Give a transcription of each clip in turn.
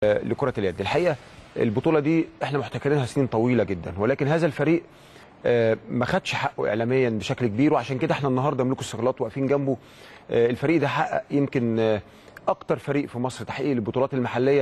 لكره اليد الحقيقه البطوله دي احنا محتكرينها سنين طويله جدا ولكن هذا الفريق آه، ما خدش حقه اعلاميا بشكل كبير وعشان كده احنا النهارده ملوك الصقلات واقفين جنبه آه، الفريق ده حقق يمكن آه، اكتر فريق في مصر تحقيق للبطولات المحليه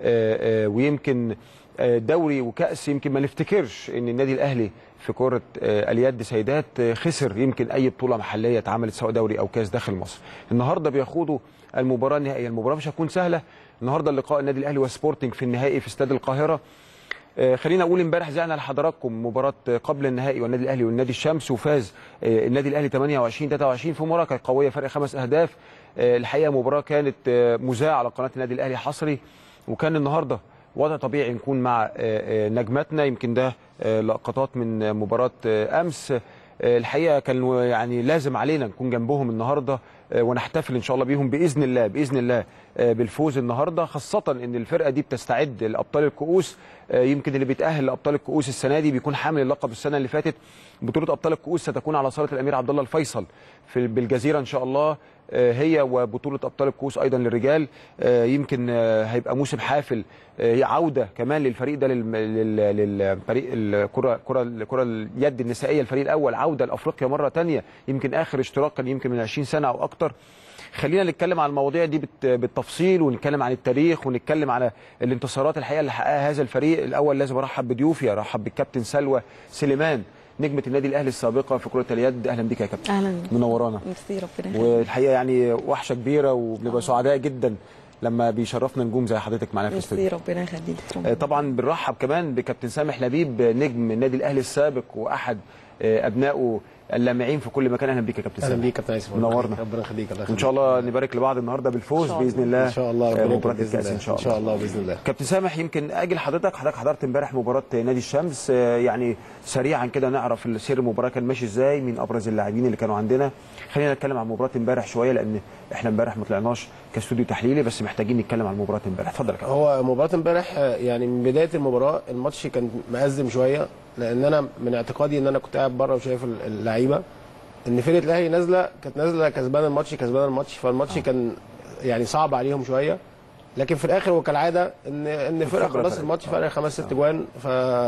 آه، آه، ويمكن آه، دوري وكاس يمكن ما نفتكرش ان النادي الاهلي في كره آه، اليد سيدات آه، خسر يمكن اي بطوله محليه اتعملت سواء دوري او كاس داخل مصر النهارده بيخوضوا المباراه النهائيه المباراه مش هتكون سهله النهارده اللقاء النادي الاهلي وسبورتنج في النهائي في استاد القاهره آه، خلينا اقول امبارح زعنا لحضراتكم مباراه قبل النهائي والنادي الاهلي والنادي الشمس وفاز آه، النادي الاهلي 28 23 في مباراه كانت قويه فرق خمس اهداف آه، الحقيقه مباراه كانت آه، مذاعه على قناه النادي الاهلي حصري وكان النهارده وضع طبيعي نكون مع آه، آه، نجماتنا يمكن ده آه، لقطات من آه، مباراه آه، امس آه، الحقيقه كان يعني لازم علينا نكون جنبهم النهارده آه، ونحتفل ان شاء الله بيهم باذن الله باذن الله آه، بالفوز النهارده خاصه ان الفرقه دي بتستعد لابطال الكؤوس آه، يمكن اللي بيتاهل لابطال الكؤوس السنه دي بيكون حامل اللقب السنه اللي فاتت بطوله ابطال الكؤوس ستكون على صاله الامير عبد الله الفيصل في بالجزيره ان شاء الله آه، هي وبطوله ابطال الكؤوس ايضا للرجال آه، يمكن آه، هيبقى موسم حافل آه، هي عوده كمان للفريق ده للم- لل- للفريق الكره كره الكره اليد النسائيه الفريق الاول عوده لافريقيا مره ثانيه يمكن اخر اشتراك كان يمكن من 20 سنه او اكتر خلينا نتكلم عن المواضيع دي بالت- بالتفصيل ونتكلم عن التاريخ ونتكلم على الانتصارات الحقيقه اللي حققها هذا الفريق الاول لازم ارحب بضيوفي ارحب بالكابتن سلوى سليمان نجمه النادي الاهلي السابقه في كره اليد اهلا بك يا كابتن اهلا منورانا ميرسي ربنا يخليك والحقيقه يعني وحشه كبيره وبنبقى سعداء جدا لما بيشرفنا نجوم زي حضرتك معانا في ميرسي الاستوديو ربنا يخليك آه، ربنا. طبعا بنرحب كمان بكابتن سامح لبيب نجم النادي الاهلي السابق واحد آه، ابنائه اللامعين في كل مكان اهلا بيك يا كابتن اهلا سامح بيك يا كابتن عايز منورنا. ربنا يخليك الله وان شاء الله نبارك لبعض النهارده بالفوز إن شاء الله. باذن الله ان شاء الله آه، ربنا مباراه يكرمك الكاس بإذن ان شاء الله. الله ان شاء الله باذن الله كابتن سامح يمكن اجي لحضرتك حضرتك حضرت امبارح مباراه نادي الشمس آه، يعني سريعا كده نعرف سير المباراه كان ماشي ازاي مين ابرز اللاعبين اللي كانوا عندنا خلينا نتكلم عن مباراه امبارح شويه لان احنا امبارح ما طلعناش كاستوديو تحليلي بس محتاجين نتكلم عن مباراه امبارح اتفضل يا كابتن هو مباراه امبارح آه، يعني من بدايه المباراه الماتش كان مأزم شويه لان انا من اعتقادي ان انا كنت قاعد بره وشايف ال- اللعيبه ان فرقه الاهلي نازله كانت نازله كسبانه الماتش كسبانه الماتش فالماتش كان يعني صعب عليهم شويه لكن في الاخر وكالعاده ان ان فرقه الخبرة خلاص فرقت. الماتش فرق خمس ست جوان ف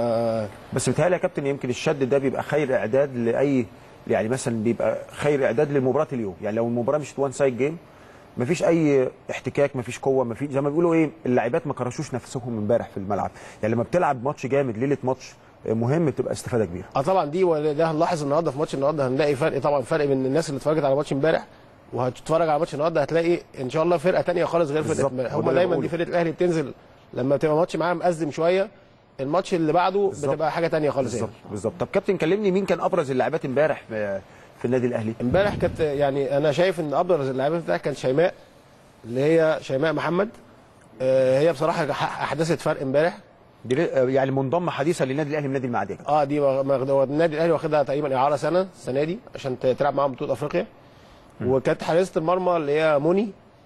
بس بيتهيألي يا كابتن يمكن الشد ده بيبقى خير اعداد لاي يعني مثلا بيبقى خير اعداد لمباراه اليوم يعني لو المباراه مش وان سايد جيم مفيش اي احتكاك مفيش قوه مفيش زي ما بيقولوا ايه اللاعبات ما كرشوش نفسهم امبارح في الملعب يعني لما بتلعب ماتش جامد ليله ماتش مهم تبقى استفاده كبيره اه طبعا دي وده هنلاحظ النهارده في ماتش النهارده هنلاقي فرق طبعا فرق بين الناس اللي اتفرجت على ماتش امبارح وهتتفرج على ماتش النهارده هتلاقي ان شاء الله فرقه تانية خالص غير فرقه بالظبط، امبارح هو ده هم اللي دايما بقوله. دي فرقه الاهلي بتنزل لما بتبقى ماتش معاها مأزم شويه الماتش اللي بعده بالظبط. بتبقى حاجه تانية خالص بالظبط يعني بالظبط طب كابتن كلمني مين كان ابرز اللاعبات امبارح في في النادي الاهلي امبارح كانت يعني انا شايف ان ابرز اللاعبين بتاعها كانت شيماء اللي هي شيماء محمد آه، هي بصراحه ح- احدثت فرق امبارح دي ليه- يعني منضمه حديثا للنادي الاهلي من نادي المعادي اه دي واخدة- هو النادي الاهلي واخدها تقريبا اعاره سنه السنه دي عشان ت- تلعب معاهم بطوله افريقيا وكانت حارسه المرمى اللي هي موني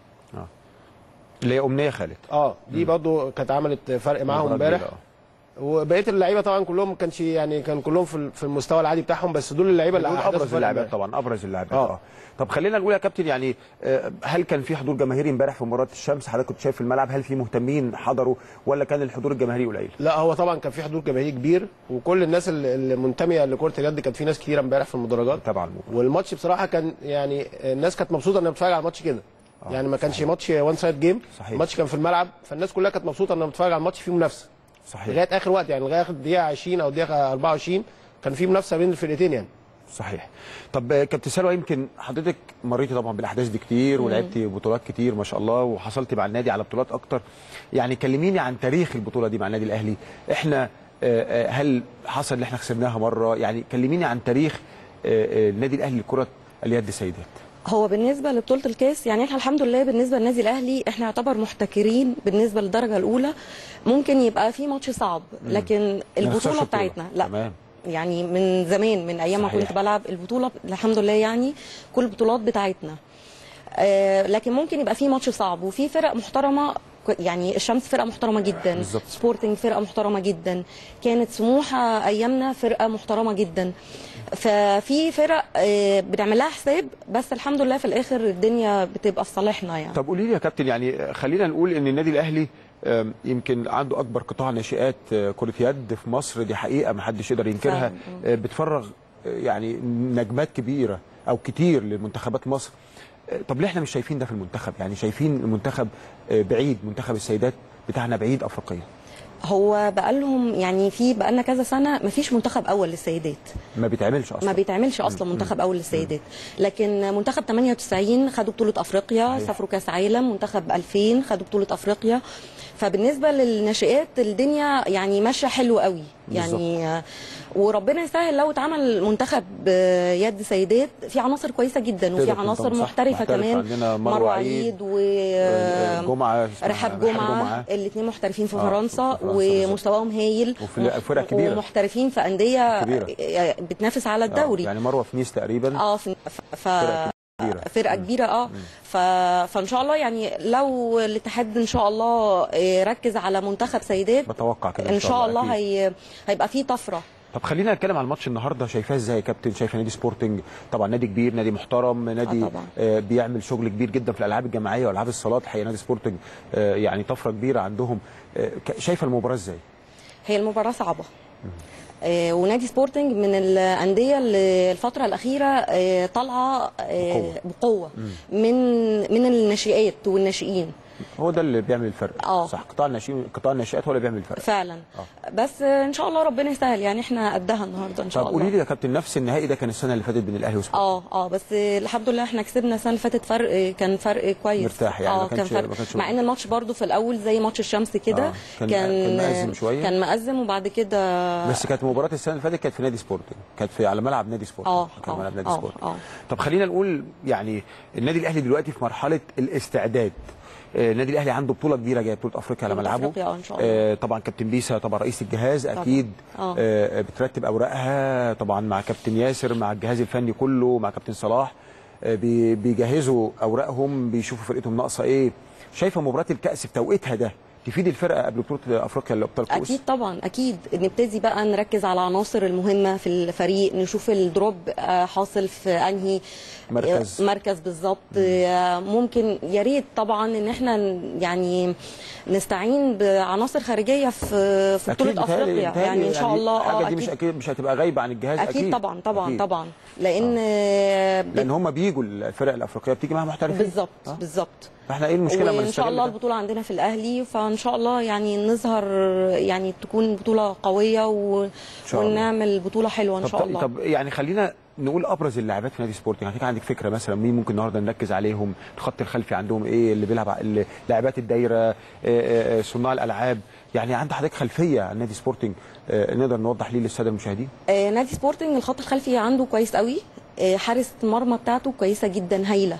اللي هي امنيه خالد اه دي برضو كانت عملت فرق معاهم مباراة امبارح كبيرة، آه. وبقيه اللعيبه طبعا كلهم ما كانش يعني كان كلهم في في المستوى العادي بتاعهم بس دول اللعيبه اللي دول أحدثوا ابرز فرق اللاعبات امبارح. طبعا ابرز اللاعبات آه. اه طب خلينا نقول يا كابتن يعني آه، هل كان في حضور جماهيري امبارح في مباراه الشمس حضرتك كنت شايف في الملعب هل في مهتمين حضروا ولا كان الحضور الجماهيري قليل لا هو طبعا كان في حضور جماهيري كبير وكل الناس اللي اللي منتميه لكره اليد كانت في ناس كتيره امبارح في المدرجات طبعا والماتش بصراحه كان يعني الناس كانت مبسوطه انها بتتفرج على الماتش كده يعني ما كانش ماتش وان سايد جيم صحيح. الماتش كان في الملعب فالناس كلها كانت مبسوطه انها بتتفرج على الماتش فيه منافسه صحيح لغايه اخر وقت يعني لغايه الدقيقه 20 او الدقيقه 24 كان في منافسه بين الفرقتين يعني صحيح طب آه، كابتن سلوى يمكن حضرتك مريتي طبعا بالاحداث دي كتير ولعبتي بطولات كتير ما شاء الله وحصلتي مع النادي على بطولات اكتر يعني كلميني عن تاريخ البطوله دي مع النادي الاهلي احنا آه، آه، هل حصل ان احنا خسرناها مره يعني كلميني عن تاريخ آه، آه، النادي الاهلي لكره اليد سيدات هو بالنسبه لبطوله الكاس يعني احنا الحمد لله بالنسبه للنادي الاهلي احنا يعتبر محتكرين بالنسبه للدرجه الاولى ممكن يبقى في ماتش صعب لكن نخسرش البطوله بطولة. بتاعتنا لا تمام يعني من زمان من ايام ما صحيح. كنت بلعب البطوله الحمد لله يعني كل البطولات بتاعتنا آه لكن ممكن يبقى في ماتش صعب وفي فرق محترمه ك- يعني الشمس فرقه محترمه جدا بالظبط. سبورتنج فرقه محترمه جدا كانت سموحه ايامنا فرقه محترمه جدا ففي فرق آه، بنعمل لها حساب بس الحمد لله في الاخر الدنيا بتبقى في صالحنا يعني طب قولي لي يا كابتن يعني خلينا نقول ان النادي الاهلي آم، يمكن عنده اكبر قطاع ناشئات آه، كره يد في مصر دي حقيقه ما حدش يقدر ينكرها فعلاً. آه، بتفرغ آه، يعني نجمات كبيره او كتير لمنتخبات مصر آه، طب ليه احنا مش شايفين ده في المنتخب يعني شايفين المنتخب آه، بعيد منتخب السيدات بتاعنا بعيد افريقيا هو بقالهم يعني في بقالنا كذا سنه ما فيش منتخب اول للسيدات ما بيتعملش اصلا ما بيتعملش اصلا منتخب اول للسيدات لكن منتخب 98 خدوا بطوله افريقيا صحيح. سافروا كاس عالم منتخب 2000 خدوا بطوله افريقيا فبالنسبه للناشئات الدنيا يعني ماشيه حلو قوي يعني آه، وربنا يسهل لو اتعمل منتخب آه، يد سيدات في عناصر كويسه جدا وفي تقدر عناصر تنضم، صح. محترفه محترف. كمان عندنا مروة مروه عيد، عيد و آه، جمعه اسمها رحاب جمعه الاثنين محترفين في آه، فرنسا في فرنسا بالظبط. ومستواهم هايل وفي فرق كبيرة. ومحترفين في انديه كبيرة. آه، بتنافس على آه، الدوري يعني مروه في نيس تقريبا اه ف... ف... فرقة كبيرة. فرقه كبيره اه ف... فان شاء الله يعني لو الاتحاد ان شاء الله آه، ركز على منتخب سيدات بتوقع كده ان شاء الله أكيد. هي... هيبقى فيه طفره طب خلينا نتكلم على الماتش النهارده شايفاه ازاي يا كابتن شايفه نادي سبورتنج طبعا نادي كبير نادي محترم نادي آه طبعا. آه بيعمل شغل كبير جدا في الالعاب الجماعيه والعاب الصالات الحقيقه نادي سبورتنج آه يعني طفره كبيره عندهم آه ك- شايفه المباراه ازاي هي المباراه صعبه آه، ونادي سبورتنج من الانديه اللي الفتره الاخيره آه، طالعه آه، بقوة. بقوه من من الناشئات والناشئين هو ده اللي بيعمل الفرق آه. صح قطاع الناشئين قطاع الناشئات هو اللي بيعمل الفرق فعلا بس آه، ان شاء الله ربنا يسهل يعني احنا قدها النهارده ان شاء طب الله قولي لي يا كابتن نفس النهائي ده كان السنه اللي فاتت بين الاهلي وسبورتنج اه اه بس الحمد لله احنا كسبنا السنه اللي فاتت فرق كان فرق كويس مرتاح يعني، اه ما كان كانش- فرق ما كانش- مع ان الماتش برضو في الاول زي ماتش الشمس كده آه، كان- كان مأزم شوية. كان مأزم وبعد كده بس كانت مباراه السنه اللي فاتت كانت في نادي سبورتنج كانت في على ملعب نادي سبورتنج آه، كان آه، ملعب نادي آه، سبورتنج آه. طب خلينا نقول يعني النادي الاهلي دلوقتي في مرحله الاستعداد آه، النادي الاهلي عنده بطوله كبيره جايه بطوله افريقيا على بطولة ملعبه أفريقيا، آه، إن شاء الله. آه، طبعا كابتن بيسا طبعا رئيس الجهاز طبعاً. اكيد آه. آه، بترتب اوراقها طبعا مع كابتن ياسر مع الجهاز الفني كله مع كابتن صلاح آه، بي- بيجهزوا اوراقهم بيشوفوا فرقتهم ناقصه ايه شايفه مباراه الكاس في توقيتها ده تفيد الفرقه قبل بطوله افريقيا اللي ابطال كؤوس اكيد طبعا اكيد نبتدي بقى نركز على العناصر المهمه في الفريق نشوف الدروب آه، حاصل في انهي مركز. آه، مركز بالظبط آه، ممكن يا ريت طبعا ان احنا ن- يعني نستعين بعناصر خارجيه في في أكيد بطوله بيتهيألي- افريقيا بيتهيألي يعني ان شاء الله الحاجه اه دي مش اكيد اكيد مش هتبقى غايبه عن الجهاز اكيد اكيد طبعا طبعا أكيد. طبعا لان آه، لان هم بيجوا الفرق الافريقيه بتيجي معاها محترفين بالظبط آه. بالظبط فاحنا ايه المشكله ما وان شاء الله نستغل ده؟ البطوله عندنا في الاهلي فان شاء الله يعني نظهر يعني تكون بطوله قويه و... شاء الله. ونعمل بطوله حلوه ان طب شاء الله طب يعني خلينا نقول ابرز اللاعبات في نادي سبورتنج يعني عندك فكره مثلا مين ممكن النهارده نركز عليهم الخط الخلفي عندهم ايه اللي بيلعب ع- اللي- لاعبات الدايره آه، آه، آه، صناع الالعاب يعني عند حضرتك خلفيه عن نادي سبورتنج آه، نقدر نوضح ليه للساده المشاهدين آه نادي سبورتنج الخط الخلفي عنده كويس قوي آه حارس المرمى بتاعته كويسه جدا هايله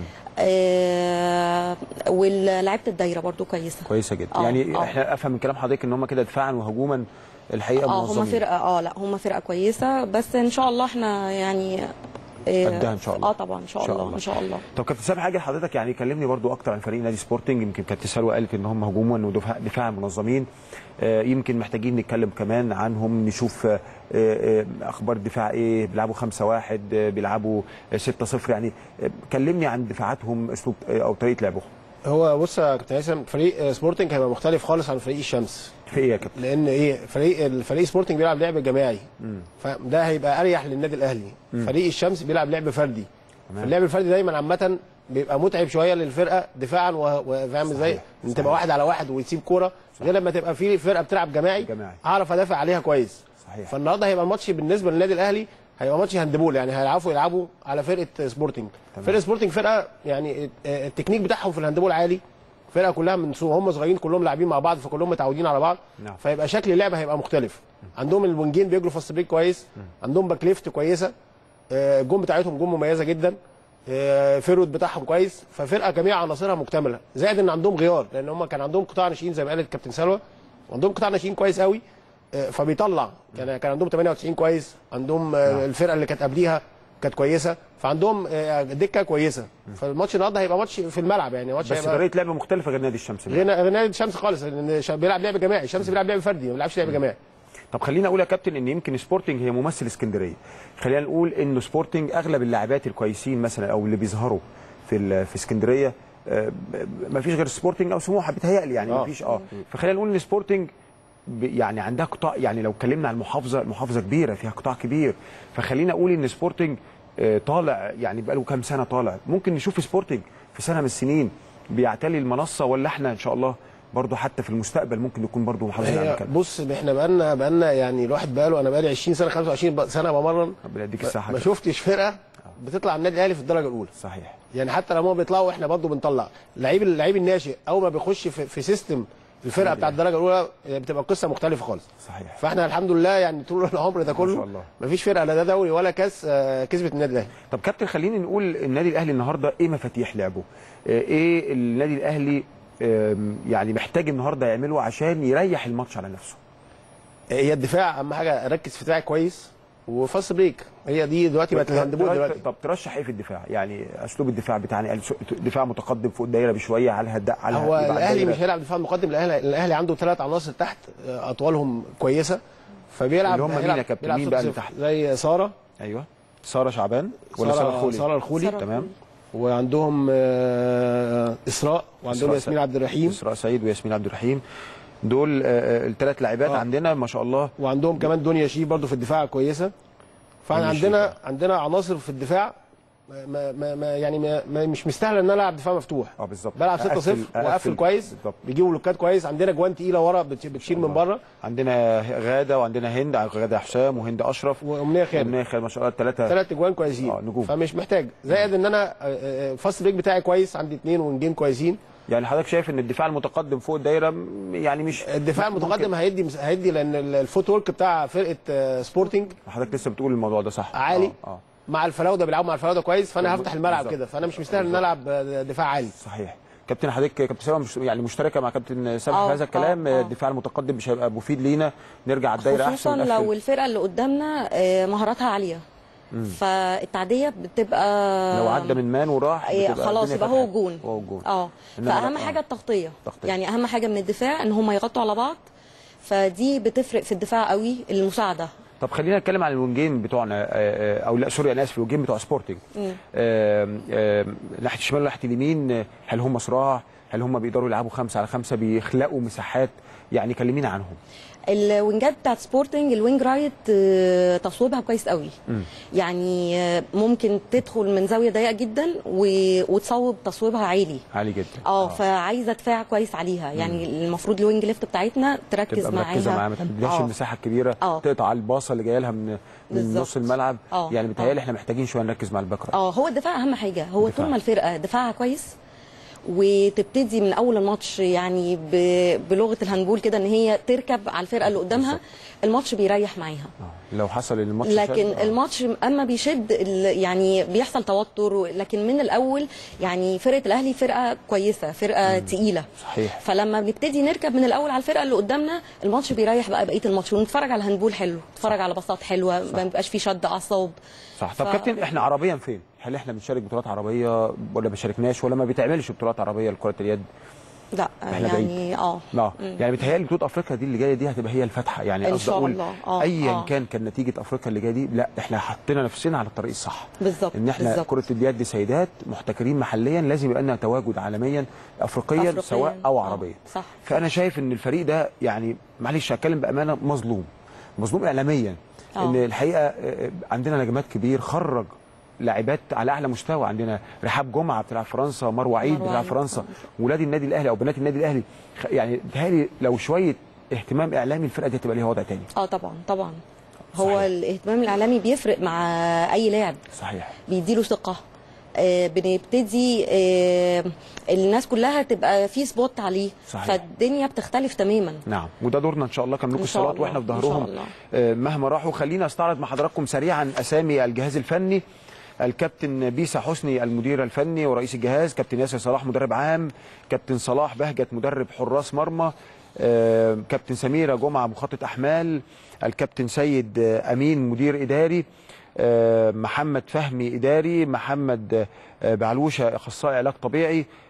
آه ولاعيبه الدايره برضو كويسه كويسه جدا آه، يعني آه. احنا افهم من كلام حضرتك ان هم كده دفاعا وهجوما الحقيقه اه هم منظمين فرقه اه لا هم فرقه كويسه بس ان شاء الله احنا يعني آه قدها إن شاء الله. اه طبعا ان شاء, الله. ان شاء الله طب كابتن سامح حاجه لحضرتك يعني كلمني برضو اكتر عن فريق نادي سبورتنج يمكن كابتن سلوى قالت ان هم هجوما ودفاع دفاعا منظمين آه، يمكن محتاجين نتكلم كمان عنهم نشوف آه، آه، اخبار الدفاع ايه بيلعبوا 5 1 بيلعبوا 6 0 يعني آه، كلمني عن دفاعاتهم اسلوب آه، او طريقه لعبهم هو بص يا كابتن هيثم فريق آه، سبورتنج هيبقى مختلف خالص عن فريق الشمس في ايه يا كابتن لان ايه فريق الفريق سبورتنج بيلعب لعب جماعي فده هيبقى اريح للنادي الاهلي فريق الشمس بيلعب لعب فردي اللعب الفردي دايما عامه بيبقى متعب شويه للفرقه دفاعا و- وفاهم ازاي صحيح، ان صحيح. تبقى واحد على واحد وتسيب كوره غير لما تبقى في فرقه بتلعب جماعي جماعي. اعرف ادافع عليها كويس صحيح. فالنهارده هيبقى الماتش بالنسبه للنادي الاهلي هيبقى ماتش هاندبول يعني هيلعبوا يلعبوا على فرقه سبورتنج فرقه سبورتنج فرقه يعني آه، التكنيك بتاعهم في الهاندبول عالي فرقه كلها من سو هم صغيرين كلهم لاعبين مع بعض فكلهم متعودين على بعض نعم. فيبقى شكل اللعبه هيبقى مختلف عندهم الوينجين بيجروا فاست بريك كويس عندهم باك ليفت كويسه آه، الجون بتاعتهم جون مميزه جدا آه، فيرود بتاعهم كويس ففرقه جميع عناصرها مكتمله زائد ان عندهم غيار لان هم كان عندهم قطاع ناشئين زي ما قالت كابتن سلوى وعندهم قطاع ناشئين كويس قوي آه، فبيطلع كان كان عندهم 98 كويس عندهم آه، الفرقه اللي كانت قبليها كانت كويسه فعندهم آه، دكه كويسه فالماتش النهارده هيبقى ماتش في الملعب يعني ماتش بس هيبقى طريقه لعب مختلفه غير نادي الشمس غير غير نادي الشمس خالص لان الش- بيلعب لعب جماعي الشمس بيلعب لعب فردي ما بيلعبش لعب جماعي طب خلينا اقول يا كابتن ان يمكن سبورتنج هي ممثل اسكندريه خلينا نقول انه سبورتنج اغلب اللاعبات الكويسين مثلا او اللي بيظهروا في ال- في اسكندريه ما فيش غير سبورتنج او سموحه بيتهيألي يعني ما آه. فيش اه فخلينا نقول ان سبورتنج ب- يعني عندها قطاع يعني لو اتكلمنا عن المحافظه المحافظه كبيره فيها قطاع كبير فخلينا اقول ان سبورتنج آه، طالع يعني بقاله كام سنه طالع ممكن نشوف سبورتنج في سنه من السنين بيعتلي المنصه ولا احنا ان شاء الله برضو حتى في المستقبل ممكن نكون برضو محافظين على هي المكان بص احنا بقالنا بقالنا يعني الواحد بقاله انا بقالي 20 سنه 25 سنه بمرن ربنا يديك الصحه ما كده. شفتش فرقه بتطلع من النادي الاهلي في الدرجه الاولى صحيح يعني حتى لما هم بيطلعوا احنا برضه بنطلع اللعيب اللعيب الناشئ اول ما بيخش في, في سيستم الفرقه بتاعت الدرجه الاولى بتبقى قصه مختلفه خالص صحيح فاحنا الحمد لله يعني طول العمر ده ما كله شاء الله. مفيش فرقه لا ده دوري ولا كاس آه، كسبت النادي الاهلي طب كابتن خليني نقول النادي الاهلي النهارده ايه مفاتيح لعبه؟ آه، ايه النادي الاهلي آم، يعني محتاج النهارده يعمله عشان يريح الماتش على نفسه؟ هي الدفاع اهم حاجه ركز في دفاعي كويس وفاست بريك هي دي دلوقتي بقت الهاندبول ترا- دلوقتي طب ترشح ايه في الدفاع؟ يعني اسلوب الدفاع بتاعنا دفاع متقدم فوق الدايره بشويه على هدا على هو يبقى على الاهلي الدايرة. مش هيلعب دفاع مقدم الاهلي الاهلي عنده ثلاث عناصر تحت آه، اطوالهم كويسه فبيلعب اللي هم مين هيلعب- يا كابتن؟ بيلعب مين بقى اللي 0-0. تحت؟ زي ساره ايوه ساره شعبان ولا ساره الخولي؟ ساره الخولي سارة تمام وعندهم آه، اسراء وعندهم إسراء ياسمين سعيد. عبد الرحيم اسراء سعيد وياسمين عبد الرحيم دول الثلاث لاعبات آه. عندنا ما شاء الله وعندهم كمان دنيا شي برضو في الدفاع كويسه فاحنا دنيا شي عندنا عندنا عناصر في الدفاع ما ما ما يعني ما ما مش مستاهل ان انا العب دفاع مفتوح اه بالظبط بلعب 6 0 أقفل- واقفل أقفل. كويس بالظبط بيجيبوا بلوكات كويس عندنا جوان تقيله ورا بت- بتشيل من بره عندنا غاده وعندنا هند غاده حسام وهند اشرف وامنيه خالد وامنيه خالد ما شاء الله الثلاثه ثلاث اجوان كويسين آه، نجوم. فمش محتاج زائد ان انا آه، آه، فاست بريك بتاعي كويس عندي اثنين وينجين كويسين يعني حضرتك شايف ان الدفاع المتقدم فوق الدايره م- يعني مش الدفاع ممكن- المتقدم هيدي هيدي لان ال- الفوت ورك بتاع فرقه آه، سبورتنج حضرتك لسه بتقول الموضوع ده صح عالي اه, آه. مع الفراوده بيلعبوا مع الفراوده كويس فانا بالظبط. هفتح الملعب بالظبط. كده فانا مش مستاهل ان أنا العب آه، دفاع عالي صحيح كابتن حضرتك كابتن سلمى مش يعني مشتركه مع كابتن سامح آه، في هذا الكلام آه، آه. الدفاع المتقدم مش هيبقى مفيد لينا نرجع على الدايره احسن خصوصا ونقفل. لو الفرقه اللي قدامنا آه، مهاراتها عاليه فالتعديه بتبقى لو عدى من مان وراح إيه، بتبقى خلاص الدنيا يبقى هو فتحت. جون هو جون اه إنما فاهم لا، آه. حاجه التغطيه تغطية. يعني اهم حاجه من الدفاع ان هم يغطوا على بعض فدي بتفرق في الدفاع قوي المساعده طب خلينا نتكلم عن الوينجين بتوعنا آه، آه، او لا سوري انا اسف الوينجين بتوع سبورتنج آم، آم، ناحيه الشمال وناحيه اليمين آه، هل هم صراع هل هم بيقدروا يلعبوا خمسة على خمسة بيخلقوا مساحات يعني كلمينا عنهم الوينجات بتاعت سبورتنج الوينج رايت آه، تصويبها كويس قوي يعني آه، ممكن تدخل من زاويه ضيقه جدا و- وتصوب تصويبها عالي عالي جدا اه فعايزه دفاع كويس عليها يعني المفروض الوينج ليفت بتاعتنا تركز تبقى مركزه معاها معاها ما تديهاش آه. المساحه الكبيره آه. تقطع الباصه اللي جايه لها من من بالظبط. نص الملعب آه. يعني بيتهيألي آه. احنا محتاجين شويه نركز مع الباك رايت اه هو الدفاع اهم حاجه هو الدفاع. طول ما الفرقه دفاعها كويس وتبتدي من اول الماتش يعني ب- بلغه الهاندبول كده ان هي تركب على الفرقه اللي قدامها بالظبط. الماتش بيريح معاها آه. لو حصل الماتش لكن شد، آه. الماتش اما بيشد ال- يعني بيحصل توتر و- لكن من الاول يعني فرقه الاهلي فرقه كويسه فرقه تقيله صحيح. فلما بنبتدي نركب من الاول على الفرقه اللي قدامنا الماتش بيريح بقى بقيه الماتش ونتفرج على هاندبول حلو نتفرج على باصات حلوه ما بيبقاش فيه شد اعصاب صح طب ف- كابتن احنا عربيا فين؟ هل احنا بنشارك بطولات عربيه ولا ما شاركناش ولا ما بيتعملش بطولات عربيه لكره اليد؟ لا إحنا يعني اه اه يعني بيتهيألي بطوله افريقيا دي اللي جايه دي هتبقى هي الفاتحه يعني إن قصدي شاء أقول الله. آه، ايا آه. كان كان نتيجه افريقيا اللي جايه دي لا احنا حطينا نفسنا على الطريق الصح بالظبط، ان احنا بالظبط. كره اليد سيدات محتكرين محليا لازم يبقى لنا تواجد عالميا افريقيا, أفريقياً. سواء او آه، عربيا صح. فانا شايف ان الفريق ده يعني معلش هتكلم بامانه مظلوم مظلوم اعلاميا آه. ان الحقيقه آه، عندنا نجمات كبير خرج لاعبات على اعلى مستوى عندنا رحاب جمعه بتلعب فرنسا مروه عيد مروة بتلعب عيد. فرنسا ولاد النادي الاهلي او بنات النادي الاهلي خ- يعني بيتهيألي لو شويه اهتمام اعلامي الفرقه دي هتبقى ليها وضع تاني اه طبعا طبعا هو صحيح. الاهتمام الاعلامي بيفرق مع اي لاعب صحيح بيديله ثقه آه بنبتدي آه الناس كلها تبقى في سبوت عليه صحيح. فالدنيا بتختلف تماما نعم وده دورنا ان شاء الله كملوك إن شاء الصلاه الله. واحنا في إن ظهرهم شاء الله. آه، مهما راحوا خلينا استعرض مع حضراتكم سريعا اسامي الجهاز الفني الكابتن بيسا حسني المدير الفني ورئيس الجهاز كابتن ياسر صلاح مدرب عام كابتن صلاح بهجت مدرب حراس مرمى آه، كابتن سميره جمعه مخطط احمال الكابتن سيد آه، امين مدير اداري آه، محمد فهمي اداري محمد آه، بعلوشه اخصائي علاج طبيعي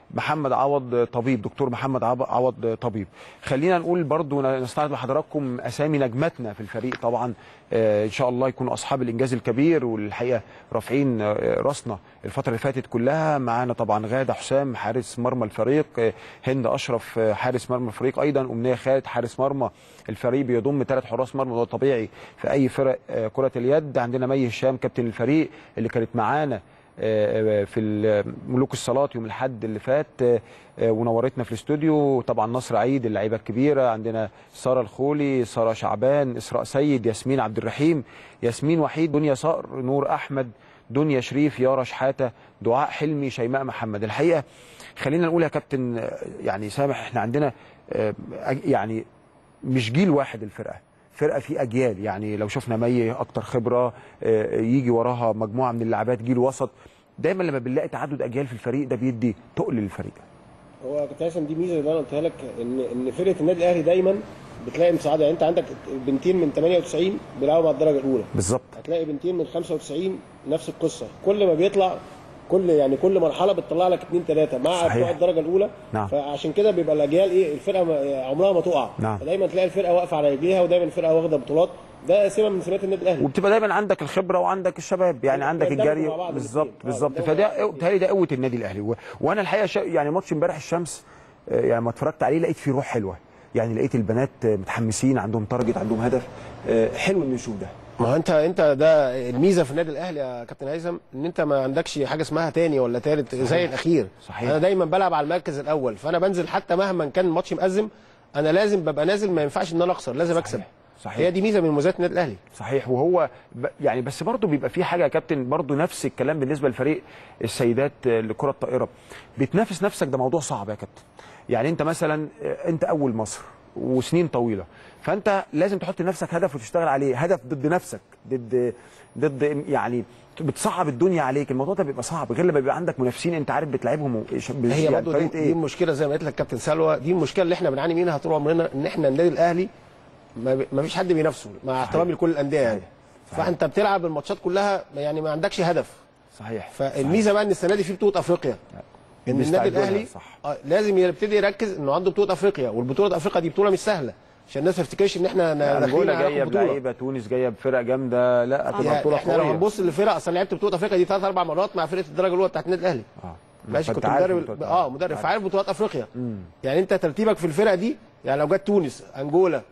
محمد عوض طبيب دكتور محمد عب- عوض طبيب خلينا نقول برضو نستعرض لحضراتكم اسامي نجماتنا في الفريق طبعا آه، ان شاء الله يكونوا اصحاب الانجاز الكبير والحقيقه رافعين آه، راسنا الفتره اللي فاتت كلها معانا طبعا غاده حسام حارس مرمى الفريق آه، هند اشرف آه، حارس مرمى الفريق ايضا امنيه خالد حارس مرمى الفريق بيضم ثلاث حراس مرمى وده طبيعي في اي فرق آه، كره اليد عندنا مي هشام كابتن الفريق اللي كانت معانا آه، في ال- ملوك الصالات يوم الاحد اللي فات آه، آه، ونورتنا في الاستوديو طبعا نصر عيد اللعيبه الكبيره عندنا ساره الخولي ساره شعبان اسراء سيد ياسمين عبد الرحيم ياسمين وحيد دنيا صقر نور احمد دنيا شريف يارا شحاته دعاء حلمي شيماء محمد الحقيقه خلينا نقول يا كابتن آه، يعني سامح احنا عندنا آه، أج- يعني مش جيل واحد الفرقه فرقه في اجيال يعني لو شفنا مي اكتر خبره آه، يجي وراها مجموعه من اللاعبات جيل وسط دايما لما بنلاقي تعدد اجيال في الفريق ده بيدي تقل للفريق هو كابتن هيثم دي ميزه اللي انا قلتها لك ان ان فرقه النادي الاهلي دايما بتلاقي مساعده يعني انت عندك بنتين من 98 بيلعبوا مع الدرجه الاولى بالظبط هتلاقي بنتين من 95 نفس القصه كل ما بيطلع كل يعني كل مرحله بتطلع لك اثنين ثلاثه مع صحيح. بتوع الدرجه الاولى نعم. فعشان كده بيبقى الاجيال ايه الفرقه ما- عمرها ما تقع نعم. فدايما تلاقي الفرقه واقفه على رجليها ودايما الفرقه واخده بطولات ده سمه من سمات النادي الاهلي وبتبقى دايما عندك الخبره وعندك الشباب يعني عندك بيندمجوا الجري مع بعض بالظبط الاتنين. آه، بالظبط بيندمجوا فده بيتهيألي ده قوه النادي الاهلي و... وانا الحقيقه شا... يعني ماتش امبارح الشمس آه، يعني ما اتفرجت عليه لقيت فيه روح حلوه يعني لقيت البنات آه، متحمسين عندهم تارجت عندهم هدف آه، حلو ان نشوف ده ما هو انت انت ده الميزه في النادي الاهلي يا كابتن هيثم ان انت ما عندكش حاجه اسمها تاني ولا تالت زي الاخير صحيح. انا دايما بلعب على المركز الاول فانا بنزل حتى مهما كان الماتش مأزم انا لازم ببقى نازل ما ينفعش ان انا اخسر لازم اكسب صحيح. هي دي ميزه من مميزات النادي الاهلي صحيح وهو ب... يعني بس برضه بيبقى في حاجه يا كابتن برضه نفس الكلام بالنسبه لفريق السيدات آه، لكره الطائره بتنافس نفسك ده موضوع صعب يا كابتن يعني انت مثلا آه، انت اول مصر وسنين طويله فانت لازم تحط لنفسك هدف وتشتغل عليه هدف ضد نفسك ضد ضد يعني بتصعب الدنيا عليك الموضوع ده بيبقى صعب غير لما بيبقى عندك منافسين انت عارف بتلعبهم و- ش- ب- هي يعني برضه دي, طريقة دي المشكله زي ما قلت لك كابتن سلوى دي المشكله اللي احنا بنعاني منها طول عمرنا ان احنا النادي الاهلي ما, بي- ما فيش حد بينافسه مع احترامي لكل الانديه يعني صحيح. فانت بتلعب الماتشات كلها يعني ما عندكش هدف صحيح فالميزه بقى ان السنه دي في بطوله افريقيا ان النادي بيستعدوا لها، الاهلي صح. آه، لازم يبتدي يركز انه عنده بطوله افريقيا والبطوله افريقيا دي بطوله مش سهله عشان الناس ما تفتكرش ان احنا داخلين انجولا على جايه بطوله بلعيبه تونس جايه بفرق جامده لا هتبقى يعني بطوله احنا لو قويه هنبص للفرق اصلا لعبت بطوله افريقيا دي ثلاث اربع مرات مع فرقه الدرجه الاولى بتاعت النادي الاهلي اه ماشي فأنت كنت عارف مدرب البطولات. اه مدرب فعارف بطولات افريقيا يعني انت ترتيبك في الفرقه دي يعني لو جت تونس انجولا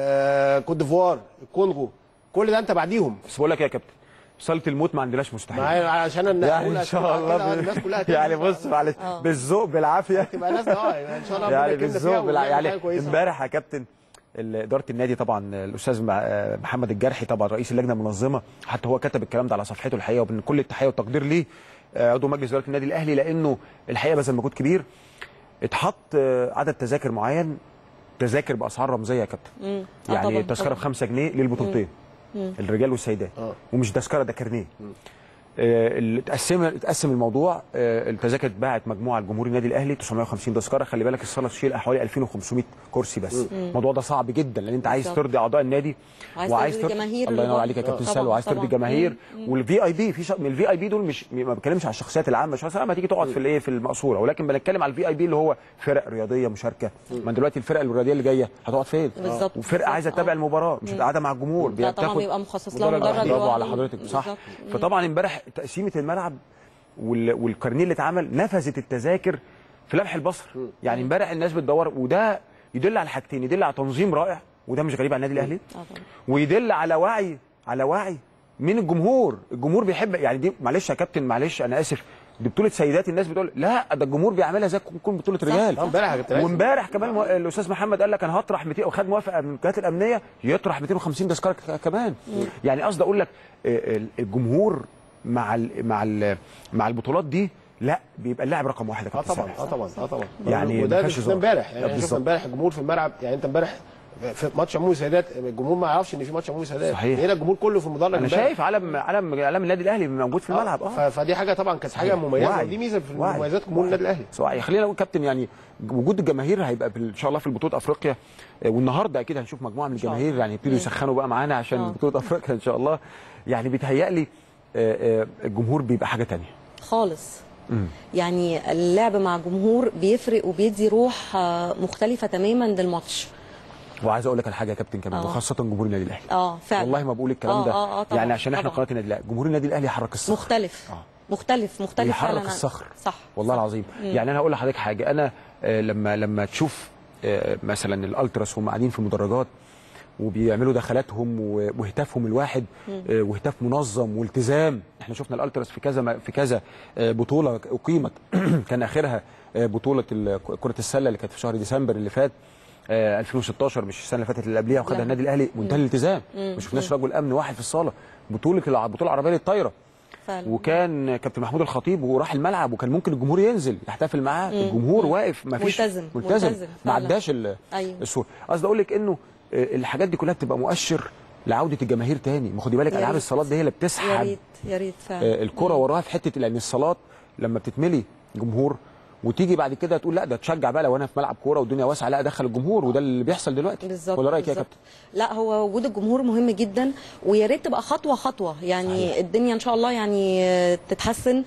آه كوت ديفوار الكونغو كل ده انت بعديهم بس بقول لك إيه يا كابتن صاله الموت ما عندناش مستحيل معايا عشان أنا يعني أقول ان عشان شاء الله كده، آه، ب- الناس كلها يعني تبقى- بص معلش بالذوق بالعافيه تبقى ناس اه يعني ان شاء الله يعني ربنا يكرمنا بالذوق فيها بالع... ونعمل يعني حاجة كويسة. امبارح يا كابتن ال- اداره النادي طبعا الاستاذ مع- آه، محمد الجرحي طبعا رئيس اللجنه المنظمه حتى هو كتب الكلام ده على صفحته الحقيقه وبن كل التحيه والتقدير ليه آه، عضو مجلس اداره النادي الاهلي لانه الحقيقه بذل مجهود كبير اتحط آه، عدد تذاكر معين تذاكر باسعار رمزيه يا كابتن مم. آه يعني طبعاً، التذكره طبعاً. ب 5 جنيه للبطولتين الرجال والسيدات آه. ومش تذكره ده كارنيه آه، اللي اتقسم اتقسم الموضوع آه، التذاكر اتباعت مجموعه لجمهور النادي الاهلي 950 تذكره خلي بالك الصاله تشيل حوالي 2500 كرسي بس الموضوع ده صعب جدا لان انت عايز بالظبط. ترضي اعضاء النادي عايز ترضي الجماهير الله اللي ينور جوه. عليك يا كابتن آه. سلوى طبعاً، عايز ترضي طبعاً. الجماهير والفي اي بي في شا... من الفي اي بي دول مش ما بتكلمش على الشخصيات العامه شخصيات العامه تيجي تقعد في الايه في المقصوره ولكن بنتكلم على الفي اي بي اللي هو فرق رياضيه مشاركه ما دلوقتي الفرق الرياضيه اللي جايه هتقعد فين بالظبط. وفرقه عايزه بالظبط. تتابع آه. المباراه مش قاعده مع الجمهور لا طبعا بتاخد بيبقى مخصص لها مدرج مدرج واحد. برافو لوحده. على حضرتك صح بالظبط. فطبعا امبارح تقسيمه الملعب وال- والكارنيه اللي اتعمل نفذت التذاكر في لمح البصر يعني امبارح الناس بتدور وده يدل على حاجتين يدل على تنظيم رائع وده مش غريب على النادي الاهلي آه طبعاً. ويدل على وعي على وعي من الجمهور الجمهور بيحب يعني دي معلش يا كابتن معلش انا اسف دي بطوله سيدات الناس بتقول لا ده الجمهور بيعملها زي تكون بطوله رجال آه، امبارح يا كابتن هيثم. وامبارح كمان مو... الاستاذ محمد قال لك انا هطرح 200 وخد موافقه من الجهات الامنيه يطرح 250 تذكره ك- كمان يعني قصدي اقول لك آه، ال- الجمهور مع ال... مع ال... مع البطولات دي لا بيبقى اللاعب رقم واحد يا اه كابتن طبعا سامح. اه طبعا اه طبعا يعني ما وده فيهاش شفناه هزار. امبارح لا، يعني احنا بالظبط. شفنا امبارح الجمهور في الملعب يعني انت امبارح في ماتش عمومي سيدات الجمهور ما يعرفش ان في ماتش عمومي سيدات صحيح. هنا الجمهور كله في المدرج انا امبارح. شايف علم علم علم النادي الاهلي موجود في الملعب اه اه ف- فدي حاجه طبعا كانت حاجه مميزه وعي. ودي ميزه في وعي. مميزات جمهور النادي الاهلي سواء خلينا نقول كابتن يعني وجود الجماهير هيبقى في- ان شاء الله في بطوله افريقيا آه، والنهارده اكيد هنشوف مجموعه من شاء الله. الجماهير يعني يبتدوا يسخنوا بقى معانا عشان آه. بطوله افريقيا ان شاء الله يعني بيتهيألي آه، آه، الجمهور بيبقى حاجه تانية خالص يعني اللعب مع جمهور بيفرق وبيدي روح آه، مختلفه تماما للماتش وعايز اقول لك على حاجه يا كابتن كمان آه. وخاصه جمهور النادي الاهلي اه فعلا والله ما بقول الكلام آه، ده آه، آه، طبعاً، يعني عشان احنا طبعاً. قناه النادي الاهلي جمهور النادي الاهلي حرك الصخر مختلف آه. مختلف مختلف يحرك فعلا الصخر صح والله صح. العظيم يعني انا هقول لحضرتك حاجه انا آه، لما لما تشوف آه، مثلا الالتراس وهم قاعدين في المدرجات وبيعملوا دخلاتهم و- وهتافهم الواحد آه، وهتاف منظم والتزام احنا شفنا الالتراس في كذا م- في كذا آه، بطوله اقيمت كان اخرها آه، بطوله ال- كره السله اللي كانت في شهر ديسمبر اللي فات آه، 2016 مش السنه اللي فاتت اللي قبليها وخدها لا. النادي الاهلي منتهى الالتزام ما شفناش رجل امن واحد في الصاله بطوله الع- البطوله العربيه للطايره فعلا وكان كابتن محمود الخطيب وراح الملعب وكان ممكن الجمهور ينزل يحتفل معاه الجمهور واقف ما فيش ملتزم، ملتزم, ملتزم ما فعلا. عداش ال- أيوة. الصوره قصدي اقول لك انه آه، الحاجات دي كلها بتبقى مؤشر لعوده الجماهير تاني ما خدي بالك يا العاب ريت. الصالات دي هي اللي يا بتسحب ريت يا ريت فعلا آه، الكره وراها في حته لان الصالات لما بتتملي جمهور وتيجي بعد كده تقول لا ده تشجع بقى لو انا في ملعب كوره والدنيا واسعه لا ادخل الجمهور وده اللي بيحصل دلوقتي بالظبط ولا رايك إيه يا بالظبط. كابتن لا هو وجود الجمهور مهم جدا ويا ريت تبقى خطوه خطوه يعني صحيح. الدنيا ان شاء الله يعني آه، تتحسن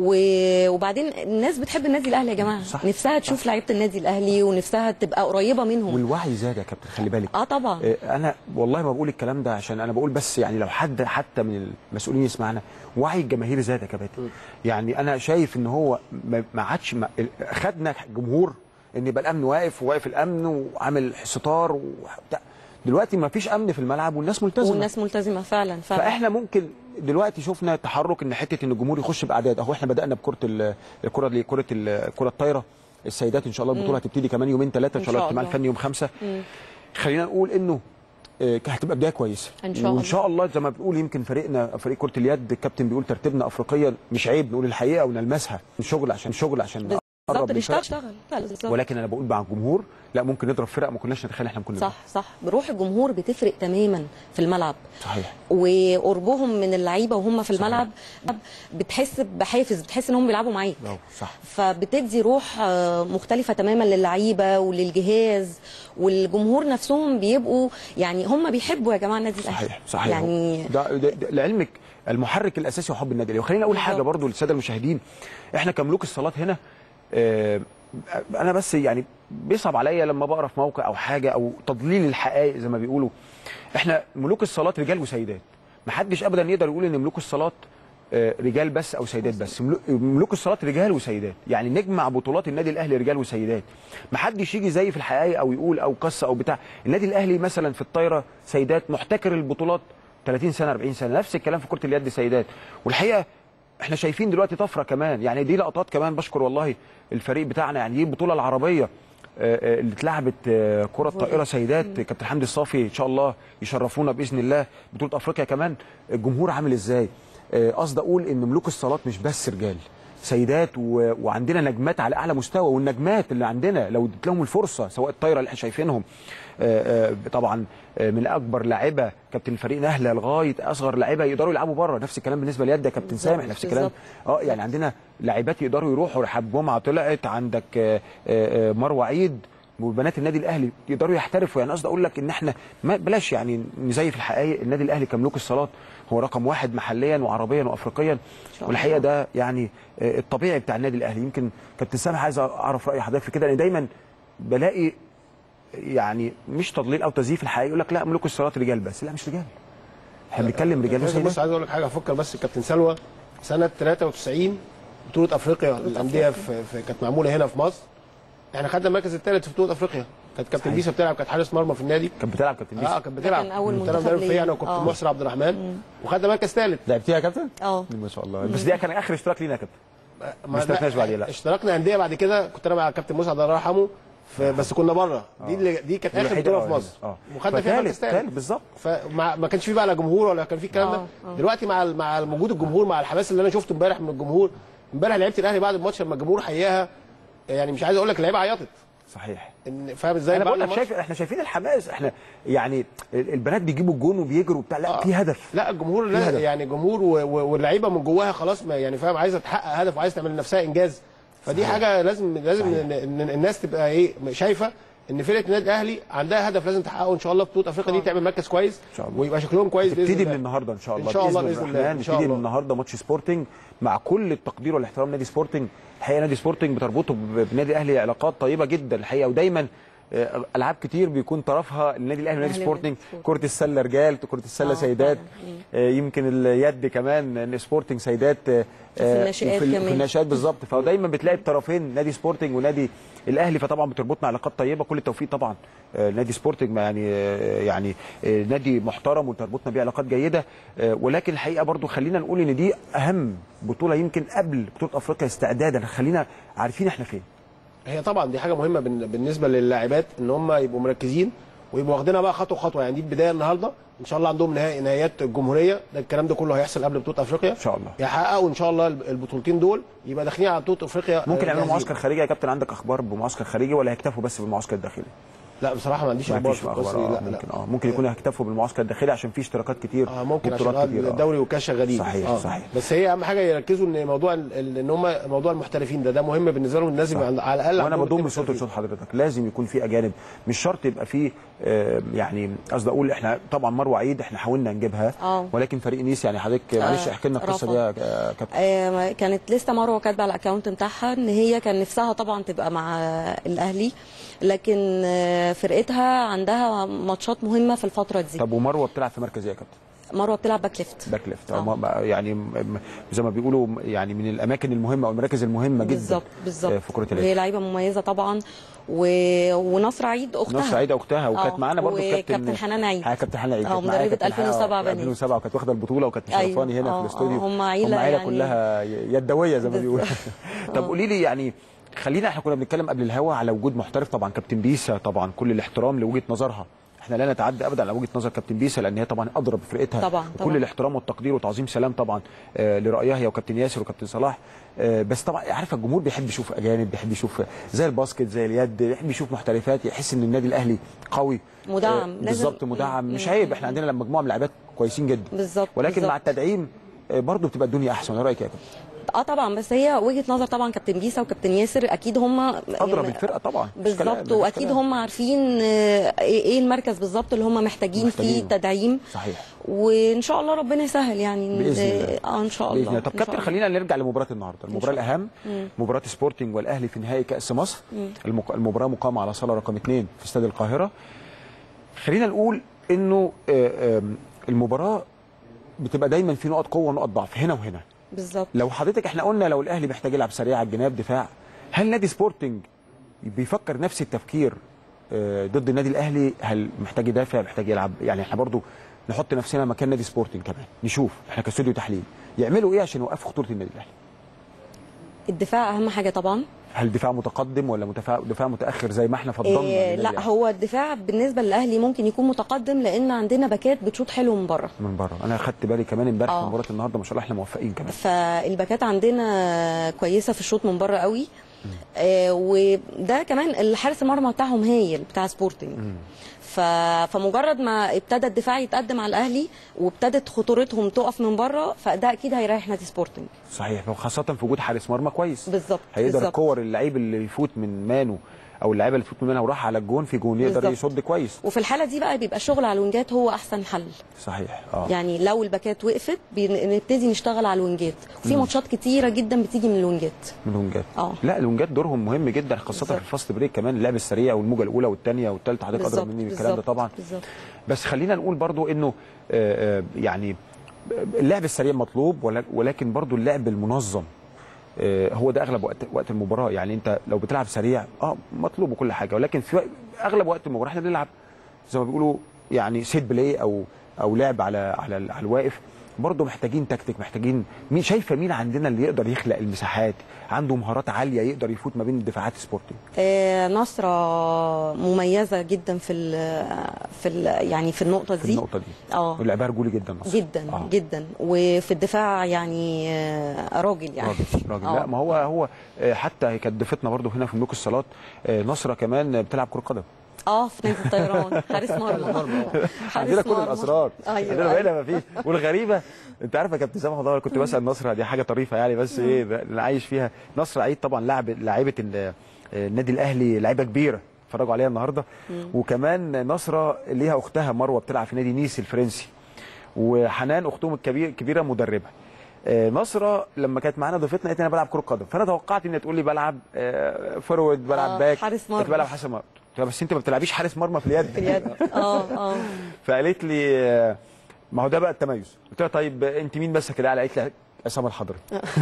و- وبعدين الناس بتحب النادي الاهلي يا جماعه صح. نفسها تشوف لعيبه النادي الاهلي ونفسها تبقى قريبه منهم والوعي زاد يا كابتن خلي بالك اه طبعا آه، انا والله ما بقول الكلام ده عشان انا بقول بس يعني لو حد حتى من المسؤولين يسمعنا وعي الجماهير زاد يا كابتن يعني انا شايف ان هو ما ما عادش ما- خدنا جمهور ان يبقى الامن واقف وواقف الامن وعامل ستار وبتاع دلوقتي ما فيش امن في الملعب والناس ملتزمه والناس ملتزمه فعلا فعلا فاحنا ممكن دلوقتي شفنا تحرك ان حته ان الجمهور يخش باعداد اهو احنا بدانا بكره ال- الكره دي كره ال- الكره الطايره السيدات ان شاء الله البطوله هتبتدي كمان يومين ثلاثه ان إن شاء الله شاء اجتماع الله. الفني يوم خمسة خلينا نقول انه آه، هتبقى بدايه كويسه إن شاء وان الله. شاء الله زي ما بنقول يمكن فريقنا فريق كره اليد الكابتن بيقول ترتيبنا افريقيا مش عيب نقول الحقيقه ونلمسها شغل عشان شغل عشان بالظبط نقرب بيشتغل للفرق. اشتغل فعلا بالظبط ولكن انا بقول مع الجمهور لا ممكن نضرب فرق ما كناش نتخيل احنا ممكن نضرب صح صح بروح الجمهور بتفرق تماما في الملعب صحيح وقربهم من اللعيبه وهم في الملعب بتحس بحافز بتحس انهم بيلعبوا معاك أهو، صح فبتدي روح آه، مختلفة تماما للعيبة وللجهاز والجمهور نفسهم بيبقوا يعني هم بيحبوا يا جماعة النادي الأهلي صحيح صحيح يعني ده, ده, ده لعلمك المحرك الاساسي هو حب النادي الاهلي وخليني اقول حاجه بالظبط. برضو للساده المشاهدين احنا كملوك الصالات هنا آه، انا بس يعني بيصعب عليا لما بقرا في موقع او حاجه او تضليل الحقائق زي ما بيقولوا احنا ملوك الصالات رجال وسيدات محدش ابدا يقدر يقول ان ملوك الصالات آه، رجال بس او سيدات بس ملو- ملوك الصالات رجال وسيدات يعني نجمع بطولات النادي الاهلي رجال وسيدات محدش يجي زي في الحقائق او يقول او قصه او بتاع النادي الاهلي مثلا في الطايره سيدات محتكر البطولات 30 سنه 40 سنه نفس الكلام في كره اليد سيدات والحقيقه احنا شايفين دلوقتي طفره كمان يعني دي لقطات كمان بشكر والله الفريق بتاعنا يعني دي البطوله العربيه آه، آه، اللي اتلعبت آه، كره طائره سيدات كابتن حمدي الصافي ان شاء الله يشرفونا باذن الله بطوله افريقيا كمان الجمهور عامل ازاي آه، قصدي اقول ان ملوك الصالات مش بس رجال سيدات و... وعندنا نجمات على اعلى مستوى والنجمات اللي عندنا لو اديت لهم الفرصه سواء الطايره اللي احنا شايفينهم آه، آه، طبعا آه، من اكبر لاعيبه كابتن الفريق نهله لغايه اصغر لاعيبه يقدروا يلعبوا بره نفس الكلام بالنسبه لليد يا كابتن بالظبط، سامح نفس الكلام بالظبط. اه يعني عندنا لاعبات يقدروا يروحوا رحاب جمعه طلعت عندك آه، آه، آه، مروه عيد وبنات النادي الاهلي يقدروا يحترفوا يعني قصدي اقول لك ان احنا ما بلاش يعني نزيف الحقائق النادي الاهلي كملوك الصالات هو رقم واحد محليا وعربيا وافريقيا شاء والحقيقه الله. ده يعني آه، الطبيعي بتاع النادي الاهلي يمكن كابتن سامح عايز اعرف راي حضرتك في كده لان دايما بلاقي يعني مش تضليل او تزييف الحقيقه يقول لك لا ملوك الصالات رجال بس لا مش رجال احنا بنتكلم رجال بص وسيدات عايز اقول لك حاجه افكر بس كابتن سلوى سنه 93 بطوله افريقيا الانديه في, في كانت معموله هنا في مصر احنا خدنا المركز الثالث في بطوله افريقيا كانت كابتن صحيح. بيسا بتلعب كانت حارس مرمى في النادي كانت بتلعب كابتن اه بيسا كانت بتلعب كان أول كنت انا منتخب مدرب ليا. فيها انا وكابتن آه. محسن عبد الرحمن وخدنا مركز ثالث لعبتيها يا كابتن؟ اه ما شاء الله بس ده كان اخر اشتراك لينا يا كابتن ما لا، اشتركناش بعديها لا اشتركنا انديه بعد كده كنت انا مع كابتن مسعد الله يرحمه في بس كنا بره دي اللي دي كانت دي اخر الوحيدة بطوله في اه مصر اه وخدنا فيها مركز فثالث ثالث ثالث بالظبط فما ما كانش فيه بقى لا جمهور ولا كان فيه الكلام ده آه، آه. دلوقتي مع ال- مع وجود الجمهور مع الحماس اللي انا شفته امبارح من الجمهور امبارح لعيبه الاهلي بعد الماتش لما الجمهور حياها يعني مش عايز اقول لك اللعيبه عيطت صحيح ان فاهم ازاي انا بعد بقول لك الماتش؟ شايف احنا شايفين الحماس احنا يعني ال- البنات بيجيبوا الجون وبيجروا وبتاع لا في هدف لا الجمهور في لا هدف. يعني جمهور و- و- واللعيبه من جواها خلاص ما يعني فاهم عايزه تحقق هدف وعايزه تعمل لنفسها انجاز فدي صحيح. حاجه لازم لازم صحيح. إن- إن الناس تبقى ايه شايفه ان فرقه النادي الاهلي عندها هدف لازم تحققه ان شاء الله في بطوله افريقيا دي تعمل مركز كويس إن شاء الله. ويبقى شكلهم كويس باذن نبتدي من الله النهارده ان شاء الله إن شاء الله بإذن بإذن الله. الرحمن. إن شاء نبتدي من الله. النهارده ماتش سبورتنج مع كل التقدير والاحترام نادي سبورتنج الحقيقه نادي سبورتنج بتربطه ب- بنادي الاهلي علاقات طيبه جدا الحقيقه ودايما آه، العاب كتير بيكون طرفها النادي الاهلي ونادي الأهلي سبورتنج ونادي كره السله رجال كره السله آه، سيدات فعلاً. آه، يمكن اليد كمان إن سبورتنج سيدات آه، وفي الناشئات وفي ال- كمان. في الناشئات بالظبط فدايما بتلاقي الطرفين نادي سبورتنج ونادي الاهلي فطبعا بتربطنا علاقات طيبه كل التوفيق طبعا آه، نادي سبورتنج ما يعني آه، يعني آه، نادي محترم وتربطنا بيه علاقات جيده آه، ولكن الحقيقه برضو خلينا نقول ان دي اهم بطوله يمكن قبل بطوله افريقيا استعدادا خلينا عارفين احنا فين هي طبعا دي حاجه مهمه بالن- بالنسبه للاعبات ان هم يبقوا مركزين ويبقوا واخدينها بقى خطوه خطوه يعني دي البدايه النهارده ان شاء الله عندهم نهائي نهائيات الجمهوريه ده الكلام ده كله هيحصل قبل بطوله افريقيا ان شاء الله يحققوا ان شاء الله الب- البطولتين دول يبقى داخلين على بطوله افريقيا ممكن آه، يعملوا جاهزين. معسكر خارجي يا كابتن عندك اخبار بمعسكر خارجي ولا هيكتفوا بس بالمعسكر الداخلي لا بصراحه ما عنديش ما اخبار فيش في القصة اخبار دي. آه لا ممكن لا اه ممكن يكونوا هيكتفوا بالمعسكر الداخلي عشان في اشتراكات كتير اه ممكن عشان وبطولات آه كتير، آه. الدوري والكاس شغالين صحيح، آه. صحيح. بس هي اهم حاجه يركزوا ان موضوع ال- ال- ان هم موضوع المحترفين ده ده مهم بالنسبه لهم الناس يبقى عند- على الاقل وانا عندهم بضم اتنين صوت محترفين. لصوت حضرتك لازم يكون في اجانب مش شرط يبقى في آه، يعني قصدي اقول احنا طبعا مروه عيد احنا حاولنا نجيبها اه. ولكن فريق نيس يعني حضرتك معلش احكي لنا القصه دي يا آه، كابتن آه، كانت لسه مروه كاتبه على الاكونت بتاعها ان هي كان نفسها طبعا تبقى مع الاهلي لكن آه، فرقتها عندها ماتشات مهمه في الفتره دي طب ومروه بتلعب في مركز ايه يا كابتن؟ مروه بتلعب باك ليفت باك ليفت آه. أو ما- يعني م- م- زي ما بيقولوا يعني من الاماكن المهمه او المراكز المهمه جدا بالظبط بالظبط آه، في كره وهي اليد لعيبه مميزه طبعا و... ونصر عيد اختها نص سعيده اختها وكانت آه، معانا برضو وكابتن حنان عيد. ها كابتن حنان عيد آه، كانت معايا مدربة كابتن حنان، 2007 آه، بنات. 2007 وكانت واخده البطوله وكانت أيوة، مشرفاني هنا آه، في الاستوديو آه، هم عيلة هم عيله يعني- كلها يدويه زي ما بيقولوا طب آه. قولي لي يعني خلينا احنا كنا بنتكلم قبل الهوا على وجود محترف طبعا كابتن بيسا طبعا كل الاحترام لوجهه نظرها احنا لا نتعدى ابدا على وجهه نظر كابتن بيسا لان هي طبعا اضرب فرقتها طبعاً، وكل طبعاً. الاحترام والتقدير وتعظيم سلام طبعا آه لرايها هي وكابتن ياسر وكابتن صلاح آه بس طبعا عارفه الجمهور بيحب يشوف اجانب بيحب يشوف زي الباسكت زي اليد بيحب يشوف محترفات يحس ان النادي الاهلي قوي مدعم. آه لازم- بالظبط مدعم مم. مش عيب احنا عندنا مجموعه من لاعبات كويسين جدا بالظبط ولكن بالظبط. مع التدعيم آه، برضه بتبقى الدنيا احسن ايه رايك يا كابتن اه طبعا بس هي وجهه نظر طبعا كابتن بيسا وكابتن ياسر اكيد هم اضرب الفرقه طبعا مش كلام، بالظبط مفيش واكيد كلام. هم عارفين آه، ايه إيه المركز بالظبط اللي هم محتاجين فيه محتاجينه. تدعيم صحيح وان شاء الله ربنا يسهل يعني بإذن الله. اه ان شاء باذن الله الله طب إن شاء كابتن الله. خلينا نرجع لمباراه النهارده المباراه شاء الاهم مباراه سبورتنج والاهلي في نهائي كاس مصر المق... المباراه مقامه على صاله رقم اثنين في استاد القاهره خلينا نقول انه آه، آم، المباراه بتبقى دايما في نقط قوه ونقط ضعف هنا وهنا بالظبط لو حضرتك احنا قلنا لو الاهلي محتاج يلعب سريع على الجناب دفاع هل نادي سبورتنج بيفكر نفس التفكير آه، ضد النادي الاهلي هل محتاج يدافع محتاج يلعب يعني احنا برضو نحط نفسنا مكان نادي سبورتنج كمان نشوف احنا كاستوديو تحليل يعملوا ايه عشان يوقفوا خطوره النادي الاهلي الدفاع اهم حاجه طبعا هل دفاع متقدم ولا متفا... دفاع متاخر زي ما احنا فضلنا إيه للنادي لا الأهلي؟ هو الدفاع بالنسبه للاهلي ممكن يكون متقدم لان عندنا باكات بتشوط حلو من بره من بره انا خدت بالي كمان امبارح في آه. مباراه النهارده ما شاء الله احنا موفقين كمان فالباكات عندنا كويسه في الشوط من بره قوي آه وده كمان الحارس المرمى بتاعهم هايل بتاع سبورتنج ف... فمجرد ما ابتدى الدفاع يتقدم على الاهلي وابتدت خطورتهم تقف من بره فده اكيد هيريح نادي سبورتنج صحيح وخاصه في وجود حارس مرمى كويس بالظبط هيقدر بالظبط. كور اللعيب اللي يفوت من مانو او اللعيبه اللي تفوت من مانو وراح على الجون في جون يقدر بالظبط. يصد كويس وفي الحاله دي بقى بيبقى الشغل على الوينجات هو احسن حل صحيح اه يعني لو الباكات وقفت بنبتدي نشتغل على الوينجات في ماتشات كتيره جدا بتيجي من الوينجات من الونجات اه. لا الونجات دورهم مهم جدا خاصه بالظبط. في الفاست بريك كمان اللعب السريع والموجه الاولى والثانيه والثالثه حضرتك ادرى بالظبط مني بالكلام ده بالظبط طبعا بالظبط بس خلينا نقول برضو انه آه، آه، يعني اللعب السريع مطلوب ولا- ولكن برضو اللعب المنظم آه، هو ده اغلب وقت وقت المباراه يعني انت لو بتلعب سريع اه مطلوب وكل حاجه ولكن في وق- اغلب وقت المباراه احنا بنلعب زي ما بيقولوا يعني سيت بلاي او او لعب على على ال- على الواقف برضه محتاجين تكتيك محتاجين مين شايفه مين عندنا اللي يقدر يخلق المساحات عنده مهارات عاليه يقدر يفوت ما بين الدفاعات سبورتنج آه، نصرة مميزة جدا في ال في ال يعني في النقطة في دي النقطه دي اه ولعبها رجولي جدا نصر. جدا آه. جدا وفي الدفاع يعني آه، راجل يعني راجل راجل آه. لا ما هو هو آه، حتى كانت ضيفتنا برضه هنا في ملوك الصالات آه، نصره كمان بتلعب كره قدم اه في نادي الطيران حارس مرمى حارس عندنا كل مرمى. الاسرار ايوه عندنا أيوة. بقينا ما فيش والغريبه انت عارفه يا كابتن سامح والله كنت بسال نصر دي حاجه طريفه يعني بس ايه ده اللي عايش فيها نصر عيد طبعا لاعب لاعيبه ال- النادي الاهلي لعيبه كبيره هتتفرجوا عليها النهارده وكمان نصره ليها اختها مروه بتلعب في نادي نيس الفرنسي وحنان اختهم الكبير الكبيره مدربه آه، نصره لما كانت معانا ضيفتنا قالت لي انا بلعب كره قدم فانا توقعت ان تقول لي بلعب آه، فورورد بلعب آه، باك حارس مرمى. قلت بلعب حارس مرمى قلت لها بس انت ما بتلعبيش حارس مرمى في اليد في اليد اه اه فقالت لي آه، ما هو ده بقى التميز قلت لها طيب آه، انت مين بس كده قالت لي عصام الحضري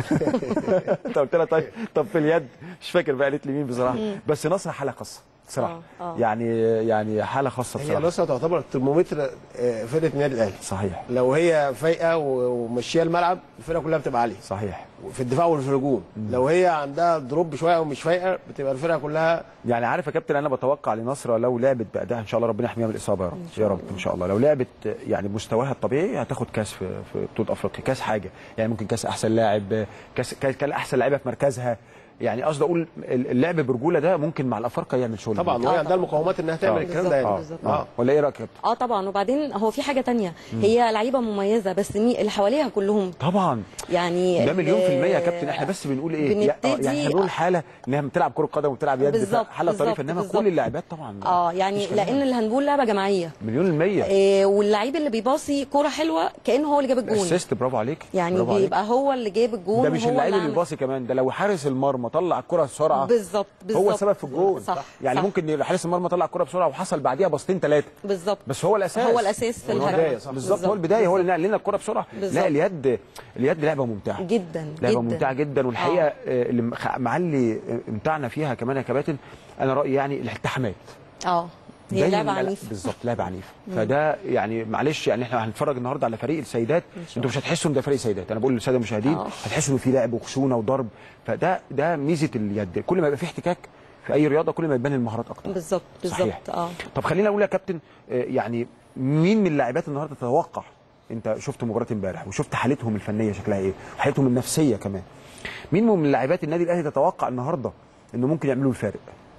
قلت لها طيب طب في اليد مش فاكر بقى قالت لي مين بصراحه بس نصر حاله خاصه بصراحه آه، آه. يعني يعني حاله خاصه هي بصراحه نصره تعتبر الترمومتر آه، فرقه النادي الاهلي صحيح لو هي فايقه و- وماشيه الملعب الفرقه كلها بتبقى عاليه صحيح في الدفاع وفي الهجوم لو هي عندها دروب شويه او مش فايقه بتبقى الفرقه كلها يعني عارف يا كابتن انا بتوقع لنصره لو لعبت بادائها ان شاء الله ربنا يحميها من الاصابه يا رب يا رب ان شاء الله لو لعبت يعني بمستواها الطبيعي هتاخد كاس في في بطوله افريقيا كاس حاجه يعني ممكن كاس احسن لاعب كاس كاس كان احسن لعيبه في مركزها يعني قصدي اقول اللعب برجوله ده ممكن مع الافارقه يعمل شغل طبعا كبير. وهي آه، عندها طبعاً. المقومات انها تعمل آه. الكلام ده يعني اه بالظبط. اه ولا ايه رايك يا كابتن اه طبعا وبعدين هو في حاجه تانية هي لعيبه مميزه بس مي اللي حواليها كلهم طبعا يعني ده ال- مليون في المية يا كابتن احنا بس بنقول ايه يا- آه، بنبتدي- يعني احنا بنقول حالة انها بتلعب كرة قدم وبتلعب يد بالظبط، حالة طريفة بالظبط، انما بالظبط. كل اللاعبات طبعا اه يعني مفيش كلام. لان الهاندبول لعبه جماعيه مليون المية إيه واللعيب اللي بيباصي كوره حلوه كانه هو اللي جاب الجون اسيست برافو عليك يعني برافو عليك. بيبقى هو اللي جاب الجون ده مش وهو اللعيب اللي عمل- بيباصي كمان ده لو حارس المرمى طلع الكرة بسرعة بالظبط بالظبط هو السبب في الجول صح يعني صح. ممكن حارس المرمى طلع الكرة بسرعة وحصل بعديها باصتين ثلاثة بالظبط بس هو الاساس هو الاساس في هو الهجمه البداية صح بالظبط هو البداية هو اللي نقل لنا الكرة بسرعة بالظبط. لا اليد اليد لعبة ممتعة جدا لعبه جدا ممتعه جدا والحقيقه آه. اللي مخ- معلي امتعنا فيها كمان يا كباتن انا رايي يعني الالتحامات اه هي دايماً لعبه لا- عنيفه بالظبط لعبه عنيفه فده يعني معلش يعني احنا هنتفرج النهارده على فريق السيدات انتوا مش هتحسوا ان ده فريق سيدات انا بقول للساده المشاهدين آه. هتحسوا ان في لعب وخشونه وضرب فده ده ميزه اليد كل ما يبقى في احتكاك في اي رياضه كل ما يبان المهارات اكتر بالظبط صحيح. بالظبط اه طب خلينا اقول يا كابتن آه، يعني مين من اللاعبات النهارده تتوقع انت شفت مباراه امبارح وشفت حالتهم الفنيه شكلها ايه وحالتهم النفسيه كمان مين من لاعبات النادي الاهلي تتوقع النهارده انه ممكن يعملوا الفارق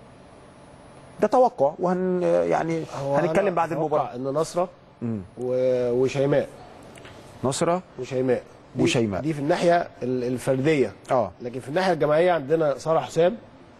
ده توقع وهن يعني هو هنتكلم أنا بعد أتوقع المباراه ان نصره مم. و- وشيماء نصره وشيماء دي- وشيماء. دي في الناحيه ال- الفرديه اه لكن في الناحيه الجماعيه عندنا ساره حسام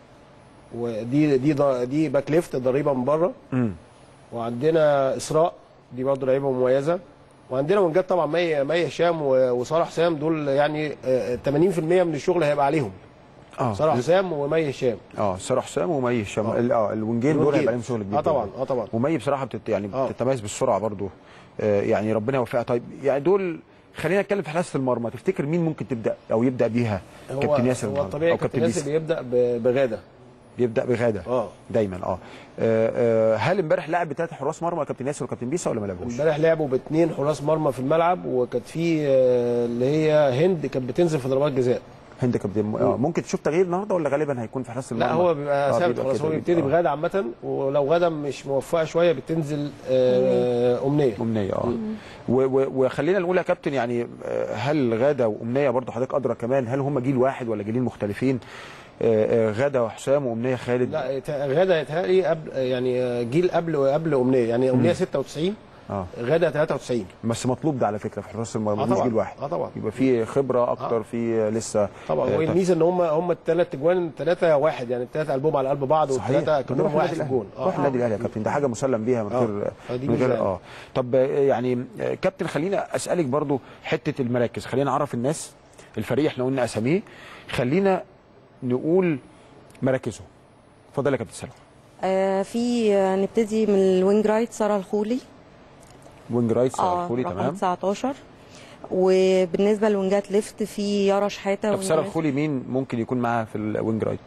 ودي دي ض- دي باك ليفت ضريبه من بره امم وعندنا اسراء دي برضه لعيبه مميزه وعندنا ونجات طبعا مي مي هشام و- وساره حسام دول يعني آه، 80% من الشغل هيبقى عليهم اه ساره حسام ومي هشام اه ساره حسام ومي هشام آه. ال- اه الونجين دول الونجين. هيبقى عليهم شغل كبير اه طبعا اه طبعا ومي بصراحه بتت يعني آه. بتتميز بالسرعه برضو آه يعني ربنا يوفقها طيب يعني دول خلينا نتكلم في حراسه المرمى تفتكر مين ممكن تبدا او يبدا بيها هو كابتن ياسر هو النهاردة؟ الطبيعي او كابتن كابتن ياسر ياسر بيبدا ب- بغاده بيبدا بغاده اه دايما اه, آه, آه هل امبارح لعب بثلاث حراس مرمى كابتن ياسر وكابتن بيسا ولا ما لعبوش؟ امبارح لعبوا باثنين حراس مرمى في الملعب وكانت في آه، اللي هي هند كانت بتنزل في ضربات جزاء هند كابتن آه ممكن تشوف تغيير النهارده ولا غالبا هيكون في حراسه المرمى؟ لا هو بيبقى آه، ثابت خلاص كده، هو بيبتدي آه. بغاده عامه ولو غاده مش موفقه شويه بتنزل آه، امنيه امنيه اه و- و- وخلينا نقول يا كابتن يعني آه، هل غاده وامنيه برضه حضرتك ادرى كمان هل هم جيل واحد ولا جيلين مختلفين؟ آه، آه، غاده وحسام وامنيه خالد لا يت- غاده يتهيألي قبل يعني آه، جيل قبل قبل امنيه يعني امنيه 96 اه غاده 93 بس مطلوب ده على فكره في حراس المرمى آه مش طبعاً. جيل واحد اه طبعا يبقى في خبره اكتر في لسه طبعا آه، والميزه ان هم هم الثلاث اجوان ثلاثه واحد يعني الثلاثه قلبهم على قلب بعض صحيح والثلاثه كنا كلهم نروح واحد النادي في الاهلي الجون روح النادي الاهلي يا كابتن ده حاجه مسلم بيها من آه. غير فدي من غير ميزة اه طب آه، يعني آه، كابتن خلينا اسالك برضو حته المراكز خلينا نعرف الناس الفريق احنا قلنا اساميه خلينا نقول مراكزهم اتفضل يا كابتن سلام آه في آه، نبتدي من الوينج رايت ساره الخولي وينج رايت ساره اه الخولي رقم تمام 19 وبالنسبه للوينجات ليفت في يارا شحاته طب وينج ساره رايت. الخولي مين ممكن يكون معاها في الوينج رايت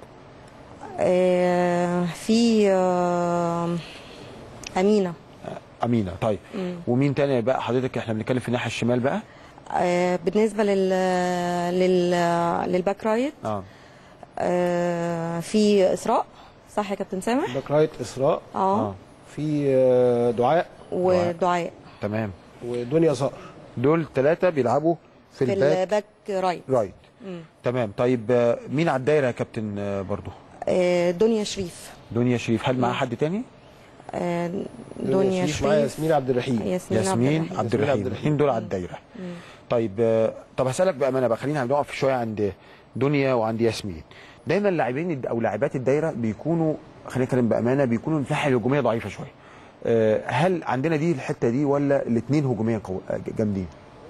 آه في آه امينه امينه طيب ومين تاني بقى حضرتك احنا بنتكلم في الناحيه الشمال بقى آه بالنسبه لل لل للباك رايت اه آه في اسراء صح يا كابتن سامح باك رايت اسراء اه اه في آه، دعاء ودعاء تمام ودنيا صقر دول ثلاثه بيلعبوا في, في الباك الباك رايت رايت مم. تمام طيب آه، مين على الدايره يا كابتن آه، برضو آه دنيا شريف دنيا شريف هل معاها حد تاني آه دنيا شريف معايا شريف ياسمين عبد الرحيم ياسمين, ياسمين عبد عبد ياسمين الرحيم عبد الرحيم. الاثنين دول على الدايره طيب آه، طب هسالك بامانه بقى خلينا نقف شويه عند دنيا وعند ياسمين دايما لاعبين الد- او لاعبات الدايره بيكونوا خلينا نتكلم بامانه بيكونوا الناحيه الهجوميه ضعيفه شويه آه، هل عندنا دي الحته دي ولا الاثنين هجوميا قو... آه، جامدين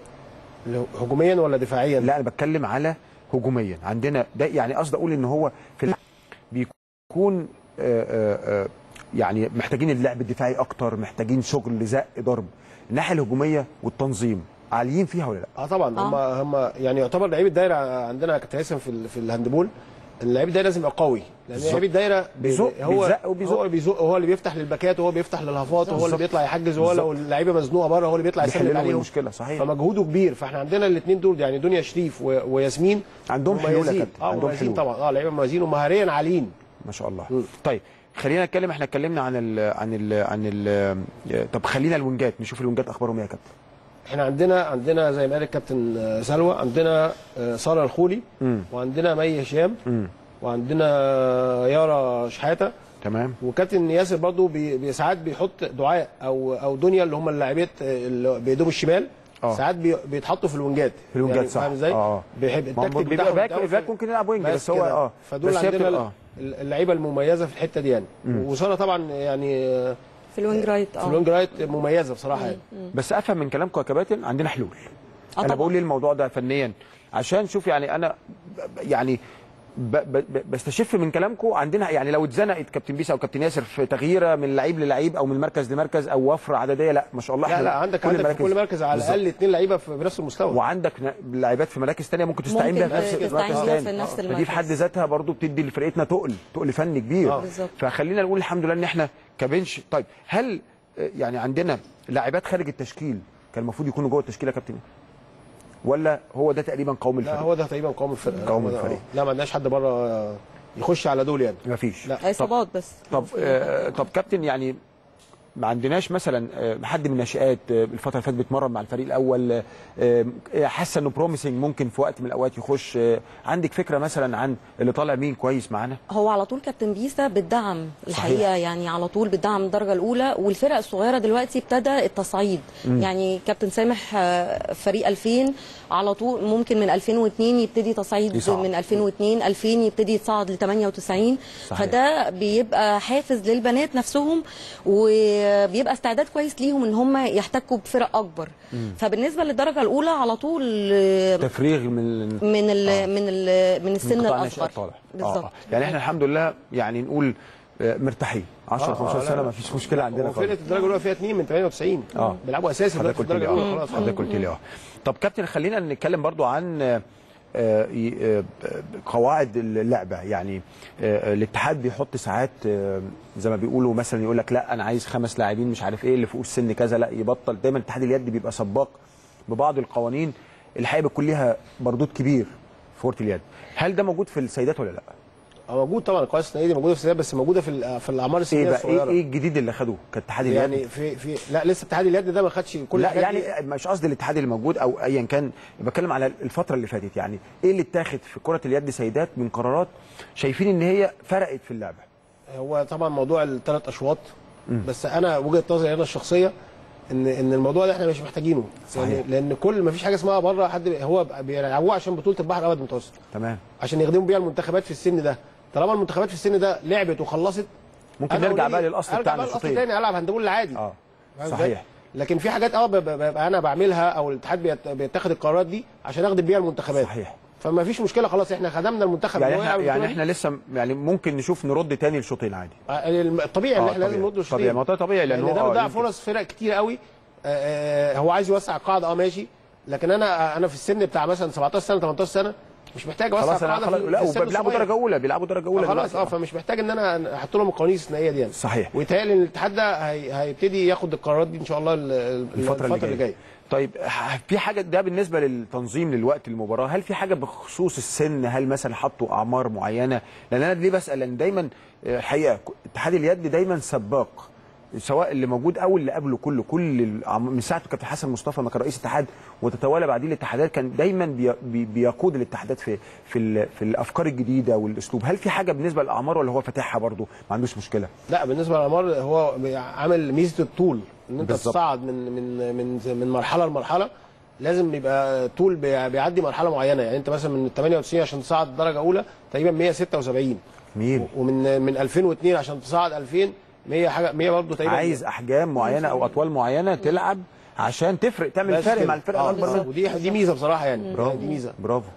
هجوميا ولا دفاعيا لا انا بتكلم على هجوميا عندنا ده يعني قصدي اقول ان هو في اللعب بيكون آه، آه، آه، يعني محتاجين اللعب الدفاعي اكتر محتاجين شغل زق ضرب الناحيه الهجوميه والتنظيم عاليين فيها ولا لا اه طبعا هم هم يعني يعتبر لعيب الدايره عندنا يا كابتن هيثم في ال- في الهاندبول اللعيب الدايره لازم يبقى قوي لان بالظبط. لعيب الدايره بيزق- هو بيزق وبيزق. هو بيزق هو اللي بيفتح للباكات وهو بيفتح للهافات وهو اللي بالظبط. بيطلع يحجز وهو لو بالظبط. اللعيبه مزنوقه بره هو اللي بيطلع بيحل يسند لهم عليهم المشكله صحيح فمجهوده كبير فاحنا عندنا الاثنين دول يعني دنيا شريف و- وياسمين عندهم حلول يا مميزين. كابتن، اه عندهم مميزين حلول. طبعا اه لعيبه مميزين ومهاريا عاليين ما شاء الله مم. طيب خلينا نتكلم احنا اتكلمنا عن ال عن ال عن ال طب خلينا الونجات نشوف الونجات اخبارهم ايه يا كابتن احنا عندنا عندنا زي ما قال الكابتن آه، سلوى عندنا آه، ساره الخولي مم. وعندنا مي هشام امم وعندنا يارا شحاته تمام وكابتن ياسر برضو بي بي- ساعات بيحط دعاء او او دنيا اللي هم اللاعبات اللي بايدهم الشمال آه. ساعات بي بيتحطوا في الونجات في الونجات يعني صح. فاهم ازاي؟ آه. بيحب ما هو التكتيك بيبقى بتاعهم باك- بتاعهم الباك في- ممكن يلعب وينج، بس هو- كده. آه. فدول بس هي عندنا بتبقى- آه. اللعيبه المميزه في الحته دي يعني وساره طبعا يعني آه، في الوينج رايت في اه الوينج رايت مميزه بصراحه يعني بس افهم من كلامكم يا كباتن عندنا حلول آه انا طبعاً. بقول ليه الموضوع ده فنيا عشان شوف يعني انا ب- ب- يعني ب ب ب بستشف من كلامكم عندنا يعني لو اتزنقت كابتن بيسا او كابتن ياسر في تغييره من لعيب للعيب او من مركز لمركز او وفره عدديه لا ما شاء الله لا إحنا لا عندك عندك في كل مركز على بالظبط. الاقل اثنين لعيبه في بنفس المستوى وعندك ن- لعيبات في مراكز تانية ممكن تستعين ممكن بيها في نفس تستعين المركز بيها في تاني. نفس آه. فدي المركز. في حد ذاتها برضو بتدي لفرقتنا تقل تقل فني كبير آه. بالظبط. فخلينا نقول الحمد لله ان احنا كبنش طيب هل آه، يعني عندنا لاعبات خارج التشكيل كان المفروض يكونوا جوه التشكيل يا كابتن ولا هو ده تقريبا قوم لا الفريق هو ده تقريبا قوم الفرقه قوم هو ده، الفريق. آه. لا ما عندناش حد بره آه، يخش على دول يعني مفيش لا. اصابات بس طب آه طب كابتن يعني ما عندناش مثلا آه، حد من الناشئات آه، الفتره اللي فاتت بيتمرن مع الفريق الاول آه، آه، حاسه انه بروميسنج ممكن في وقت من الاوقات يخش آه، عندك فكره مثلا عن اللي طالع مين كويس معانا هو على طول كابتن بيسا بتدعم الحقيقه يعني على طول بتدعم الدرجه الاولى والفرق الصغيره دلوقتي ابتدى التصعيد يعني كابتن سامح آه، فريق 2000 على طول ممكن من 2002 يبتدي تصعيد يصعد. من 2002 2000 يبتدي يتصعد ل 98 صحيح. فده بيبقى حافز للبنات نفسهم وبيبقى استعداد كويس ليهم ان هم يحتكوا بفرق اكبر فبالنسبه للدرجه الاولى على طول آه، تفريغ من من ال من ال من السن من قطاع الاصغر الناشئات طالع بالظبط آه. يعني احنا الحمد لله يعني نقول آه، مرتاحين 10 آه، 15 لا، سنه لا. ما فيش مشكله عندنا وفرقه خالص الدرجه الاولى فيها اثنين من 98 آه. بيلعبوا اساسي حضرتك دلوقتي في قلت لي الدرجه الاولى اه خلاص حضرتك قلت لي اه طب كابتن خلينا نتكلم برضو عن آه، آه، ي- آه، قواعد اللعبه يعني آه، الاتحاد بيحط ساعات آه، زي ما بيقولوا مثلا يقول لك لا انا عايز خمس لاعبين مش عارف ايه اللي فوق السن كذا لا يبطل دايما اتحاد اليد بيبقى سباق ببعض القوانين الحقيقه بيكون ليها مردود كبير في كره اليد هل ده موجود في السيدات ولا لا؟ هو موجود طبعا القواعد السنيه دي موجوده في السيدات بس موجوده في ال- في الاعمار ايه السنيه بقى ايه, الصغيره إيه الجديد اللي خدوه كاتحاد اليد؟ يعني في في لا لسه اتحاد اليد ده ما خدش كل لا الحاجات دي. يعني مش قصدي الاتحاد اللي موجود او ايا كان بتكلم على الفتره اللي فاتت يعني ايه اللي اتاخد في كره اليد سيدات من قرارات شايفين ان هي فرقت في اللعبه هو طبعا موضوع الثلاث اشواط بس انا وجهه نظري انا الشخصيه ان ان الموضوع ده احنا مش محتاجينه صحيح. يعني لان كل ما فيش حاجه اسمها بره حد بي- هو بيلعبوه عشان بطوله البحر الابيض المتوسط تمام عشان يخدموا بيها المنتخبات في السن ده طالما المنتخبات في السن ده لعبت وخلصت ممكن أنا نرجع أقول بقى إيه؟ للاصل ارجع بتاعنا بقى الاصل الشوطين تاني العب هاندبول العادي اه فاهم إزاي؟ صحيح لكن في حاجات اه ب- ب- ببقى انا بعملها او الاتحاد بيت- بيتخذ القرارات دي عشان اخدم بيها المنتخبات صحيح فما فيش مشكله خلاص احنا خدمنا المنتخب يعني اللي هو احنا يلعب يعني البطولة احنا لسه يعني ممكن نشوف نرد تاني لشوطين عادي دي. آه، الطبيعي ان آه، احنا لازم طبيعي. نرد الشوطين طبيعي، ما هو ده طبيعي، لأن لان هو ده آه، بيضيع يمكن. فرص فرق كتير قوي آه، آه، هو عايز يوسع القاعده اه ماشي لكن انا انا في السن بتاع مثلا 17 سنه 18 سنه مش محتاج اوسع خلاص انا القاعده خلاص في- لا في السن وبيلعبوا الصغير. درجه اولى بيلعبوا درجه اولى آه، خلاص دلوقتي. اه فمش محتاج ان انا احط لهم القوانين الثنائيه دي يعني صحيح ويتهيألي ان الاتحاد ده هي- هيبتدي ياخد القرارات دي ان شاء الله ال- ال- الفترة, اللي جايه طيب ح- في حاجه ده بالنسبه للتنظيم للوقت المباراه هل في حاجه بخصوص السن هل مثلا حطوا اعمار معينه لان انا ليه بسال لان دايما آه، الحقيقه ك- اتحاد اليد دايما سباق سواء اللي موجود او اللي قبله كله كل الأعم- من ساعه كابتن حسن مصطفى ما كان رئيس اتحاد وتتوالى بعديه الاتحادات كان دايما بي بي بيقود الاتحادات في في ال- في الافكار الجديده والاسلوب هل في حاجه بالنسبه للاعمار ولا هو فاتحها برضه ما عندوش مشكله لا بالنسبه للامار هو عامل ميزه الطول ان انت بالظبط. تصعد من من من من مرحله لمرحله لازم يبقى طول بي- بيعدي مرحله معينه يعني انت مثلا من 98 عشان تصعد درجه اولى تقريبا 176 جميل ومن من 2002 عشان تصعد 2000 100 حاجه 100 برضه تقريبا عايز احجام معينه او اطوال معينه تلعب عشان تفرق تعمل بس فرق كده. مع الفرقه آه، الاكبر منك ودي دي ميزه بصراحه يعني برافو دي ميزه برافو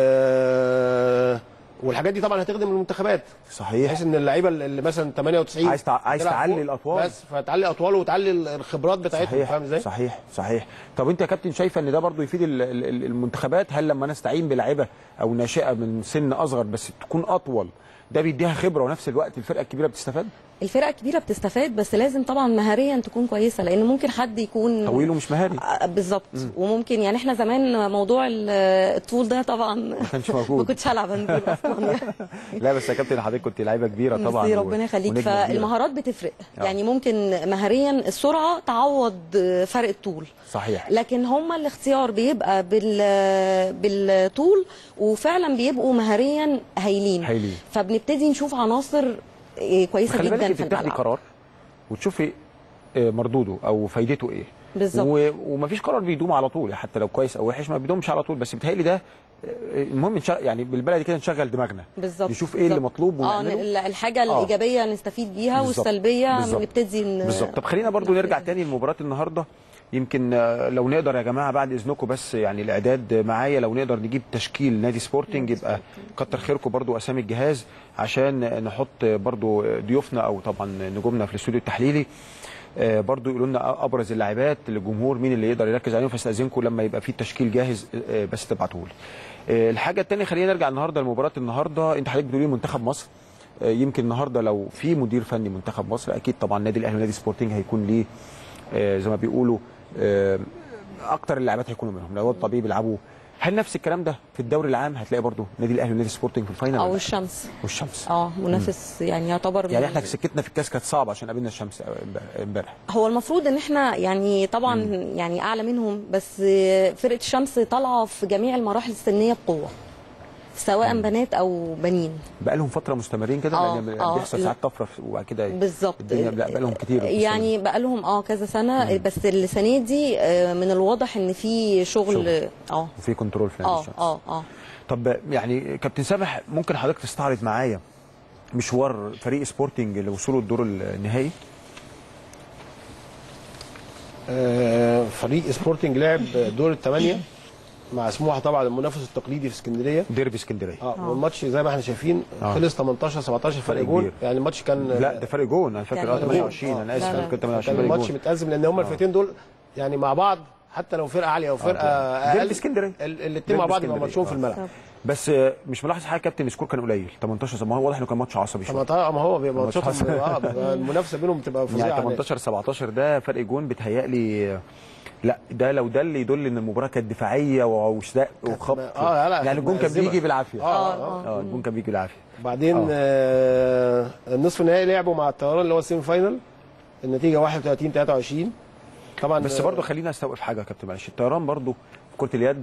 آه والحاجات دي طبعا هتخدم المنتخبات صحيح بحيث ان اللعيبه اللي مثلا 98 عايز تع- عايز تلعب تعلي فوق، الأطوال. بس فتعلي اطوال وتعلي الخبرات بتاعتهم صحيح فاهم ازاي؟ صحيح صحيح طب انت يا كابتن شايفه ان ده برضو يفيد ال- ال- ال- المنتخبات هل لما نستعين بلاعيبه او ناشئه من سن اصغر بس تكون اطول ده بيديها خبره ونفس الوقت الفرقه الكبيره بتستفاد الفرقه الكبيره بتستفاد بس لازم طبعا مهاريا تكون كويسه لان ممكن حد يكون طويل ومش مهاري آه، بالظبط وممكن يعني احنا زمان موضوع ال- الطول ده طبعا ما كانش موجود. كنتش هلعب هاندبول اصلا يعني. لا بس يا كابتن حضرتك كنت لعيبه كبيره طبعا ميرسي و- ربنا يخليك ونجمة كبيرة. فالمهارات بتفرق آه. يعني ممكن مهاريا السرعه تعوض فرق الطول صحيح لكن هما الاختيار بيبقى بال بالطول وفعلا بيبقوا مهاريا هايلين هايلين. فبنبتدي نشوف عناصر إيه، كويسه خلي جدا بالك انت في بتاخدي الملعب قرار وتشوفي آه، مردوده او فايدته ايه بالظبط. و- ومفيش قرار بيدوم على طول حتى لو كويس او وحش ما بيدومش على طول بس بيتهيألي ده آه، المهم نشغل يعني بالبلدي كده نشغل دماغنا بالظبط نشوف ايه اللي بالظبط. مطلوب اه ونعمله ال- الحاجه الايجابيه نستفيد بيها بالظبط. والسلبيه بالظبط. نبتدي ن- بالظبط طب خلينا برضو نرجع تاني لمباراه النهارده يمكن آه، لو نقدر يا جماعه بعد اذنكم بس يعني الاعداد معايا لو نقدر نجيب تشكيل نادي سبورتنج يبقى كتر خيركم برضو اسامي الجهاز عشان نحط برضو ضيوفنا او طبعا نجومنا في الاستوديو التحليلي آه، برضو يقولوا لنا ابرز اللاعبات للجمهور مين اللي يقدر يركز عليهم فاستاذنكم لما يبقى في التشكيل جاهز آه، بس تبعتوه لي آه، الحاجه الثانيه خلينا نرجع النهارده لمباراه النهارده انت حضرتك بتقولي منتخب مصر آه، يمكن النهارده لو في مدير فني منتخب مصر اكيد طبعا النادي الاهلي ونادي سبورتنج هيكون ليه آه، زي ما بيقولوا آه، اكتر اللاعبات هيكونوا منهم لو هو الطبيب يلعبوا هل نفس الكلام ده في الدوري العام هتلاقي برضو النادي الاهلي ونادي سبورتنج في الفاينل او ولا لا؟ الشمس والشمس اه منافس يعني يعتبر يعني من- احنا سكتنا في الكاس كانت صعبه عشان قابلنا الشمس امبارح هو المفروض ان احنا يعني طبعا يعني اعلى منهم بس فرقه الشمس طالعه في جميع المراحل السنيه بقوه سواء بنات او بنين بقى لهم فتره مستمرين كده آه، لان آه. بيحصل ساعات طفره في- وبعد كده بالظبط الدنيا لا بقى لهم كتير يعني بقى لهم اه كذا سنه بس السنه دي آه، من الواضح ان في شغل شغل. اه وفي كنترول في نادي اه الشمس اه اه طب يعني كابتن سامح ممكن حضرتك تستعرض معايا مشوار فريق سبورتنج لوصوله الدور النهائي آه فريق سبورتنج لعب دور الثمانيه مع سموحه طبعا المنافس التقليدي في اسكندريه ديربي اسكندريه اه والماتش زي ما احنا شايفين آه. خلص 18 17 فرق فرق جون كبير. يعني الماتش كان لا ده فرق جون انا فاكر اه كان 28 انا اسف لا، انا لا. كنت كان 28 فرق الماتش جون متأزم لان هما الفرقتين دول يعني مع بعض حتى لو فرقه عاليه او فرقه ديربي اقل اسكندريه الاثنين مع ديربي بعض يبقى اسكندرية. ماتشهم في آه. الملعب بس آه، مش ملاحظ حاجه كابتن السكور كان قليل 18 ما هو واضح انه كان ماتش عصبي طب شويه ما ما هو بيبقى ماتش ماتشاتهم حصل. اه بيبقى المنافسه بينهم بتبقى يعني فظيعه 18 17 ده فرق جون بيتهيألي آه، لا ده لو ده اللي يدل ان المباراه كانت دفاعيه وسداء وخبط آه، لا، لا، يعني كانت الجون كان مأزمة. بيجي بالعافيه اه آه. اه اه الجون كان بيجي بالعافيه بعدين آه. آه النصف النهائي لعبوا مع الطيران اللي هو السيمي فاينل النتيجه 31 23 طبعا بس برضه خلينا استوقف حاجه يا كابتن معلش الطيران برضه في كره اليد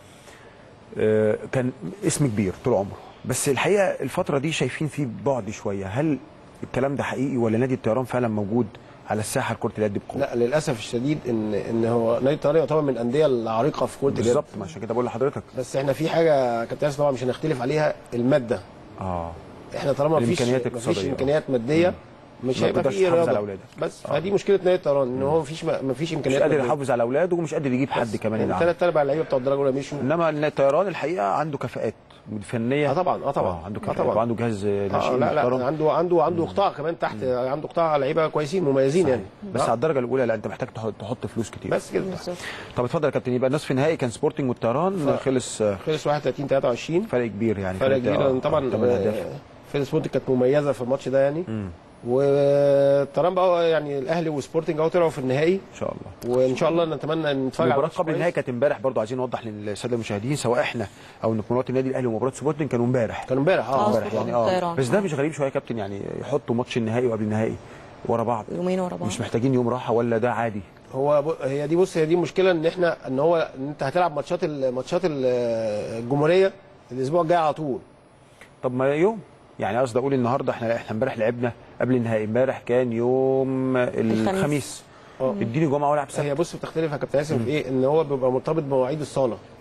آه، كان اسم كبير طول عمره بس الحقيقه الفتره دي شايفين فيه بعد شويه هل الكلام ده حقيقي ولا نادي الطيران فعلا موجود على الساحه لكره اليد بقوه لا للاسف الشديد ان ان هو نادي الطيران يعتبر من الانديه العريقه في كره اليد بالظبط ما عشان كده بقول لحضرتك بس احنا في حاجه كابتن ياسر طبعا مش هنختلف عليها الماده اه احنا طالما مفيش الإمكانيات مفيش الاقتصادية. امكانيات ماديه مش ما هيبقى تقدرش في تحافظ رياضه على أولادك. بس فدي مشكله نادي الطيران ان هو مفيش مفيش مش امكانيات قادر مادية. يحافظ على اولاده ومش قادر يجيب حد كمان يعني يلعب ثلاث ارباع اللعيبه بتوع الدرجه الاولى مشوا انما الطيران الحقيقه عنده كفاءات فنيه اه طبعا اه طبعا عنده آه كفاءات طبعا وعنده جهاز اه ناشئين لا محترم لا عنده عنده عنده قطاع كمان تحت عنده قطاع لعيبه كويسين مميزين يعني بس آه. على الدرجه الاولى لا انت محتاج تحط, تحط فلوس كتير بس كده طب اتفضل يا كابتن يبقى النصف النهائي كان سبورتنج والطيران خلص آه، خلص 31 23 فرق كبير يعني فرق كانت، كبير آه، لان طبعا تمن أهداف. آه، فيرس بونت كانت مميزه في الماتش ده يعني والطيران بقى يعني الاهلي وسبورتنج اهو طلعوا في النهائي ان شاء الله وان شاء الله نتمنى ان نتفرج على المباراه ماتش قبل كويس. النهائي كانت امبارح برضو عايزين نوضح للساده المشاهدين سواء احنا او مباراه النادي الاهلي ومباراه سبورتنج كانوا امبارح كان امبارح اه آه، امبارح امبارح سبورتنج يعني اه والطيران. بس ده آه. مش غريب شويه يا كابتن يعني يحطوا ماتش النهائي وقبل النهائي ورا بعض يومين ورا بعض مش محتاجين يوم راحه ولا ده عادي هو ب... هي دي بص هي دي المشكله ان احنا ان هو ان انت هتلعب ماتشات ال- ماتشات ال- الجمهوريه الاسبوع الجاي على طول طب ما يوم يعني قصدي اقول النهارده احنا احنا امبارح لعبنا قبل النهائي امبارح كان يوم الخميس. الخميس اه اديني جمعه والعب سبت هي بص بتختلف يا كابتن ياسر في ايه ان هو بيبقى مرتبط بمواعيد الصاله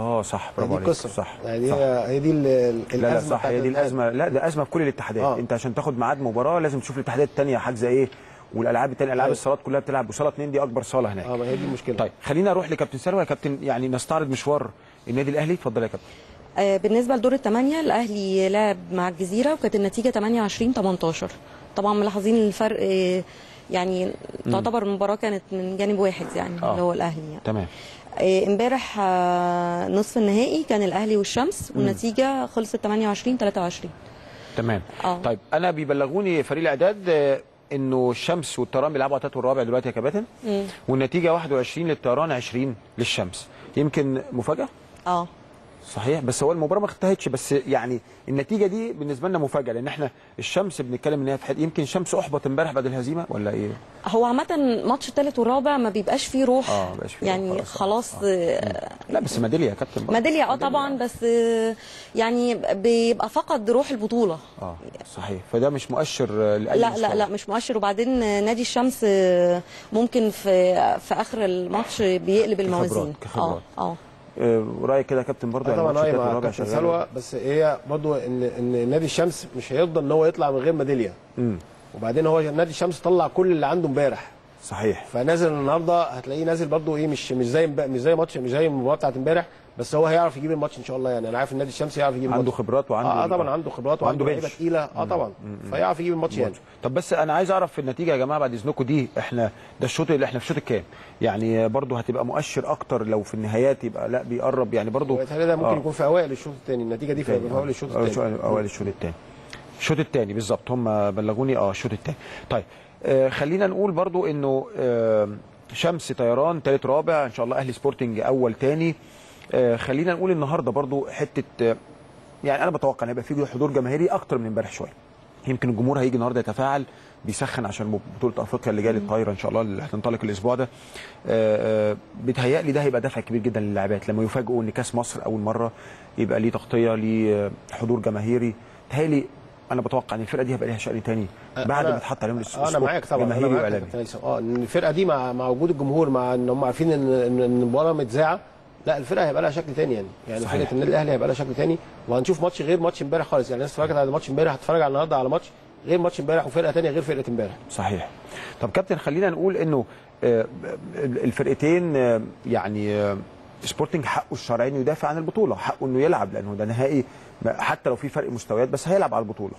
اه صح برافو دي عليك القصه صح يعني صح. هي هي دي ال- ال- لا لا الازمه صح بتاعت هي دي الاتحاد. الازمه لا ده ازمه في كل الاتحادات آه. انت عشان تاخد ميعاد مباراه لازم تشوف الاتحادات الثانيه حاجزه ايه والالعاب الثانيه العاب أيوة. الصالات كلها بتلعب وصاله اثنين دي اكبر صاله هناك اه ما هي دي المشكله طيب خلينا نروح لكابتن سلوى يا كابتن يعني نستعرض مشوار النادي الاهلي اتفضل يا كابتن آه، بالنسبه لدور الثمانيه الاهلي لعب مع الجزيره وكانت النتيجه 28 18 طبعا ملاحظين الفرق آه، يعني تعتبر المباراه كانت من جانب واحد يعني آه. اللي هو الاهلي يعني تمام آه، امبارح آه، نصف النهائي كان الاهلي والشمس والنتيجه خلصت 28 23 تمام آه. طيب انا بيبلغوني فريق الاعداد آه، انه الشمس والطيران بيلعبوا على التالت والرابع دلوقتي يا كباتن مم. والنتيجه 21 للطيران 20 للشمس يمكن مفاجاه اه صحيح بس هو المباراه ما انتهتش بس يعني النتيجه دي بالنسبه لنا مفاجاه لان احنا الشمس بنتكلم ان هي في حته يمكن الشمس احبط امبارح بعد الهزيمه ولا ايه؟ هو عامة ماتش الثالث والرابع ما بيبقاش فيه روح اه مبقاش فيه روح يعني خلاص. خلاص آه. لا بس ميداليه يا كابتن برضه. ميدالية اه طبعا بس آه، يعني بيبقى فقد روح البطولة اه صحيح فده مش مؤشر آه، لاي لا مستوى. لا لا مش مؤشر وبعدين نادي الشمس آه، ممكن في في اخر الماتش بيقلب الموازين كخبرات. اه اه آه، رايك كده يا كابتن برضه آه طبعا الماتش هي التالت مع والرابع كابتن شغال. سلوى بس هي برضو ان ان نادي الشمس مش هيرضى ان هو يطلع من غير ميداليه امم وبعدين هو نادي الشمس طلع كل اللي عنده امبارح صحيح فنازل النهارده هتلاقيه نازل برضو ايه مش مش زي مش زي ماتش مش زي المباراه بتاعت امبارح بس هو هيعرف يجيب الماتش ان شاء الله يعني انا عارف ان نادي الشمس يعرف يجيب عنده الماتش خبرات وعنده اه, آه طبعا عنده خبرات وعنده وعنده لعيبه بنش. تقيله اه طبعا فيعرف يجيب الماتش يعني طب بس انا عايز اعرف في النتيجه يا جماعه بعد اذنكم دي احنا ده الشوط اللي احنا في الشوط الكام يعني برضه هتبقى مؤشر اكتر لو في النهايات يبقى لا بيقرب يعني برضه وبالتالي ده ممكن آه. يكون في اوائل الشوط الثاني النتيجه دي في في اوائل الشوط آه، الثاني اوائل الشوط الثاني الشوط الثاني بالظبط هم بلغوني اه الشوط الثاني طيب آه خلينا نقول برضو انه آه شمس طيران ثالث رابع ان شاء الله اهلي سبورتنج اول ثاني آه خلينا نقول النهارده برضو حته آه يعني انا بتوقع ان هيبقى في حضور جماهيري اكتر من امبارح شويه يمكن الجمهور هيجي النهارده يتفاعل بيسخن عشان بطوله افريقيا اللي جايه للقاهره ان شاء الله اللي هتنطلق الاسبوع ده آه، آه، بيتهيألي ده هيبقى دفع كبير جدا للاعبات لما يفاجئوا ان كاس مصر اول مره يبقى ليه تغطيه ليه آه، حضور جماهيري تهيألي انا بتوقع ان الفرقه دي هيبقى ليها شأن تاني بعد أنا- ما تحط عليهم آه، انا معاك طبعا انا جماهيري معاك يا واعلامي كابتن هيثم. اه ان الفرقه دي مع مع وجود الجمهور مع ان هم عارفين ان ان إن المباراه متذاعه لا الفرقه هيبقى لها شكل تاني يعني يعني صحيح. فرقه النادي الاهلي هيبقى لها شكل تاني وهنشوف ماتش غير ماتش امبارح خالص يعني الناس اتفرجت على ماتش امبارح هتتفرج على النهارده على ماتش غير ماتش امبارح وفرقه تانيه غير فرقه امبارح صحيح طب كابتن خلينا نقول انه آه، الفرقتين آه، يعني آه، سبورتنج حقه الشرعي انه يدافع عن البطوله حقه انه يلعب لانه ده نهائي ما- حتى لو في فرق مستويات بس هيلعب على البطوله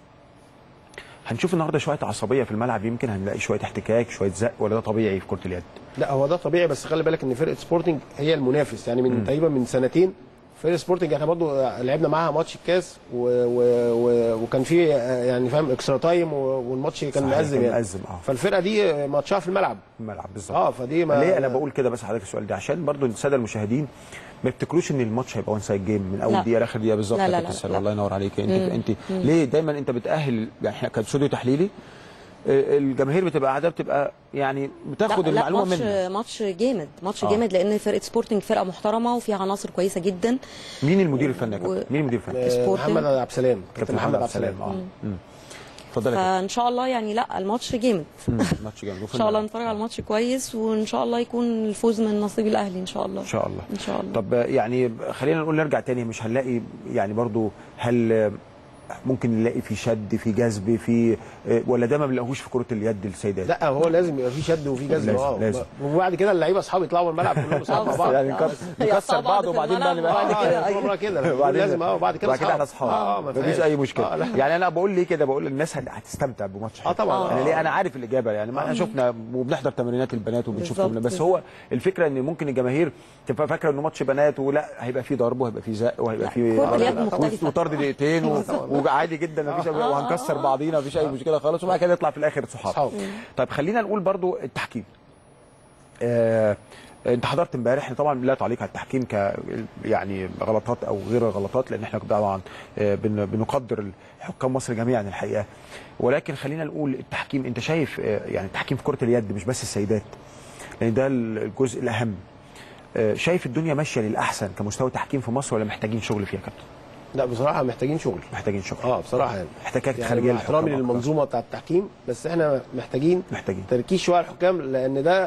هنشوف النهارده شويه عصبيه في الملعب يمكن هنلاقي شويه احتكاك شويه زق ولا ده طبيعي في كره اليد لا هو ده طبيعي بس خلي بالك ان فرقه سبورتنج هي المنافس يعني من تقريبا من سنتين فرقه سبورتنج احنا برضو لعبنا معاها ماتش الكاس و... و... و... وكان في آه، يعني فاهم اكسترا تايم و... والماتش كان صحيح، مأزم كان يعني مأزم، اه. فالفرقه دي ماتشها في الملعب الملعب بالظبط اه فدي ما ليه انا بقول كده بس حضرتك السؤال ده عشان برضو الساده المشاهدين ما يفتكروش ان الماتش هيبقى وان سايد جيم من اول لا. دقيقه لاخر دقيقه بالظبط لا، يا لا، كابتن لا، سلوى، لا. الله ينور عليك انت انت ليه دايما انت بتاهل يعني احنا كاستوديو تحليلي آه، الجماهير بتبقى قاعده بتبقى يعني بتاخد لا لا المعلومه ماتش منك ماتش جامد ماتش آه. جامد لان فرقه سبورتنج فرقه محترمه وفيها عناصر كويسه جدا مين المدير الفني يا و- كابتن مين المدير الفني آه، سبورتنج. محمد عبد السلام كابتن محمد عبد السلام اه مم. اتفضل يا كابتن فان شاء الله يعني لا الماتش جامد مم، ماتش جامد ان شاء الله نتفرج على الماتش كويس وان شاء الله يكون الفوز من نصيب الاهلي ان شاء الله ان شاء الله ان شاء الله طب آه، يعني خلينا نقول نرجع تاني مش هنلاقي يعني برضو هل آه، ممكن نلاقي في شد في جذب في آه، ولا ده ما بنلاقوش في كره اليد السيدات لا هو لازم يبقى في شد وفي جذب لازم- اه لازم. وبعد كده اللعيبه اصحاب يطلعوا من الملعب كلهم اصحاب مع بعض يعني آه. نكسر- هي نكسر أصحاب بعض بعض في وبعدين بقى الملعب نبقى وبعد اه كده طول عمرها كده وبعدين- لازم اه وبعد كده بعد كده احنا أصحاب. اصحاب اه ما مفيش فيهاش. اي مشكله آه لا. يعني انا بقول ليه كده بقول الناس هت- هتستمتع بماتش حلو. اه طبعا انا آه. ليه انا عارف الاجابه يعني ما احنا شفنا وبنحضر تمرينات البنات وبنشوف بالظبط. تمرينات، بس هو الفكره ان ممكن الجماهير تبقى فاكره انه ماتش بنات ولا هيبقى فيه ضرب وهيبقى فيه زق وهيبقى لا، فيه كرة ضرب. اليد مختلفة. وطرد دقيقتين و- وعادي جدا مفيش وهنكسر بعضينا مفيش اي مشكله خالص وبعد كده نطلع في الاخر صحاب صحاب. طيب خلينا نقول برضو التحكيم آه، انت حضرت امبارح احنا طبعا لا تعليق على التحكيم ك يعني غلطات او غير غلطات لان احنا طبعا آه، بن- بنقدر حكام مصر جميعا الحقيقه ولكن خلينا نقول التحكيم انت شايف آه، يعني التحكيم في كره اليد مش بس السيدات لان ده الجزء الاهم آه، شايف الدنيا ماشيه للاحسن كمستوى تحكيم في مصر ولا محتاجين شغل فيها يا كابتن لا بصراحه محتاجين شغل محتاجين شغل اه بصراحه يعني احتكاك يعني خارجيه مع احترامي للحكام أكتر. للمنظومه بتاع التحكيم بس احنا محتاجين محتاجين تركيز شويه على الحكام لان ده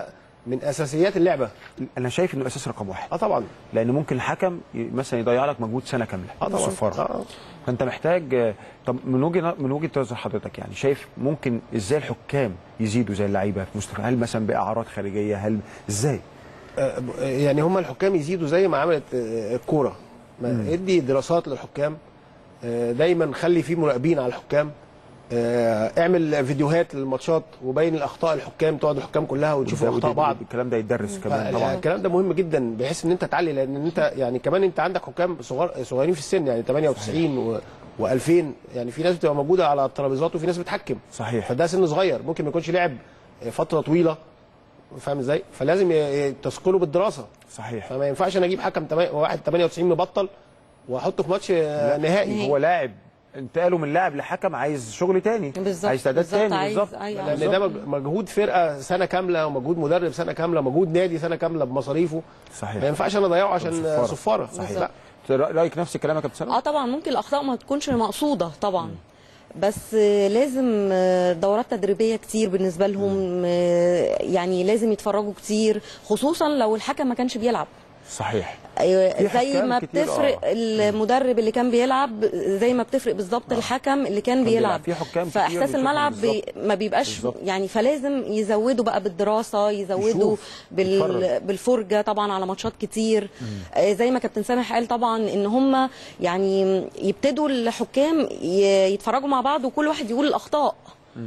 من اساسيات اللعبه انا شايف انه اساس رقم واحد اه طبعا لان ممكن الحكم ي- مثلا يضيع لك مجهود سنه كامله اه طبعا صفاره آه. فانت محتاج آه، طب من وجهه من وجهه نظر حضرتك يعني شايف ممكن ازاي الحكام يزيدوا زي اللعيبه في مستوى هل مثلا باعارات خارجيه هل ازاي آه، ب- يعني هم الحكام يزيدوا زي ما عملت آه، الكوره ما ادي دراسات للحكام آه، دايما خلي في مراقبين على الحكام آه، اعمل فيديوهات للماتشات وبين الاخطاء الحكام تقعد الحكام كلها وتشوفوا وده- اخطاء وده- بعض الكلام ده يتدرس كمان طبعا طبعا الكلام ده مهم جدا بحيث ان انت تعلي لان انت يعني كمان انت عندك حكام صغار صغيرين في السن يعني 98 و و2000 يعني في ناس بتبقى موجوده على الترابيزات وفي ناس بتحكم صحيح فده سن صغير ممكن ما يكونش لعب فتره طويله فاهم ازاي فلازم ي- ي- تثقله بالدراسه صحيح فما ينفعش انا اجيب حكم تما- واحد 98 مبطل واحطه في ماتش آه، نهائي هو لاعب انتقاله من لاعب لحكم عايز شغل تاني بالظبط عايز تعداد بالظبط، تاني عايز- بالظبط أيوة. لان ده مج- مجهود فرقه سنه كامله ومجهود مدرب سنه كامله ومجهود نادي سنه كامله بمصاريفه ما صحيح ينفعش انا اضيعه عشان صفارة. صفاره صحيح. لا رايك نفس الكلام يا كابتن سلمى اه طبعا ممكن الاخطاء ما تكونش مقصوده طبعا بس آه، لازم آه، دورات تدريبيه كتير بالنسبه لهم آه، يعني لازم يتفرجوا كتير خصوصا لو الحكم ما كانش بيلعب صحيح أيوة، في زي حكام ما كتير، بتفرق آه. المدرب اللي كان بيلعب زي ما بتفرق بالظبط الحكم اللي كان بيلعب. بيلعب في حكام كتير فاحساس بنشوفهم الملعب بي ما بيبقاش بالظبط. يعني فلازم يزودوا بقى بالدراسه يزودوا يشوف، بال يتفرج. بالفرجه طبعا على ماتشات كتير آه، زي ما كابتن سامح قال طبعا ان هم يعني يبتدوا الحكام ي- يتفرجوا مع بعض وكل واحد يقول الاخطاء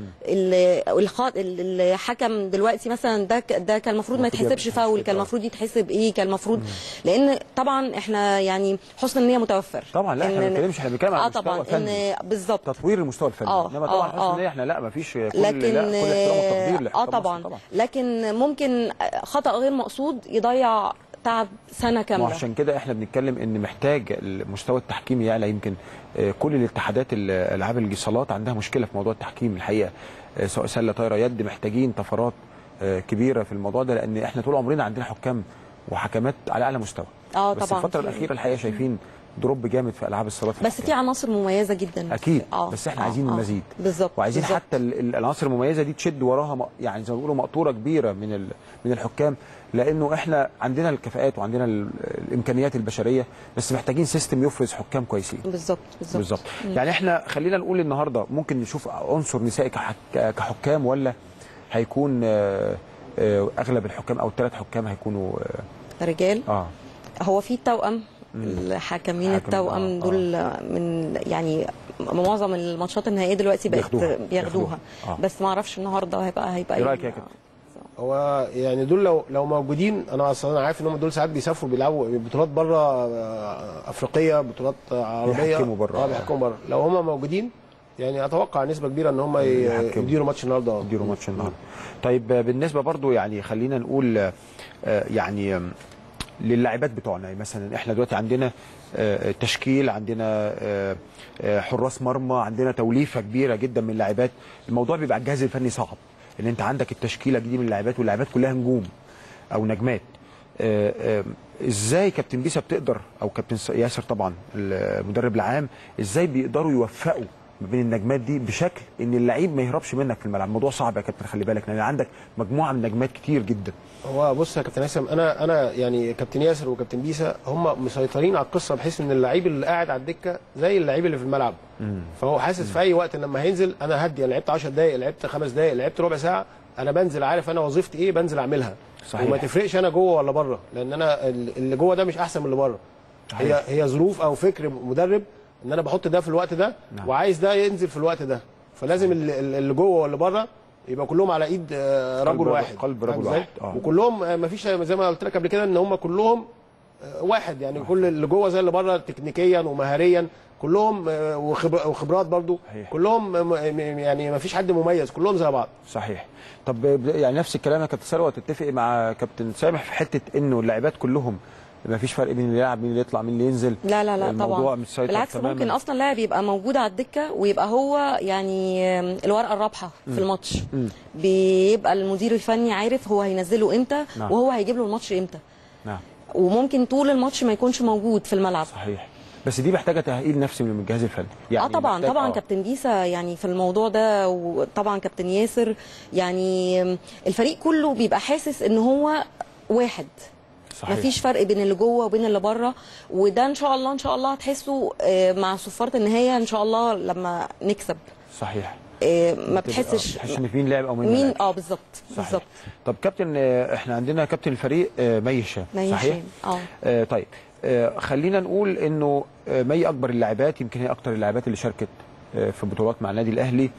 ال- الخط- ال- الحكم دلوقتي مثلا ده ك- ده كان المفروض ما المفروض يتحسبش يتحسب، فاول كان آه. المفروض يتحسب ايه كان المفروض لان طبعا احنا يعني حسن النيه متوفر طبعا لا احنا ما إن- بنتكلمش احنا بنتكلم اه على طبعا مستوى فني ان بالظبط تطوير المستوى الفني آه، انما طبعا آه، حسن آه. النيه احنا لا ما فيش كل لكن لا كل احترام وتقدير اه لاحترام طبعا مصر طبعا لكن ممكن خطا غير مقصود يضيع تعب سنه كامله وعشان كده احنا بنتكلم ان محتاج المستوى التحكيمي يعلى يمكن آه، كل الاتحادات ال- العاب الصالات عندها مشكله في موضوع التحكيم الحقيقه آه، سواء سله طايره يد محتاجين طفرات آه، كبيره في الموضوع ده لان احنا طول عمرنا عندنا حكام وحكمات على اعلى مستوى اه بس طبعا الفتره الاخيره الحقيقه شايفين دروب جامد في العاب الصالات في بس في الحكام. عناصر مميزه جدا اكيد آه، بس احنا آه، عايزين آه. المزيد بالظبط وعايزين بالظبط. حتى ال- ال- العناصر المميزه دي تشد وراها م- يعني زي ما بيقولوا مقطوره كبيره من ال- من الحكام لانه احنا عندنا الكفاءات وعندنا ال- الامكانيات البشريه بس محتاجين سيستم يفرز حكام كويسين بالظبط بالظبط بالظبط يعني احنا خلينا نقول النهارده ممكن نشوف عنصر نسائي كحك... كحكام ولا هيكون آه، آه، اغلب الحكام او الثلاث حكام هيكونوا رجال اه هو في توأم الحكمين حكم- التوأم آه، دول من يعني معظم الماتشات النهائيه دلوقتي بقت بياخدوها. بياخدوها, بياخدوها. آه. بس ما اعرفش النهارده هيبقى هيبقى ايه رايك يا كابتن؟ هو يعني دول لو لو موجودين انا اصلا انا عارف ان هم دول ساعات بيسافروا بيلعبوا بطولات بره آه، افريقيه بطولات عربيه بيحكموا بره. اه بيحكموا بره لو هم موجودين يعني اتوقع نسبه كبيره ان هم ي- يحكموا. يديروا ماتش النهارده آه. يديروا ماتش النهارده طيب آه، بالنسبه برضو يعني خلينا نقول آه، آه، يعني آم، للاعبات بتوعنا مثلا احنا دلوقتي عندنا آه، تشكيل عندنا آه، آه، حراس مرمى عندنا توليفه كبيره جدا من اللاعبات الموضوع بيبقى على الجهاز الفني صعب ان انت عندك التشكيله دي من اللاعبات واللاعبات كلها نجوم او نجمات آه، آه، ازاي كابتن بيسا بتقدر او كابتن س- ياسر طبعا المدرب العام ازاي بيقدروا يوفقوا ما بين النجمات دي بشكل ان اللعيب ما يهربش منك في الملعب الموضوع صعب يا كابتن خلي بالك لان عندك مجموعه من نجمات كتير جدا هو بص يا كابتن هيثم انا انا يعني كابتن ياسر وكابتن بيسا هم مسيطرين على القصه بحيث ان اللعيب اللي قاعد على الدكه زي اللعيب اللي في الملعب فهو حاسس في اي وقت لما هينزل انا هدي انا لعبت 10 دقائق لعبت 5 دقائق لعبت ربع ساعه انا بنزل عارف انا وظيفتي ايه بنزل اعملها صحيح. وما تفرقش انا جوه ولا بره لان انا ال- اللي جوه ده مش احسن من اللي بره هي صحيح. هي ظروف او فكر مدرب ان انا بحط ده في الوقت ده نعم. وعايز ده ينزل في الوقت ده فلازم اللي, اللي جوه واللي بره يبقى كلهم على ايد آه، قلب رجل رجل- واحد قلب فاهم رجل إزاي؟ واحد، آه. وكلهم آه، مفيش زي ما قلت لك قبل كده ان هم كلهم آه، واحد يعني كل اللي جوه زي اللي بره تكنيكيا ومهاريا كلهم آه، وخبر- وخبرات برضو صحيح. كلهم آه، م- م- يعني مفيش حد مميز كلهم زي بعض صحيح طب ب- يعني نفس الكلام يا كابتن ثروت تتفق مع كابتن سامح في حته انه اللاعبات كلهم ما فيش فرق بين اللي يلعب مين اللي يطلع مين اللي ينزل لا لا لا الموضوع طبعا مش سيطر بالعكس تماماً. ممكن اصلا لاعب يبقى موجود على الدكه ويبقى هو يعني الورقه الرابحه في الماتش بيبقى المدير الفني عارف هو هينزله امتى نعم. وهو هيجيب له الماتش امتى نعم وممكن طول الماتش ما يكونش موجود في الملعب صحيح بس دي محتاجه تاهيل نفسي من الجهاز الفني اه طبعا محتاج- طبعا آه. كابتن بيسا يعني في الموضوع ده وطبعا كابتن ياسر يعني الفريق كله بيبقى حاسس ان هو واحد صحيح. مفيش فرق بين اللي جوه وبين اللي بره وده ان شاء الله ان شاء الله هتحسوا آه، مع صفاره النهايه ان شاء الله لما نكسب صحيح آه، ما بتبقى- بتحسش بتحس ان في مين لاعب او مين ما مين لعبش. اه بالظبط صحيح. بالظبط طب كابتن آه، احنا عندنا كابتن الفريق آه، مي هشام مي صحيح هشام، اه. آه، طيب آه، خلينا نقول انه آه، مي اكبر اللاعبات يمكن هي اكتر اللاعبات اللي شاركت آه، في بطولات مع النادي الاهلي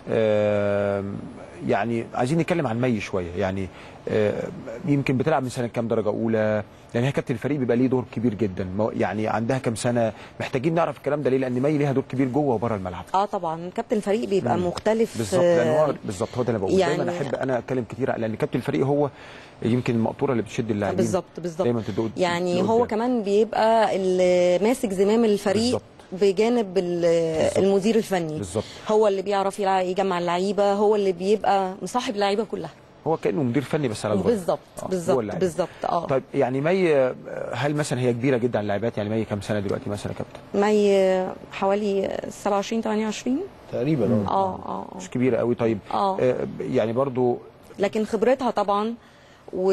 آه، يعني عايزين نتكلم عن مي شويه يعني آه، يمكن بتلعب من سنه كام درجه اولى يعني هي كابتن الفريق بيبقى ليه دور كبير جدا مو- يعني عندها كام سنه محتاجين نعرف الكلام ده ليه لان مي ليها دور كبير جوه وبره الملعب اه طبعا كابتن الفريق بيبقى مختلف بالظبط لان هو آه، بالظبط هو ده اللي بقوله يعني- دايما احب انا اتكلم كتير لان كابتن الفريق هو يمكن المقطوره اللي بتشد اللاعبين بالظبط بالظبط دايما تدق يعني تدق هو قدام. كمان بيبقى اللي ماسك زمام الفريق بالظبط. بجانب ال- المدير الفني بالظبط. هو اللي بيعرف يلع- يجمع اللعيبه هو اللي بيبقى مصاحب اللعيبه كلها هو كانه مدير فني بس على صغير. بالظبط آه، هو بالظبط اللاعب. بالظبط اه طيب يعني مي آه، هل مثلا هي كبيره جدا على اللاعبات يعني مي كام سنه دلوقتي مثلا يا كابتن مي حوالي 27 28 تقريبا اه اه اه آه. مش كبيره قوي طيب آه. آه، يعني برضو لكن خبرتها طبعا و...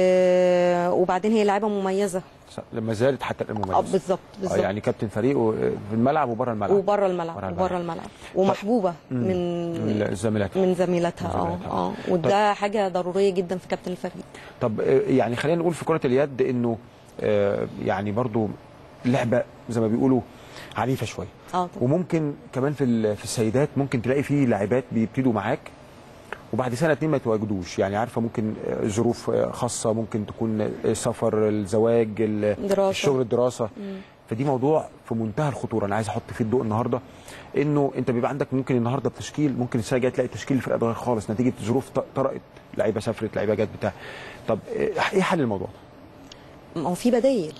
وبعدين هي لاعبه مميزه س- لما زالت حتى الان اه مميزه بالظبط آه، بالظبط يعني كابتن فريق و- في الملعب وبره الملعب وبره برا الملعب الملعب. وبره الملعب ومحبوبه من من زميلاتها من زميلاتها من اه زميلاتها. اه وده حاجه ضروريه جدا في كابتن الفريق طب آه، يعني خلينا نقول في كرة اليد انه آه، يعني برضو لعبة زي ما بيقولوا عنيفة شوية اه طبعا وممكن كمان في ال- في السيدات ممكن تلاقي فيه لاعبات بيبتدوا معاك وبعد سنة اتنين ما يتواجدوش يعني عارفة ممكن آه، ظروف آه، خاصة ممكن تكون آه، سفر الزواج ال- دراسة. الشغل الدراسة فدي موضوع في منتهى الخطورة أنا عايز أحط فيه الضوء النهاردة إنه أنت بيبقى عندك ممكن النهاردة بتشكيل ممكن السنة الجاية تلاقي تشكيل الفرقة اتغير خالص نتيجة ظروف ط- طرقت لعيبة سافرت لعيبة جت بتاع طب آه، إيه حل الموضوع ده؟ ما هو في بدايل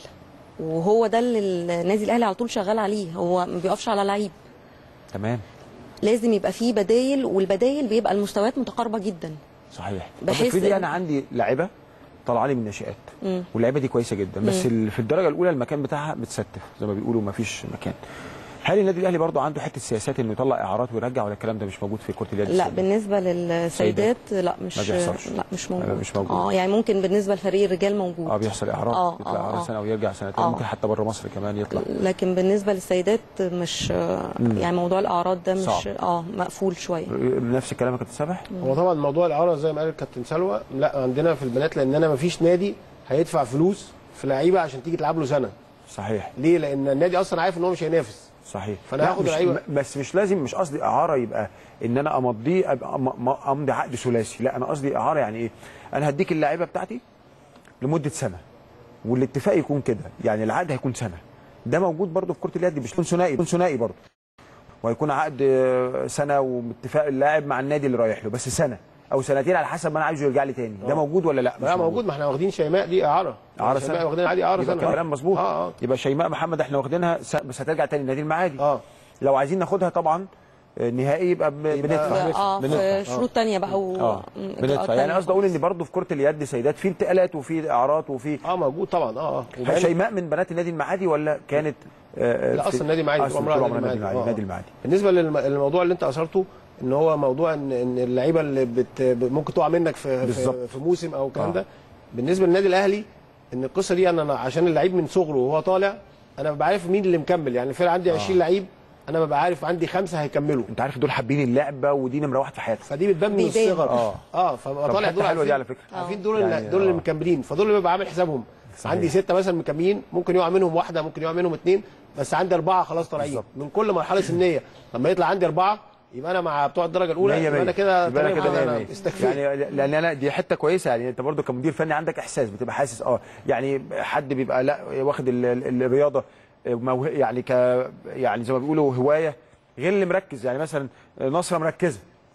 وهو ده اللي النادي الاهلي على طول شغال عليه هو ما بيقفش على لعيب تمام لازم يبقى فيه بدايل والبدايل بيبقى المستويات متقاربه جدا صحيح طب بحيث افرضي إن- انا عندي لاعبه طالعه لي من الناشئات واللعيبه دي كويسه جدا بس ال- في الدرجه الاولى المكان بتاعها متستف زي ما بيقولوا ما فيش مكان هل النادي الاهلي برضه عنده حته سياسات انه يطلع اعارات ويرجع ولا الكلام ده مش موجود في كره اليد لا السيدات؟ بالنسبه للسيدات لا مش ما بيحصلش. لا مش موجود مش موجود. اه يعني ممكن بالنسبه لفريق الرجال موجود اه بيحصل اعارات اه يطلع اه اعاره اه سنه ويرجع سنتين آه. ممكن حتى بره مصر كمان يطلع لكن بالنسبه للسيدات مش يعني موضوع الاعراض ده مش صعب. اه مقفول شويه نفس الكلام يا كابتن سامح هو طبعا موضوع الاعاره زي ما قال الكابتن سلوى لا عندنا في البنات لان انا ما فيش نادي هيدفع فلوس في لعيبه عشان تيجي تلعب له سنه صحيح ليه لان النادي اصلا عارف ان هو مش هينافس صحيح فأنا لا، هاخد مش لعيبة. م- بس مش لازم مش قصدي اعاره يبقى ان انا امضيه ابقى أم- أم- امضي عقد ثلاثي لا انا قصدي اعاره يعني ايه انا هديك اللعيبه بتاعتي لمده سنه والاتفاق يكون كده يعني العقد هيكون سنه ده موجود برضه في كره اليد مش يكون ثنائي يكون ثنائي برضه وهيكون عقد آه، سنه واتفاق اللاعب مع النادي اللي رايح له بس سنه او سنتين على حسب ما انا عايزه يرجع لي تاني ده آه. موجود ولا لا مش لا موجود ما احنا واخدين شيماء دي اعاره اعاره شيماء سنه واخدين عادي اعاره يبقى سنه كلام مظبوط اه اه يبقى شيماء محمد احنا واخدينها س- بس هترجع تاني النادي المعادي اه لو عايزين ناخدها طبعا آه، نهائي يبقى ب- بندفع اه في بندفع. شروط تانية بقى و... اه م- بندفع إجراءات يعني تانية قصدي اقول ان برضه في كره اليد سيدات في انتقالات وفي اعارات وفي اه موجود طبعا اه اه هل وبعدين- شيماء من بنات النادي المعادي ولا كانت آه، لا في- اصلا النادي المعادي أصلاً طول عمرها طول النادي عمرها المعادي. آه. النادي المعادي بالنسبه للم- للموضوع اللي انت اثرته ان هو موضوع ان ان اللعيبه اللي بت ممكن تقع منك في بالظبط. في, في موسم او الكلام آه. ده بالنسبه للنادي الاهلي ان القصه دي انا أنا عشان اللعيب من صغره وهو طالع انا ببقى عارف مين اللي مكمل يعني الفرقه عندي 20 لعيب انا ببقى عارف عندي خمسه هيكملوا انت عارف دول حابين اللعبه ودي نمره واحد في حياتهم فدي بتبان من بيبان. الصغر آه. اه فبقى طب طالع حتة دول حلوة دي عارفين- على فكرة. عارفين دول يعني اللي دول اللي آه. مكملين فدول اللي ببقى عامل حسابهم صحيح. عندي سته مثلا مكملين ممكن يقع منهم واحده ممكن يقع منهم اثنين بس عندي اربعه خلاص طالعين بالظبط. من كل مرحله سنيه لما يطلع عندي اربعه يبقى انا مع بتوع الدرجه الاولى مية يبقى انا مية. كده يبقى انا تمام كده كده مية انا مية. استكفيت يعني لان انا دي حته كويسه يعني انت برضو كمدير فني عندك احساس بتبقى حاسس اه يعني حد بيبقى لا واخد ال- ال- الرياضه موه يعني ك يعني زي ما بيقولوا هوايه غير اللي مركز يعني مثلا نصره مركزه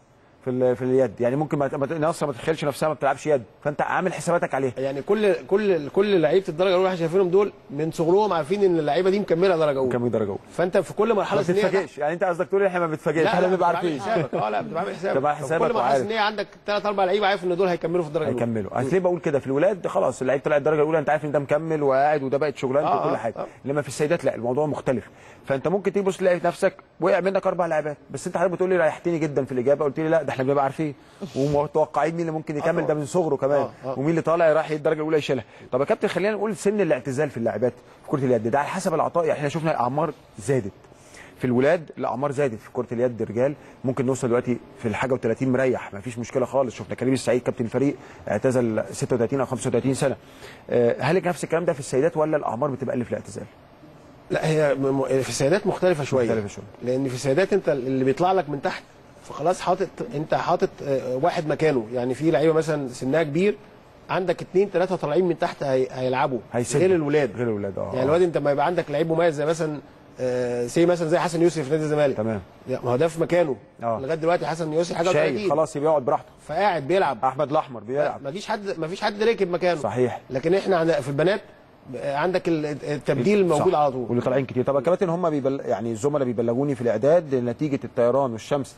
في ال- في اليد يعني ممكن ما ما- ناصر ما تتخيلش نفسها ما بتلعبش يد فانت عامل حساباتك عليها يعني كل كل كل لعيبه الدرجه الاولى احنا شايفينهم دول من صغرهم عارفين ان اللعيبه دي مكمله درجه اولى كم درجه اولى فانت في كل مرحله ما سنيه بتتفاجئش يعني انت قصدك تقول احنا ما بتتفاجئش لا احنا لا بنبقى بتبقى عامل عارفين حسابك اه لا بتبقى عامل حسابك بتبقى في حسابك كل مرحله وعارف. سنيه عندك ثلاث اربع لعيبه عارف ان دول هيكملوا في الدرجه الاولى هيكملوا اصل ليه بقول كده في الولاد خلاص اللعيب طلع الدرجه الاولى انت عارف ان ده مكمل وقاعد وده بقت شغلانته آه، وكل آه، حاجه آه. انما في السيدات لا الموضوع مختلف فانت ممكن تيجي تبص تلاقي نفسك وقع منك اربع لاعبات بس انت حضرتك بتقول لي ريحتني جدا في الاجابه قلت لي لا ده احنا بنبقى عارفين ومتوقعين مين اللي ممكن يكمل ده من صغره كمان آه، آه. ومين اللي طالع راح الدرجه الاولى يشيلها طب يا كابتن خلينا نقول سن الاعتزال في اللاعبات في كره اليد ده على حسب العطاء يعني احنا شفنا الاعمار زادت في الولاد الاعمار زادت في كره اليد رجال ممكن نوصل دلوقتي في الحاجه و30 مريح ما فيش مشكله خالص شفنا كريم السعيد كابتن الفريق اعتزل 36 او 35 سنه آه، هل نفس الكلام ده في السيدات ولا الاعمار بتبقى اقل في الاعتزال لا هي م- م- في السيدات مختلفه شويه مختلفة شوية. لان في السيدات انت اللي بيطلع لك من تحت فخلاص حاطط انت حاطط آه، واحد مكانه يعني في لعيبه مثلا سنها كبير عندك اثنين ثلاثه طالعين من تحت هي... هيلعبوا هيسدوا. غير الولاد غير الولاد اه يعني الواد انت لما يبقى عندك لعيب مميز زي مثلا آه، سي مثلا زي حسن يوسف في نادي الزمالك تمام لا، ما هو ده في مكانه آه. لغايه دلوقتي حسن يوسف حاجه شايف 30 خلاص يبقى يقعد براحته فقاعد بيلعب احمد الاحمر بيلعب ما فيش حد ما فيش حد ركب مكانه صحيح لكن احنا عند- في البنات عندك ال- التبديل موجود صح. على طول واللي طالعين كتير طب يا كباتن هم بيبل... يعني الزملاء بيبلغوني في الاعداد نتيجه الطيران والشمس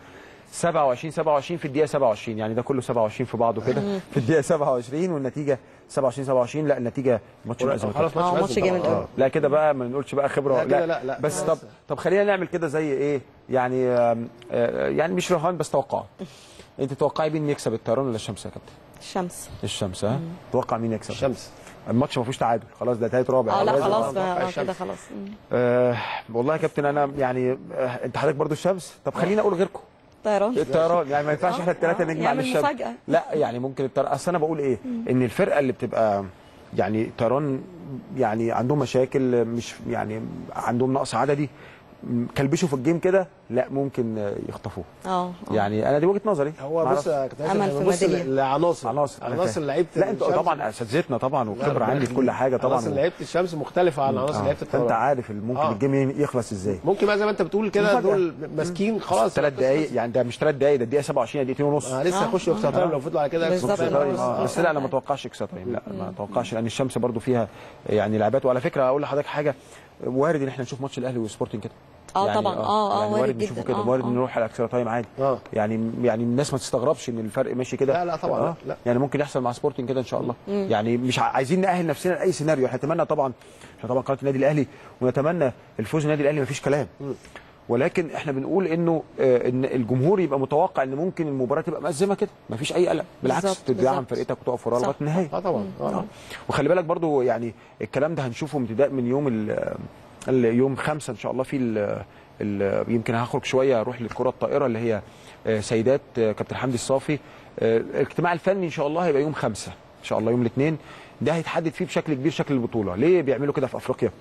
27 27 في الدقيقه 27 يعني ده كله 27 في بعضه كده في الدقيقه 27 والنتيجه 27 27 لا النتيجه ماتش مأزم خلاص آه، ماتش ماتش مأزم جامد طبعاً. قوي. لا كده بقى ما نقولش بقى خبره لا كده لا، لا. بس بس- طب طب خلينا نعمل كده زي ايه يعني آم، آه، يعني مش رهان بس توقعات انت تتوقعي مين يكسب الطيران ولا الشمس يا كابتن الشمس الشمس ها توقع مين يكسب الشمس الماتش ما فيهوش تعادل خلاص ده تالت رابع اه لا لازم- خلاص أتوقع بقى، آه، الشمس. كده خلاص مم. آه والله يا كابتن انا يعني آه انت حضرتك برضو الشمس طب خلينا اقول غيركم طيران الطيران يعني ما ينفعش آه، احنا الثلاثه آه، نجمع يعمل للشمس مفاجأة. لا يعني ممكن الطيران اصل انا بقول ايه ان الفرقه اللي بتبقى يعني الطيران يعني عندهم مشاكل مش يعني عندهم نقص عددي م- كلبشوا في الجيم كده لا ممكن آه، يخطفوه اه آه. يعني انا دي وجهه نظري هو معرفش. بص يا كابتن أمل هاشم، في بص ميدالية. لعناصر عناصر أنا عناصر فاهم. لعيبه لا انتوا الشمس. طبعا اساتذتنا طبعا لا، وخبره ربنا عندي في كل يخليك. حاجه طبعا عناصر لعيبه الشمس مختلفه عن عناصر آه، لعيبه فانت الطيران عارف ممكن آه. الجيم يخلص ازاي ممكن بقى زي ما انت بتقول كده مفاجأة. دول ماسكين خلاص ثلاث دقائق يعني ده مش ثلاث دقائق ده الدقيقه 27 دقيقتين ونص آه لسه آه. هيخشوا اكسترا تايم لو فضلوا على كده بالظبط. إكسترا آه. تايم. آه. بس لا انا ما اتوقعش اكسترا تايم لا ما اتوقعش لان الشمس برضو فيها يعني لعبات وعلى فكره اقول لحضرتك حاجه وارد ان احنا نشوف ماتش الاهلي وسبورتنج كده آه يعني طبعاً. آه، آه، يعني وارد وارد نشوفه جداً. كده آه، وارد آه. نروح على اكسترا تايم عادي آه. يعني يعني الناس ما تستغربش ان الفرق ماشي كده لا، لا، طبعاً، آه. لا. يعني ممكن يحصل مع سبورتنج كده ان شاء الله يعني مش ع- عايزين نأهل نفسنا لاي سيناريو احنا نتمنى طبعا احنا طبعا قناه النادي الاهلي ونتمنى الفوز النادي الاهلي ما فيش كلام ولكن احنا بنقول انه آه، ان الجمهور يبقى متوقع ان ممكن المباراه تبقى مأزمه كده ما فيش اي قلق بالعكس بالظبط، تدعم بالظبط. فرقتك وتقف وراها صح. لغايه النهايه اه طبعا آه. اه وخلي بالك برضو يعني الكلام ده هنشوفه امتداء من يوم ال ال- يوم خمسة ان شاء الله في ال ال يمكن هخرج شويه اروح للكره الطائره اللي هي آه، سيدات آه، كابتن حمدي الصافي آه، الاجتماع الفني ان شاء الله هيبقى يوم خمسة ان شاء الله يوم الاثنين ده هيتحدد فيه بشكل كبير شكل البطوله ليه بيعملوا كده في افريقيا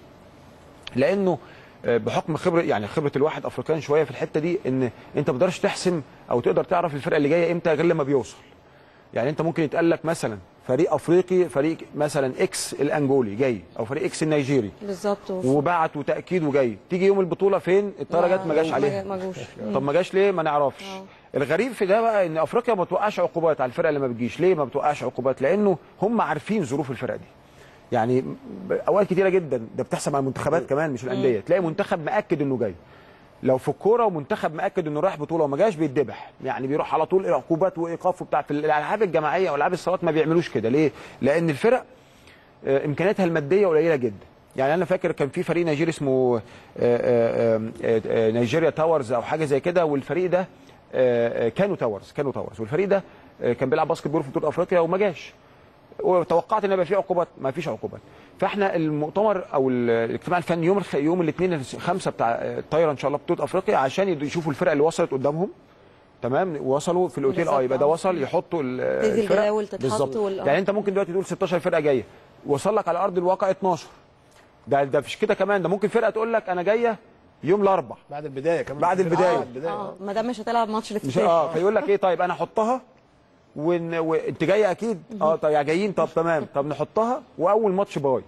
لانه آه، بحكم خبره يعني خبره الواحد افريقيا شويه في الحته دي ان انت ما تقدرش تحسم او تقدر تعرف الفرقه اللي جايه امتى غير لما بيوصل يعني انت ممكن يتقال لك مثلا فريق افريقي فريق مثلا اكس الانجولي جاي او فريق اكس النيجيري بالظبط وف- وبعت وتاكيد وجاي تيجي يوم البطوله فين الطياره جت ما جاش عليها ما جوش طب ما جاش ليه ما نعرفش آه. الغريب في ده بقى ان افريقيا ما بتوقعش عقوبات على الفرقه اللي ما بتجيش ليه ما بتوقعش عقوبات لانه هم عارفين ظروف الفرقه دي يعني ب- اوقات كتيره جدا ده بتحصل مع المنتخبات كمان مش الانديه تلاقي منتخب مأكد انه جاي لو في الكوره ومنتخب مأكد انه رايح بطوله وما جاش بيتذبح يعني بيروح على طول عقوبات وايقاف وبتاع في الالعاب الجماعيه والعاب الصالات ما بيعملوش كده ليه لان الفرق آه، امكانياتها الماديه قليله جدا يعني انا فاكر كان في فريق نيجيري اسمه آه، آه، آه، آه، نيجيريا تاورز او حاجه زي كده والفريق ده آه، آه، كانوا تاورز كانوا تاورز والفريق ده آه، كان بيلعب باسكت بول في بطوله افريقيا وما جاش وتوقعت ان يبقى فيه عقوبات ما فيش عقوبات فاحنا المؤتمر او ال- الاجتماع الفني يوم الخ... يوم الاثنين الخمسه بتاع الطايره ان شاء الله بطوله افريقيا عشان يد- يشوفوا الفرق اللي وصلت قدامهم تمام وصلوا في الاوتيل اه بالظبط، يبقى ده آه. وصل يحطوا ال- تنزل الفرق جداول تتحط بالظبط وال- آه. يعني انت ممكن دلوقتي تقول 16 فرقه جايه وصل لك على ارض الواقع 12 ده ده مش كده كمان ده ممكن فرقه تقول لك انا جايه يوم الاربع بعد البدايه كمان بعد البداية. بعد البدايه اه ما دام مش هتلعب ماتش مش الافتتاح اه فيقول لك ايه طيب انا احطها وان وانت جايه اكيد اه طيب يا جايين طب تمام طب نحطها واول ماتش باي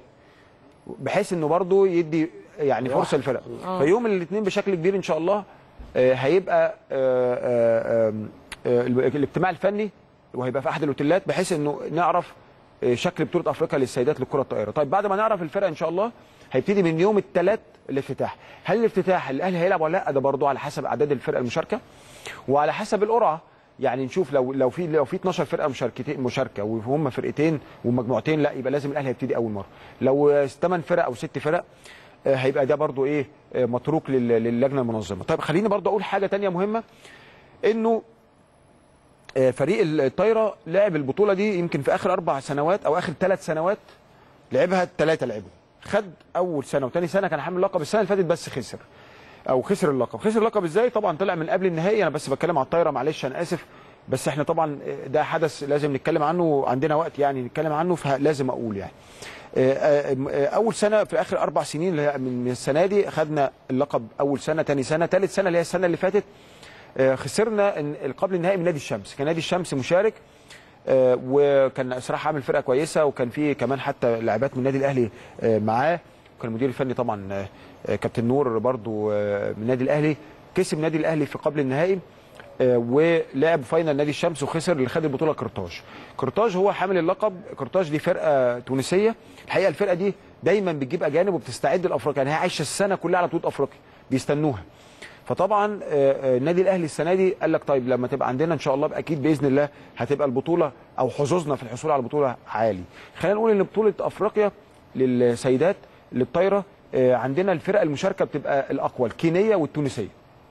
بحيث انه برضو يدي يعني فرصه للفرق فيوم الاثنين بشكل كبير ان شاء الله آه، هيبقى آه، آه، آم، آه، الاجتماع الفني وهيبقى في احد الاوتيلات بحيث انه نعرف آه، شكل بطوله افريقيا للسيدات للكره الطائره طيب بعد ما نعرف الفرق ان شاء الله هيبتدي من يوم الثلاث الافتتاح هل الافتتاح الاهلي هيلعب ولا لا ده برضه على حسب اعداد الفرق المشاركه وعلى حسب القرعه يعني نشوف لو لو في لو في 12 فرقه مشاركتين مشاركه وهم فرقتين ومجموعتين لا يبقى لازم الاهلي هيبتدي اول مره لو 8 فرق او 6 فرق آه، هيبقى ده برضو ايه آه، متروك لل- للجنه المنظمه طيب خليني برضو اقول حاجه تانية مهمه انه آه، فريق الطايره لعب البطوله دي يمكن في اخر اربع سنوات او اخر ثلاث سنوات لعبها ثلاثه لعبوا خد اول سنه وثاني سنه كان حامل لقب السنه اللي فاتت بس خسر او خسر اللقب خسر اللقب ازاي طبعا طلع من قبل النهائي انا بس بتكلم على الطايره معلش انا اسف بس احنا طبعا ده حدث لازم نتكلم عنه عندنا وقت يعني نتكلم عنه فلازم اقول يعني آه، آه، آه، اول سنه في اخر اربع سنين اللي هي من من السنه دي خدنا اللقب اول سنه ثاني سنه ثالث سنه اللي هي السنه اللي فاتت آه، خسرنا إن- قبل النهائي من نادي الشمس كان نادي الشمس مشارك آه، وكان صراحه عامل فرقه كويسه وكان في كمان حتى لاعبات من النادي الاهلي آه، معاه وكان المدير الفني طبعا آه، آه، كابتن نور برضو آه، من النادي الاهلي كسب النادي الاهلي في قبل النهائي آه، ولعب فاينل نادي الشمس وخسر اللي خد البطوله قرطاج قرطاج هو حامل اللقب قرطاج دي فرقه تونسيه الحقيقه الفرقه دي دايما بتجيب اجانب وبتستعد لافريقيا يعني هي عايشه السنه كلها على بطوله افريقيا بيستنوها فطبعا آه، آه، النادي الاهلي السنه دي قال لك طيب لما تبقى عندنا ان شاء الله اكيد باذن الله هتبقى البطوله او حظوظنا في الحصول على البطوله عالي خلينا نقول ان بطوله افريقيا للسيدات للطايره آه، عندنا الفرق المشاركه بتبقى الاقوى الكينيه والتونسيه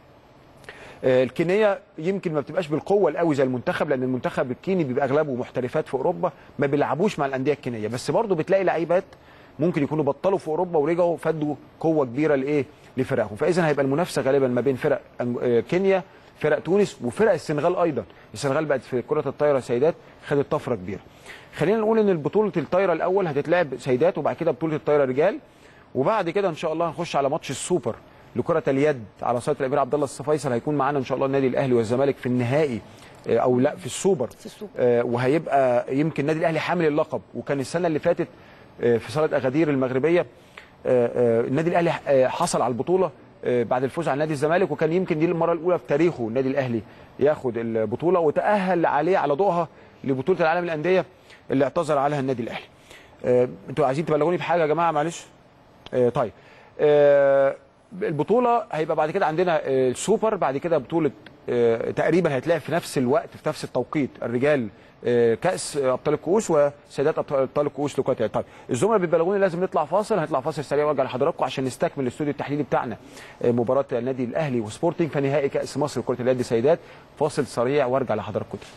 آه، الكينيه يمكن ما بتبقاش بالقوه القوي زي المنتخب لان المنتخب الكيني بيبقى اغلبه محترفات في اوروبا ما بيلعبوش مع الانديه الكينيه بس برضه بتلاقي لعيبات ممكن يكونوا بطلوا في اوروبا ورجعوا فادوا قوه كبيره لايه لفرقهم فاذا هيبقى المنافسه غالبا ما بين فرق أنج- آه، كينيا فرق تونس وفرق السنغال ايضا السنغال بقت في كره الطايره سيدات خدت طفره كبيره خلينا نقول ان بطوله الطايره الاول هتتلعب سيدات وبعد كده بطوله الطايره رجال وبعد كده ان شاء الله هنخش على ماتش السوبر لكره اليد على صاله الامير عبد الله الصفيصل هيكون معانا ان شاء الله النادي الاهلي والزمالك في النهائي آه، او لا في السوبر في السوبر. آه، وهيبقى يمكن النادي الاهلي حامل اللقب وكان السنه اللي فاتت آه، في صاله اغادير المغربيه آه، آه، النادي الاهلي آه، حصل على البطوله آه، بعد الفوز على نادي الزمالك وكان يمكن دي المره الاولى في تاريخه النادي الاهلي ياخد البطوله وتاهل عليه على ضوءها لبطوله العالم للانديه اللي اعتذر عليها النادي الاهلي آه، انتوا عايزين تبلغوني بحاجه يا جماعه معلش آه، طيب آه، البطوله هيبقى بعد كده عندنا آه، السوبر بعد كده بطوله آه، تقريبا هيتلعب في نفس الوقت في نفس التوقيت الرجال آه، كاس آه، ابطال الكؤوس وسيدات أبطال- ابطال الكؤوس لكره اليد. طيب الزملاء بيبلغوني لازم نطلع فاصل هنطلع فاصل سريع وارجع لحضراتكم عشان نستكمل الاستوديو التحليلي بتاعنا آه، مباراه النادي الاهلي وسبورتنج في نهائي كاس مصر لكره اليد سيدات فاصل سريع وارجع لحضراتكم تاني.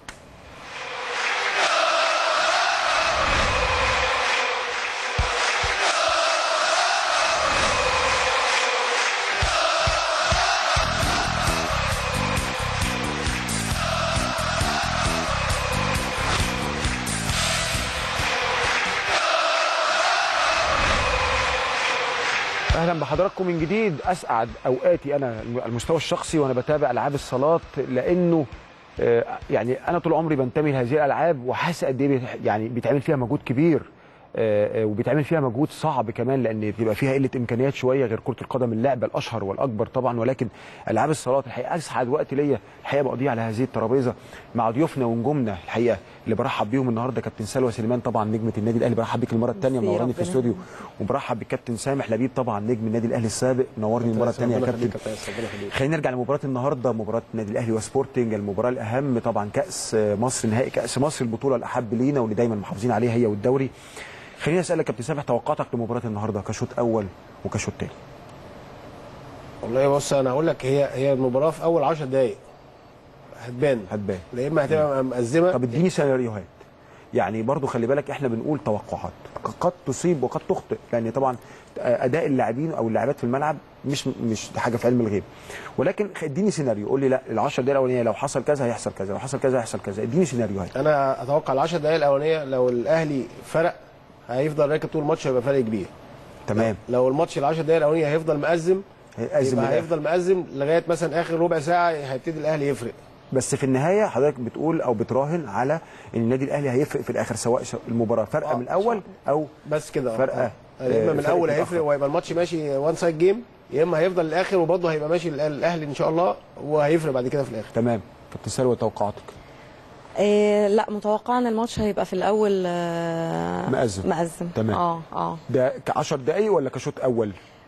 اهلا بحضراتكم من جديد اسعد اوقاتي انا على المستوى الشخصي وانا بتابع العاب الصالات لانه آه، يعني انا طول عمري بنتمي لهذه الالعاب وحاسس قد ايه بيت- يعني بيتعمل فيها مجهود كبير آه، آه، وبيتعمل فيها مجهود صعب كمان لان بيبقى فيها قله امكانيات شويه غير كره القدم اللعبه الاشهر والاكبر طبعا ولكن العاب الصالات الحقيقه اسعد وقت ليا الحقيقه بقضيه على هذه الترابيزه مع ضيوفنا ونجومنا الحقيقه اللي برحب بيهم النهارده كابتن سلوى سليمان طبعا نجمه النادي الاهلي برحب بيك المره الثانيه ميرسي، منوراني في ربنا الاستوديو وبرحب بالكابتن سامح لبيب طبعا نجم النادي الاهلي السابق منورني المره الثانيه يا ربنا كابتن يخليك يا كابتن، ربنا يخليك. خلينا نرجع لمباراه النهارده مباراه النادي الاهلي وسبورتنج المباراه الاهم طبعا كاس مصر نهائي كاس مصر البطوله الاحب لينا واللي دايما محافظين عليها هي والدوري خليني اسالك كابتن سامح توقعاتك لمباراه النهارده كشوط اول وكشوط ثاني والله بص انا هقول لك هي هي المباراه في اول 10 دقائق هتبان هتبان يا اما هتبقى مأزمه طب اديني سيناريوهات يعني برضو خلي بالك احنا بنقول توقعات قد تصيب وقد تخطئ لان طبعا اداء اللاعبين او اللاعبات في الملعب مش مش حاجه في علم الغيب ولكن اديني سيناريو قول لي لا ال 10 دقائق الاولانيه لو حصل كذا هيحصل كذا لو حصل كذا هيحصل كذا اديني سيناريوهات انا اتوقع ال 10 دقائق الاولانيه لو الاهلي فرق هيفضل راكب طول الماتش هيبقى فرق كبير تمام لو الماتش ال 10 دقائق الاولانيه هيفضل مأزم هيأزم يبقى الآخر. هيفضل مأزم لغايه مثلا اخر ربع ساعه هيبتدي الاهلي يفرق بس في النهايه حضرتك بتقول او بتراهن على ان النادي الاهلي هيفرق في الاخر سواء المباراه فرقه آه، من الاول او بس كده فرقة. آه. يا اما من فرقة الاول متأخر. هيفرق وهيبقى الماتش ماشي وان سايد جيم يا اما هيفضل للاخر وبرضه هيبقى ماشي الأهلي- الاهلي ان شاء الله وهيفرق بعد كده في الاخر تمام كابتن سلوى توقعاتك آه لا متوقعه ان الماتش هيبقى في الاول آه مأزم. مأزم تمام. اه اه ده ك10 دقايق ولا كشوط اول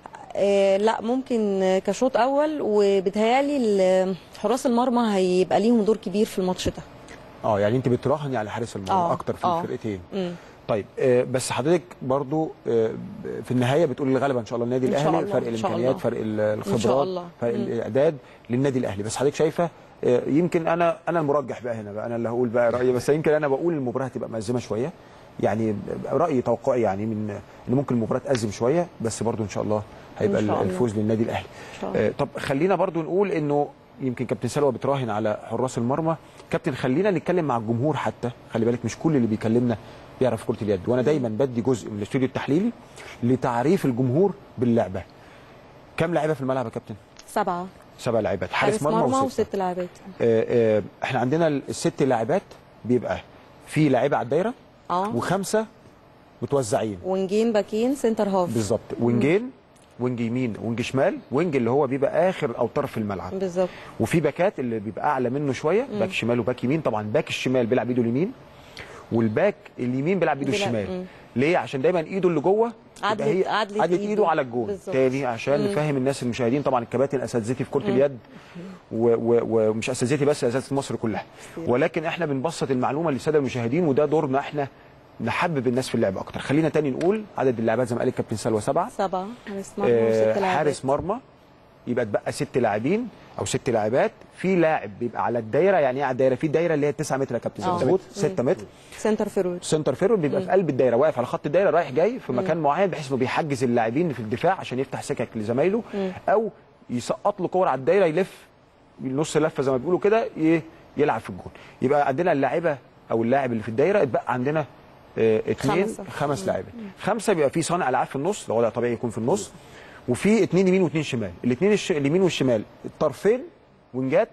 آه، لا ممكن آه، كشوط اول وبتهيالي ال- حراس المرمى هيبقى ليهم دور كبير في الماتش ده اه يعني انت بتراهني على حارس المرمى آه، اكتر في آه. الفرقتين مم. طيب آه بس حضرتك برضو آه في النهايه بتقول الغلبه ان شاء الله النادي إن شاء الاهلي الله، فرق إن شاء الامكانيات الله. فرق ال- إن شاء الخبرات الله. فرق مم. الاعداد للنادي الاهلي بس حضرتك شايفه آه يمكن انا انا المرجح بقى هنا بقى انا اللي هقول بقى رايي بس يمكن انا بقول المباراه هتبقى مأزمه شويه يعني رايي توقعي يعني من ان ممكن المباراه تأزم شويه بس برضو ان شاء الله هيبقى إن شاء الله. الفوز للنادي الاهلي إن شاء الله. آه، طب خلينا برضو نقول انه يمكن كابتن سلوى بتراهن على حراس المرمى كابتن خلينا نتكلم مع الجمهور حتى خلي بالك مش كل اللي بيكلمنا بيعرف كره اليد وانا دايما بدي جزء من الاستوديو التحليلي لتعريف الجمهور باللعبه كم لاعيبه في الملعب يا كابتن سبعه سبع لاعبات حارس مرمى وست لاعبات آه، آه، احنا عندنا الست لاعبات بيبقى في لاعيبه على الدايره اه وخمسه متوزعين ونجين باكين سنتر هاف بالظبط وينجين وينج يمين وينج شمال وينج اللي هو بيبقى اخر او طرف الملعب بالظبط وفي باكات اللي بيبقى اعلى منه شويه باك شمال وباك يمين طبعا باك الشمال بيلعب ايده اليمين والباك اليمين بيلعب ايده بيلعب- الشمال مم. ليه عشان دايما ايده اللي جوه تبقى عدلة- هي عدلة عدلة إيده. ايده على الجون بالظبط. تاني عشان نفهم الناس المشاهدين طبعا الكباتن اساتذتي في كره اليد و- و- ومش اساتذتي بس اساتذه مصر كلها ولكن احنا بنبسط المعلومه للساده المشاهدين وده دورنا احنا نحبب الناس في اللعب اكتر خلينا تاني نقول عدد اللاعبات زي ما قال الكابتن سلوى سبعه سبعه حارس مرمى آه، وست لاعبات حارس مرمى يبقى اتبقى ست لاعبين او ست لاعبات في لاعب بيبقى على الدايره يعني ايه على الدايره في دايره اللي هي 9 متر يا كابتن آه. مظبوط 6 متر سنتر فيرود سنتر فيرود بيبقى في قلب الدايره واقف على خط الدايره رايح جاي في مكان معين بحيث انه بيحجز اللاعبين في الدفاع عشان يفتح سكك لزمايله او يسقط له كور على الدايره يلف نص لفه زي ما بيقولوا كده ي- يلعب في الجون يبقى عندنا اللاعبه او اللاعب اللي في الدايره اتبقى عندنا آه، اثنين خمسة. خمس لاعبين خمسه بيبقى في صانع العاب في النص ده وضع طبيعي يكون في النص وفي اثنين يمين واثنين شمال الاثنين الش... اليمين والشمال الطرفين وينجات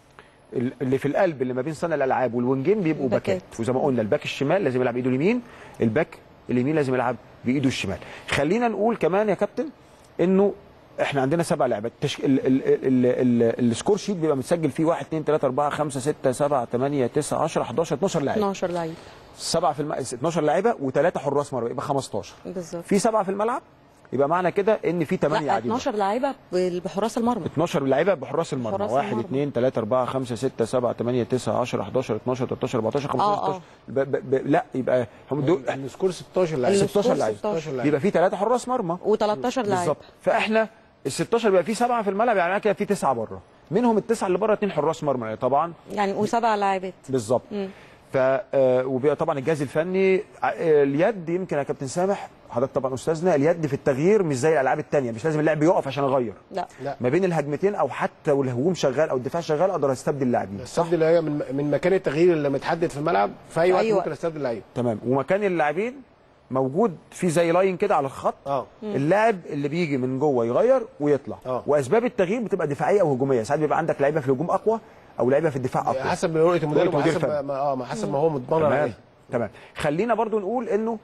ال- اللي في القلب اللي ما بين صانع الالعاب والوينجين بيبقوا باكات. باكات وزي ما قلنا الباك الشمال لازم يلعب بايده اليمين الباك اليمين لازم يلعب بايده الشمال خلينا نقول كمان يا كابتن انه احنا عندنا سبع لعبات تشك... ال... ال... ال... ال... السكور شيت بيبقى متسجل فيه 1 2 3 4 5 6 7 8 9 10 11 12 لاعب 12 لعيب سبعه في الم... 12 لعيبه وثلاثه حراس مرمى يبقى 15 بالظبط في سبعه في الملعب يبقى معنى كده ان في 8 لا قاعدين 12 لعيبه ب- بحراس المرمى 12 لعيبه بحراس المرمى حراس 1 المرمى. 2 3 4 5 6 7 8 9 10 11 12 13 14 15 آه، 16 ب... ب... ب... لا يبقى هم دول السكور 16 لاعب السكور 16 لعيب 16 لعيب. يبقى في ثلاثه حراس مرمى و13 لعيب بالظبط فاحنا ال 16 بيبقى في سبعه في الملعب يعني كده في تسعه بره منهم التسعه اللي بره اثنين حراس مرمى طبعا يعني وسبع لاعبات بالظبط ف آه، وبيبقى طبعا الجهاز الفني آه، اليد يمكن يا كابتن سامح حضرتك طبعا استاذنا اليد في التغيير مش زي الالعاب الثانيه مش لازم اللاعب يقف عشان اغير لا لا ما بين الهجمتين او حتى والهجوم شغال او الدفاع شغال اقدر استبدل لاعبين صح الصد اللي هي من من مكان التغيير اللي متحدد في الملعب في اي في وقت أي ممكن وقت. استبدل لعيب تمام ومكان اللاعبين موجود في زي لاين كده على الخط اه اللاعب اللي بيجي من جوه يغير ويطلع آه. واسباب التغيير بتبقى دفاعيه او هجوميه ساعات بيبقى عندك لعيبه في الهجوم اقوى او لعيبه في الدفاع اقوى حسب رؤيه المدرب رؤية مدير وحسب فني. ما اه ما حسب ما هو متمرن تمام عليه تمام خلينا برضو نقول انه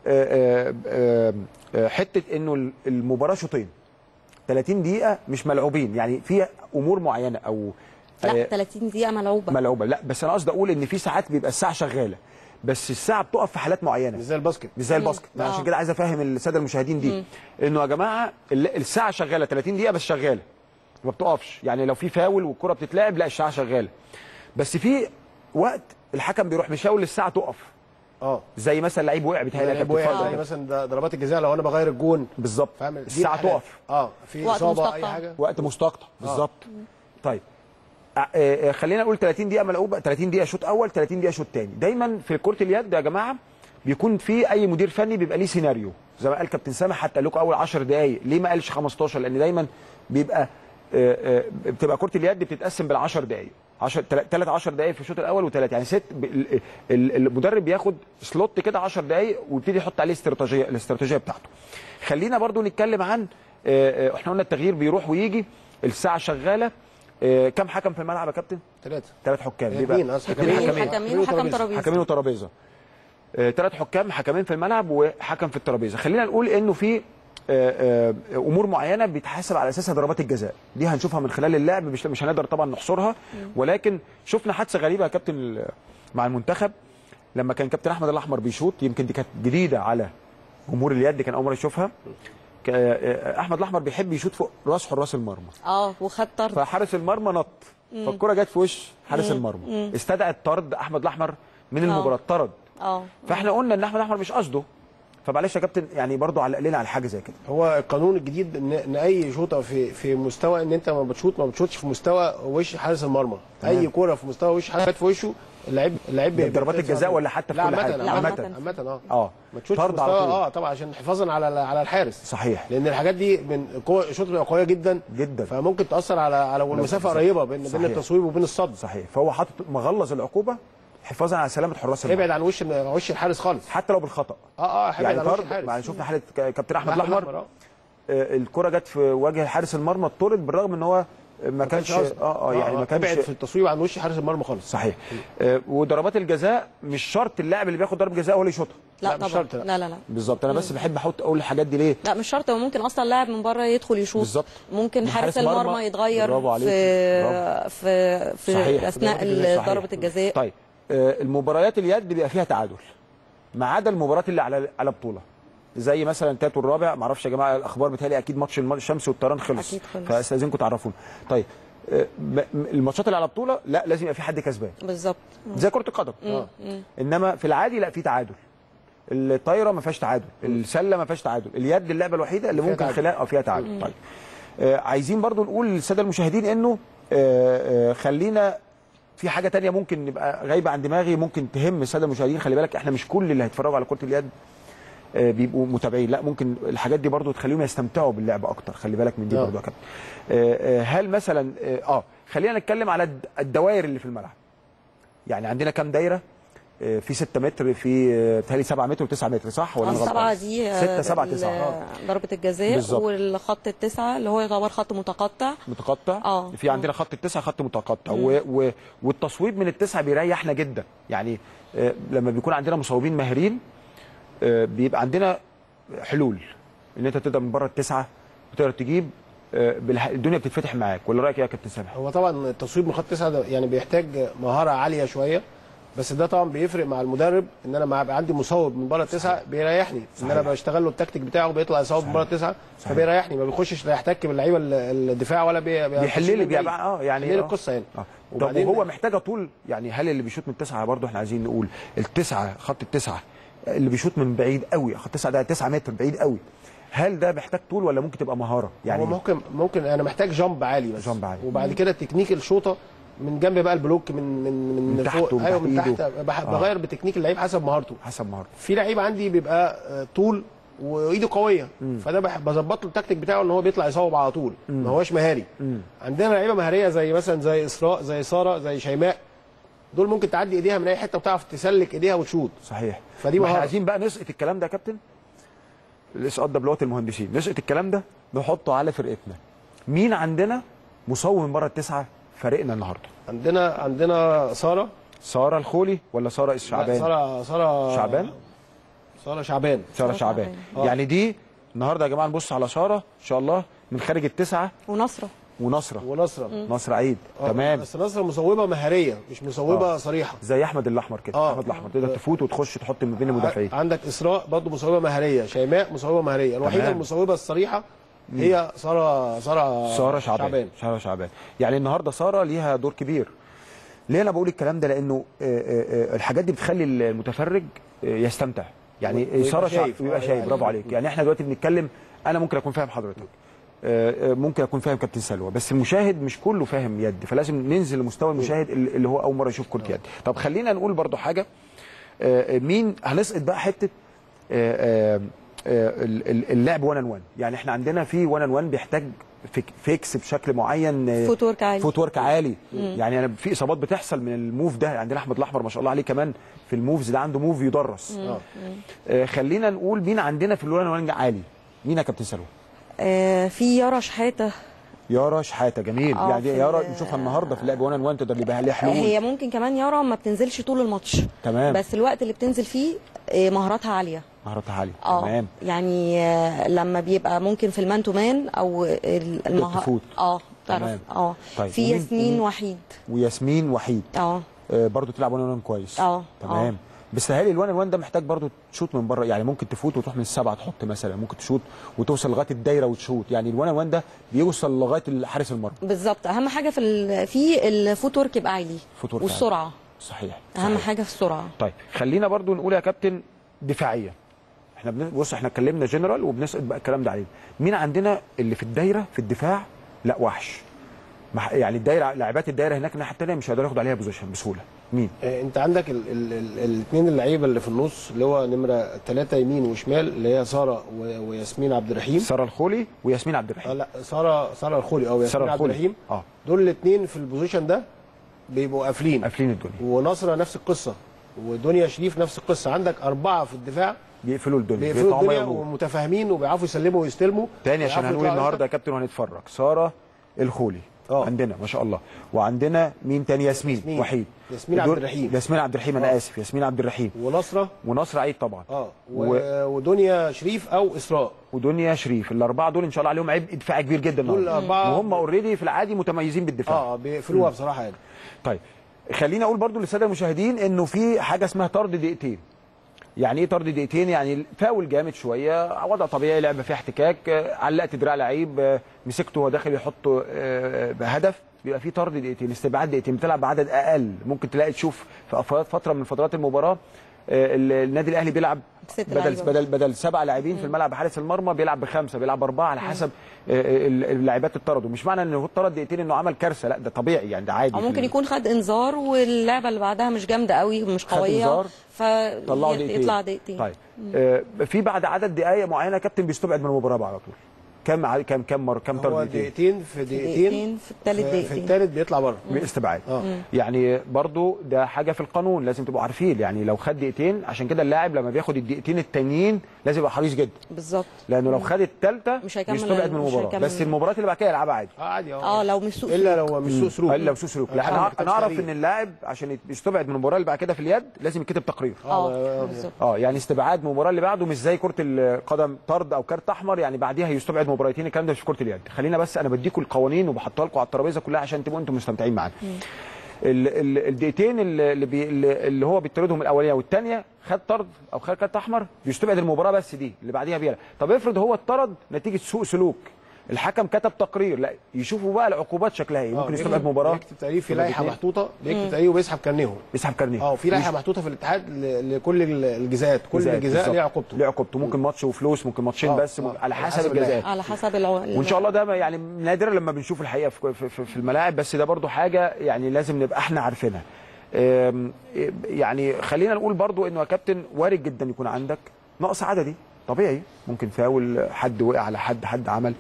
آه، آه، آه، آه، حته انه المباراه شوطين 30 دقيقه مش ملعوبين يعني في امور معينه او لا آه، 30 دقيقه ملعوبه ملعوبه لا بس انا قصدي اقول ان في ساعات بيبقى الساعه شغاله بس الساعه بتقف في حالات معينه مش زي الباسكت مش زي الباسكت آه. عشان كده عايز افهم الساده المشاهدين دي انه يا جماعه ال- الساعه شغاله 30 دقيقه بس شغاله ما بتقفش يعني لو في فاول والكره بتتلعب لا الساعه شغاله بس في وقت الحكم بيروح مشاور للساعه تقف اه زي مثلا لعيب وقع بيتهيألي لعيب كابتن وقع فضل زي مثلا ده ضربات الجزاء لو انا بغير الجون بالظبط فاهم دي الساعه الحالات. تقف اه في وقت اصابه اي مستقطع. حاجه وقت مستقطع بالظبط طيب آه، آه، خلينا نقول 30 دقيقه ملعوبه 30 دقيقه شوط اول 30 دقيقه شوط تاني دايما في كره اليد يا جماعه بيكون في اي مدير فني بيبقى ليه سيناريو زي ما قال كابتن سامح حتى قال لكم اول 10 دقائق ليه ما قالش 15 لان دايما بيبقى آه، آه، بتبقى كره اليد بتتقسم بال10 دقائق 10 ثلاث 10 دقائق في الشوط الاول وثلاث يعني ست ب- ال- ال- المدرب بياخد سلوت كده 10 دقائق ويبتدي يحط عليه استراتيجيه الاستراتيجيه بتاعته خلينا برضو نتكلم عن آه، آه، احنا قلنا التغيير بيروح ويجي الساعه شغاله آه، كم حكم في الملعب يا كابتن؟ ثلاثه ثلاث حكام اثنين أصل اتنين حكمين. حكمين حكمين وحكم ترابيزه حكمين وترابيزه ثلاث حكام حكمين في الملعب وحكم في الترابيزه خلينا نقول انه في آه، آه، امور معينه بيتحاسب على اساسها ضربات الجزاء دي هنشوفها من خلال اللعب مش مش هنقدر طبعا نحصرها ولكن شفنا حادثه غريبه يا كابتن ال- مع المنتخب لما كان كابتن احمد الاحمر بيشوط يمكن دي كانت جديده على جمهور اليد كان اول مره يشوفها ك- آه، احمد الاحمر بيحب يشوط فوق راس حراس المرمى اه وخد طرد فحارس المرمى نط فالكره جت في وش حارس المرمى استدعت طرد احمد الاحمر من المباراه طرد اه فاحنا قلنا ان احمد الاحمر مش قصده فمعلش يا كابتن يعني برضو علق لنا على حاجه زي كده هو القانون الجديد ان ان اي شوطه في في مستوى ان انت ما بتشوط ما بتشوطش في مستوى وش حارس المرمى تمام. اي كوره في مستوى وش حارس في وشه اللعيب اللعيب ده ضربات الجزاء ولا حتى في لا كل عامة حاجة؟ لا، عامة عامة. عامة اه اه ما تشوطش في طرد على مستوى طول اه طبعا عشان حفاظا على على الحارس صحيح لان الحاجات دي من قوه الشوط بتبقى قويه جدا جدا. فممكن تاثر على على والمسافه بالظبط. قريبه بين بين صحيح. التصويب وبين الصد صحيح فهو حاطط مغلظ العقوبه حفاظا على سلامه حراس المرمى ابعد عن وش وش الحارس خالص حتى لو بالخطا اه اه ابعد يعني عن وش طرد الحارس يعني شفنا حاله ك- كابتن احمد أحمد الاحمر آه. آه، الكره جت في وجه حارس المرمى اتطرد بالرغم ان هو ما كانش قصد. اه اه يعني ما كانش ابعد في التصويب عن وش حارس المرمى خالص صحيح آه، وضربات الجزاء مش شرط اللاعب اللي بياخد ضربه جزاء هو اللي يشوطها لا لا، مش طبعا شرط، لا. لا لا لا بالظبط انا بس بحب احط اقول الحاجات دي ليه لا مش شرط هو ممكن اصلا لاعب من بره يدخل يشوط بالظبط. ممكن من حارس حارس مرمى. المرمى يتغير برافو عليك. في برافو. في في صحيح. اثناء ضربة الجزاء. ال- صحيح. ضربه الجزاء طيب آه، المباريات اليد بيبقى فيها تعادل ما عدا المباريات اللي على على بطوله زي مثلا تاتو الرابع ما اعرفش يا جماعه الاخبار بتهيألي اكيد ماتش الم- الشمس والطيران خلص أكيد خلص. فاستاذنكم تعرفونا طيب آه، م- م- الماتشات اللي على بطوله لا لازم يبقى في حد كسبان بالظبط زي كره القدم اه انما في العادي لا في تعادل الطايره ما فيهاش تعادل السله ما فيهاش تعادل اليد اللعبه الوحيده اللي فيها ممكن تعادل. خلال اه فيها تعادل طيب آه عايزين برضو نقول للساده المشاهدين انه آه آه خلينا في حاجه تانية ممكن نبقى غايبه عن دماغي ممكن تهم الساده المشاهدين خلي بالك احنا مش كل اللي هيتفرجوا على كره اليد آه، بيبقوا متابعين لا ممكن الحاجات دي برضو تخليهم يستمتعوا باللعب اكتر خلي بالك من دي نعم. برضو يا كابتن آه، آه، هل مثلا اه آه، خلينا نتكلم على الد- الدوائر اللي في الملعب يعني عندنا كام دايره آه، في 6 متر في آه، بتهيألي 7 متر و9 متر صح ولا انا غلطان؟ السبعه دي آه، 6 7 ال- 9 ضربه الجزاء بالظبط. والخط التسعه اللي هو يعتبر خط متقطع متقطع آه. في عندنا خط التسعه خط متقطع و... و... والتصويب من التسعه بيريحنا جدا يعني آه، لما بيكون عندنا مصوبين ماهرين آه، بيبقى عندنا حلول ان انت تقدر من بره التسعه وتقدر تجيب آه، بالح... الدنيا بتتفتح معاك ولا رايك ايه يا كابتن سامح؟ هو طبعا التصويب من خط تسعه ده يعني بيحتاج مهاره عاليه شويه بس ده طبعا بيفرق مع المدرب ان انا مع يبقى عندي مصوب من بره التسعه بيريحني ان انا صحيح. بشتغل له التكتيك بتاعه بيطلع يصوب من بره التسعه صحيح. فبيريحني ما بيخشش لا يحتك باللعيبه ال- الدفاع ولا بي بيحل لي بيبقى اه يعني يعني آه. القصه يعني اه طب وبعدين- وهو محتاجه طول يعني هل اللي بيشوط من التسعه برضه احنا عايزين نقول التسعه خط التسعه اللي بيشوط من بعيد قوي خط التسعه ده 9 متر بعيد قوي هل ده محتاج طول ولا ممكن تبقى مهاره يعني هو يعني ممكن ممكن انا محتاج جامب عالي بس جامب عالي. وبعد كده تكنيك الشوطه من جنب بقى البلوك من من من, من تحت فوق ومن ايوه تحت من تحت إيده. بح- آه. بغير بتكنيك اللعيب حسب مهارته حسب مهارته في لعيب عندي بيبقى آه، طول وايده قويه فده بح- بظبط له التكتيك بتاعه ان هو بيطلع يصوب على طول ما هوش مهاري عندنا لعيبه مهاريه زي مثلا زي اسراء زي ساره زي شيماء دول ممكن تعدي ايديها من اي حته وتعرف تسلك ايديها وتشوط صحيح فدي ما احنا مهارة. عايزين بقى نسقط الكلام ده يا كابتن الاسقاط ده بلغه المهندسين نسقط الكلام ده نحطه على فرقتنا مين عندنا مصوب من بره التسعه فريقنا النهارده عندنا عندنا ساره ساره الخولي ولا ساره لا، شعبان ساره ساره شعبان ساره شعبان ساره سارة شعبان شعبان. آه. يعني دي النهارده يا جماعه نبص على ساره ان شاء الله من خارج التسعه ونصره ونصره ونصره نصر عيد آه، تمام بس نصره مصوبه مهاريه مش مصوبه صريحه زي احمد الاحمر كده آه. احمد الاحمر تقدر تفوت وتخش تحط ما بين المدافعين عندك اسراء برضه مصوبه مهاريه شيماء مصوبه مهاريه الوحيده تمام. المصوبه الصريحه هي ساره ساره ساره شعبان ساره شعبان يعني النهارده ساره ليها دور كبير ليه انا بقول الكلام ده لانه آه، آه، آه، الحاجات دي بتخلي المتفرج آه، يستمتع يعني ويبقى ساره شعب شايف. يبقى آه، شايف يعني- برافو عليك يعني احنا دلوقتي بنتكلم انا ممكن اكون فاهم حضرتك آه، آه، ممكن اكون فاهم كابتن سلوى بس المشاهد مش كله فاهم يد فلازم ننزل لمستوى المشاهد اللي اللي هو اول مره يشوف كره يد طب خلينا نقول برضو حاجه آه، آه، مين هنسقط بقى حته آه، آه، آه، ال- ال- اللعب 1 ان 1 يعني احنا عندنا في 1 ان 1 بيحتاج فيك- فيكس بشكل معين آه، فوت ورك عالي. فوت ورك عالي يعني انا في اصابات بتحصل من الموف ده عندنا احمد الاحمر ما شاء الله عليه كمان في الموفز ده عنده موف يدرس آه. آه خلينا نقول مين عندنا في الوان وان عالي مين يا كابتن سلوى آه في يارا شحاته يارا شحاته جميل آه، يعني دي في يارا ال- نشوفها النهارده في اللعب 1 1 تقدر يبقى عليها حلول هي ممكن كمان يارا ما بتنزلش طول الماتش تمام. بس الوقت اللي بتنزل فيه آه، مهاراتها عاليه مهاراتها عاليه اه تمام يعني آه، لما بيبقى ممكن في المان تو مان او ال- المها... تفوت. اه تمام. تعرف اه طيب، في ومين- ياسمين ومين- وحيد وياسمين وحيد اه آه برضو تلعب 1 1 كويس اه تمام آه. بس تهيألي الوان الوان ده محتاج برضو تشوط من بره يعني ممكن تفوت وتروح من السبعه تحط مثلا ممكن تشوط وتوصل لغايه الدايره وتشوط يعني الوان الوان ده بيوصل لغايه حارس المرمى بالظبط اهم حاجه في ال... في الفوت ورك يبقى عالي فوتورك والسرعه صحيح اهم صحيح. حاجه في السرعه طيب خلينا برضو نقول يا كابتن دفاعيا احنا بن... بص احنا اتكلمنا جنرال وبنسقط بقى الكلام ده عليه مين عندنا اللي في الدايره في الدفاع لا وحش مح... يعني الدايره لاعبات الدايره هناك الناحيه الثانيه مش هيقدروا ياخدوا عليها بوزيشن بسهوله مين آه، انت عندك الاثنين اللعيبه اللي في النص اللي هو نمره ثلاثه يمين وشمال اللي هي ساره و- وياسمين عبد الرحيم ساره الخولي وياسمين عبد اه الرحيم لا ساره ساره الخولي او سارة ياسمين عبد الخولي. الرحيم اه دول الاثنين في البوزيشن ده بيبقوا قافلين قافلين الدنيا ونصره نفس القصه ودنيا شريف نفس القصه عندك اربعه في الدفاع بيقفلوا الدنيا بيقفلوا بيقطعوا الدنيا ميه ونور. ومتفاهمين وبيعرفوا يسلموا ويستلموا تاني عشان ويعرفوا هنقول يطلعوا النهارده يا كابتن وهنتفرج ساره الخولي آه. عندنا ما شاء الله وعندنا مين تاني ياسمين, ياسمين. وحيد ياسمين عبد دول- الرحيم. ياسمين عبد الرحيم انا آه. اسف ياسمين عبد الرحيم ونصره ونصر عيد طبعا اه و... و- ودنيا شريف او اسراء ودنيا شريف الاربعه دول ان شاء الله عليهم عبء دفاعي كبير جدا دول النهارده. الأربعة- وهم اوريدي في العادي متميزين بالدفاع اه بيقفلوها بصراحه يعني طيب خليني اقول برضو للساده المشاهدين انه في حاجه اسمها طرد دقيقتين يعني ايه طرد دقيقتين يعني فاول جامد شويه وضع طبيعي لعبه فيها احتكاك آه، علقت دراع لعيب آه، مسكته وهو داخل يحط آه، بهدف بيبقى في طرد دقيقتين استبعاد دقيقتين بتلعب بعدد اقل ممكن تلاقي تشوف في أف- فتره من فترات المباراه آه، ال- النادي الاهلي بيلعب بست بدل لعيبة. بدل بدل سبع لاعبين في الملعب حارس المرمى بيلعب بخمسه بيلعب باربعه على حسب آه، ال- اللاعبات اتطردوا مش معنى انه هو اتطرد دقيقتين انه عمل كارثه لا ده طبيعي يعني ده عادي او في ممكن ال- يكون خد انذار واللعبه اللي بعدها مش جامده قوي ومش خد قويه إنذار، طلعوا فيطلع دقيقتين يطلع دقيقتين طيب آه في بعد عدد دقائق معينه كابتن بيستبعد من المباراه بقى على طول كم ع- كم كم مره كم هو طرد دقيقتين دقيقتين في دقيقتين دقيقتين في الثالث في دقيقتين الثالث بيطلع بره باستبعاد اه يعني برضو ده حاجه في القانون لازم تبقوا عارفين يعني لو خد دقيقتين عشان كده اللاعب لما بياخد الدقيقتين التانيين لازم يبقى حريص جدا بالظبط لانه لو خد الثالثه مش هيكمل- بيستبعد من مش المباراه هيكمل. بس المباراه اللي بعد كده يلعبها عادي اه عادي اه لو مش سوء الا لو مش سوء سلوك الا بسوء سلوك لا عشان انا ما كانش انا اعرف تغيير. ان اللاعب عشان يستبعد من المباراه اللي بعد كده في اليد لازم يكتب تقرير اه بالظبط اه يعني استبعاد من المباراه اللي بعده مش زي كره القدم طرد او كارت احمر يعني بعديها يستبعد مباراتين الكلام ده مش في كره اليد خلينا بس انا بديكم القوانين وبحطها لكم على الترابيزه كلها عشان تبقوا انتم مستمتعين معانا ال- ال- الدقيقتين اللي اللي, بي اللي هو بيطردهم الاولانيه والثانيه خد طرد او خد كارت احمر بيستبعد المباراه بس دي اللي بعديها بيلعب طب افرض هو اتطرد نتيجه سوء سلوك الحكم كتب تقرير لا يشوفوا بقى العقوبات شكلها ايه ممكن يستبعد مباراه بيكتب تقرير في يبقى لائحه الاثنين. محطوطه بيكتب تقرير وبيسحب كارنيهم بيسحب كارنيه اه في لائحه محطوطه في الاتحاد ل- لكل ال- الجزاءات كل جزاء جزاء بالظبط. ليه عقوبته ليه عقوبته ممكن ماتش وفلوس ممكن ماتشين آه، بس آه. على حسب الجزاء على حسب العو... وان شاء الله ده ما- يعني نادرا لما بنشوف الحقيقه في, في, في, في الملاعب بس ده برضو حاجه يعني لازم نبقى احنا عارفينها أم، يعني خلينا نقول برضو انه يا كابتن وارد جدا يكون عندك نقص عددي طبيعي ممكن فاول حد وقع على حد حد عمل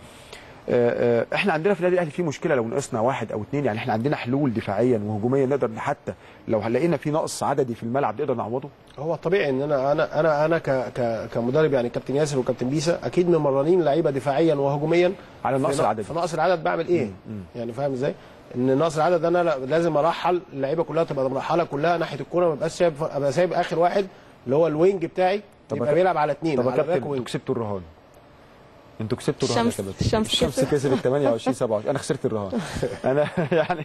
أه، أه، احنا عندنا في النادي الاهلي في مشكله لو نقصنا واحد او اثنين يعني احنا عندنا حلول دفاعيا وهجوميا نقدر حتى لو لقينا في نقص عددي في الملعب نقدر نعوضه هو الطبيعي ان انا انا انا انا ك ك كمدرب يعني كابتن ياسر وكابتن بيسا اكيد ممرنين لعيبه دفاعيا وهجوميا على النقص في ن- العددي. في نقص العدد بعمل ايه؟ يعني فاهم ازاي؟ ان نقص العدد انا لا- لازم ارحل اللعيبه كلها تبقى مرحله كلها ناحيه الكوره ما ابقاش سايب ابقى سايب اخر واحد اللي هو الوينج بتاعي طب يبقى يا بيلعب على اثنين طب يا على باك كابتن انتوا وينج كسبتوا الرهان انتوا كسبتوا الرهان يا الشمس- كابتن الشمس الشمس كسبت. كسبت 28 27 انا خسرت الرهان انا يعني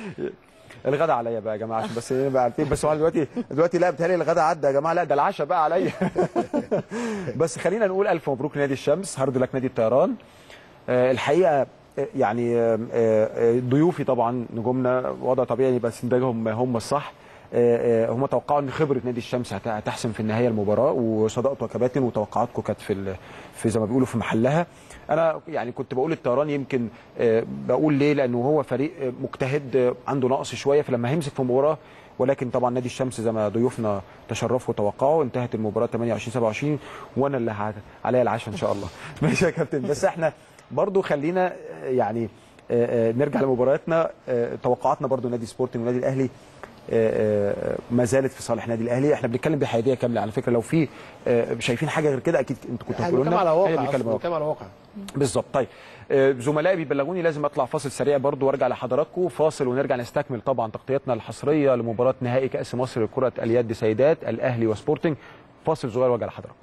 الغدا عليا بقى يا جماعه عشان بس نبقى عارفين بس هو دلوقتي دلوقتي لا بتهيألي الغدا عدى يا جماعه لا ده العشاء بقى عليا بس خلينا نقول الف مبروك نادي الشمس هارد لك نادي الطيران آه، الحقيقه آه، يعني آه، آه، ضيوفي طبعا نجومنا وضع طبيعي يبقى سندجهم هم الصح آه، آه، هم توقعوا ان خبره نادي الشمس هت- هتحسم في النهايه المباراه وصدقتوا يا كباتن وتوقعاتكم كانت في ال- في زي ما بيقولوا في محلها انا يعني كنت بقول الطيران يمكن آه، بقول ليه لانه هو فريق آه، مجتهد آه، عنده نقص شويه فلما هيمسك في مباراه ولكن طبعا نادي الشمس زي ما ضيوفنا تشرفوا وتوقعوا انتهت المباراه 28 27 وانا اللي ه- عليا العشاء ان شاء الله ماشي يا كابتن بس احنا برضو خلينا آه، يعني آه، آه، نرجع لمبارياتنا آه، توقعاتنا برضو نادي سبورتنج والنادي الاهلي آه، آه، ما زالت في صالح النادي الاهلي احنا بنتكلم بحياديه كامله على فكره لو في آه، شايفين حاجه غير كده اكيد انتوا كنتوا احنا هتقولوا بنتكلم لنا على إحنا واقع بنتكلم أصلاً، على واقع. بنتكلم على واقع بالظبط طيب آه، زملائي بيبلغوني لازم اطلع فاصل سريع برضو وارجع لحضراتكم فاصل ونرجع نستكمل طبعا تغطيتنا الحصريه لمباراه نهائي كاس مصر لكره اليد سيدات الاهلي وسبورتنج فاصل صغير وارجع لحضراتكم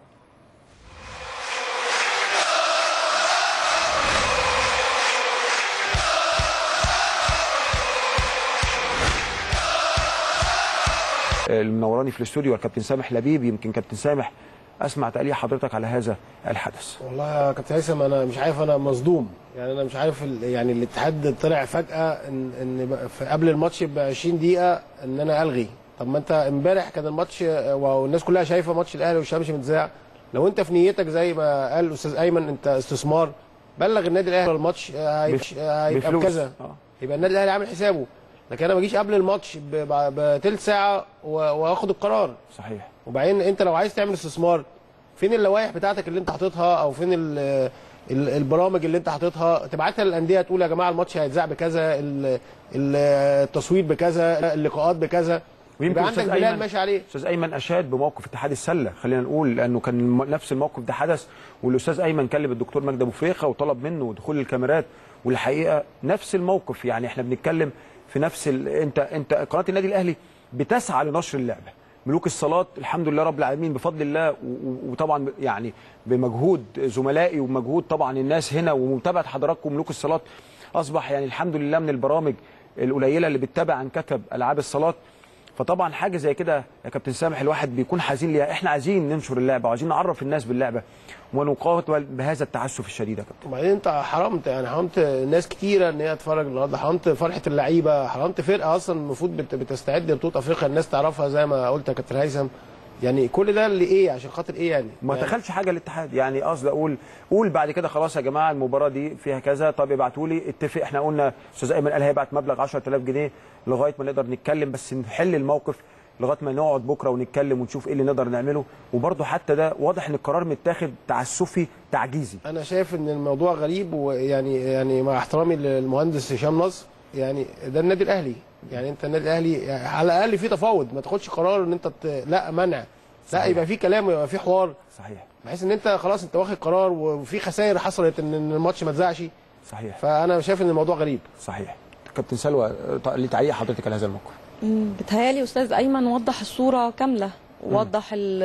المنوراني في الاستوديو الكابتن سامح لبيب يمكن كابتن سامح اسمع تعليق حضرتك على هذا الحدث والله يا كابتن هيثم انا مش عارف انا مصدوم يعني انا مش عارف ال- يعني الاتحاد طلع فجاه ان ان بقى في قبل الماتش ب 20 دقيقه ان انا الغي طب ما انت امبارح كان الماتش آه، والناس كلها شايفه ماتش الاهلي والشمس متذاع لو انت في نيتك زي ما قال الاستاذ ايمن انت استثمار بلغ النادي الاهلي الماتش آه، هيبقى بف- آه، هيبقى بفلوس. بكذا آه. يبقى النادي الاهلي عامل حسابه لكن انا ما اجيش قبل الماتش ب- ب- بتلت ساعه و- واخد القرار صحيح وبعدين انت لو عايز تعمل استثمار فين اللوائح بتاعتك اللي انت حاططها او فين ال ال البرامج اللي انت حاططها تبعتها للانديه تقول يا جماعه الماتش هيتذاع بكذا ال- ال- التصوير بكذا اللقاءات بكذا ويمكن يبقى عندك أستاذ بلال أيمن- ماشي عليه استاذ ايمن اشاد بموقف اتحاد السله خلينا نقول لانه كان الم- نفس الموقف ده حدث والاستاذ ايمن كلم الدكتور مجدي ابو فريخه وطلب منه دخول الكاميرات والحقيقه نفس الموقف يعني احنا بنتكلم في نفس ال... انت انت قناه النادي الاهلي بتسعى لنشر اللعبه ملوك الصالات الحمد لله رب العالمين بفضل الله و- و- وطبعا يعني بمجهود زملائي ومجهود طبعا الناس هنا ومتابعه حضراتكم ملوك الصالات اصبح يعني الحمد لله من البرامج القليله اللي بتتابع عن كتب العاب الصالات فطبعا حاجه زي كده يا كابتن سامح الواحد بيكون حزين ليها احنا عايزين ننشر اللعبه وعايزين نعرف الناس باللعبه ونقاتل بهذا التعسف الشديد يا كابتن وبعدين انت حرمت يعني حرمت ناس كتيره ان هي تتفرج النهارده حرمت فرحه اللعيبه حرمت فرقه اصلا المفروض بت- بتستعد لبطوله افريقيا الناس تعرفها زي ما قلت يا كابتن هيثم يعني كل ده لايه عشان خاطر ايه يعني ما يعني دخلش حاجه الاتحاد يعني قصدي اقول قول بعد كده خلاص يا جماعه المباراه دي فيها كذا طب ابعتوا لي اتفق احنا قلنا استاذ ايمن قال هيبعت مبلغ 10000 جنيه لغايه ما نقدر نتكلم بس نحل الموقف لغايه ما نقعد بكره ونتكلم ونشوف ايه اللي نقدر نعمله وبرده حتى ده واضح ان القرار متاخد تعسفي تعجيزي انا شايف ان الموضوع غريب ويعني يعني مع احترامي للمهندس هشام نصر يعني ده النادي الاهلي يعني انت النادي الاهلي يعني على الاقل في تفاوض ما تاخدش قرار ان انت ت... لا منع لا صحيح. يبقى في كلام ويبقى في حوار صحيح بحيث ان انت خلاص انت واخد قرار وفي خسائر حصلت ان إن الماتش ما اتذاعش صحيح فانا شايف ان الموضوع غريب صحيح كابتن سلوى ليه تعليق حضرتك على هذا الموقف مم، بتهيالي استاذ ايمن وضح الصوره كامله ووضح ال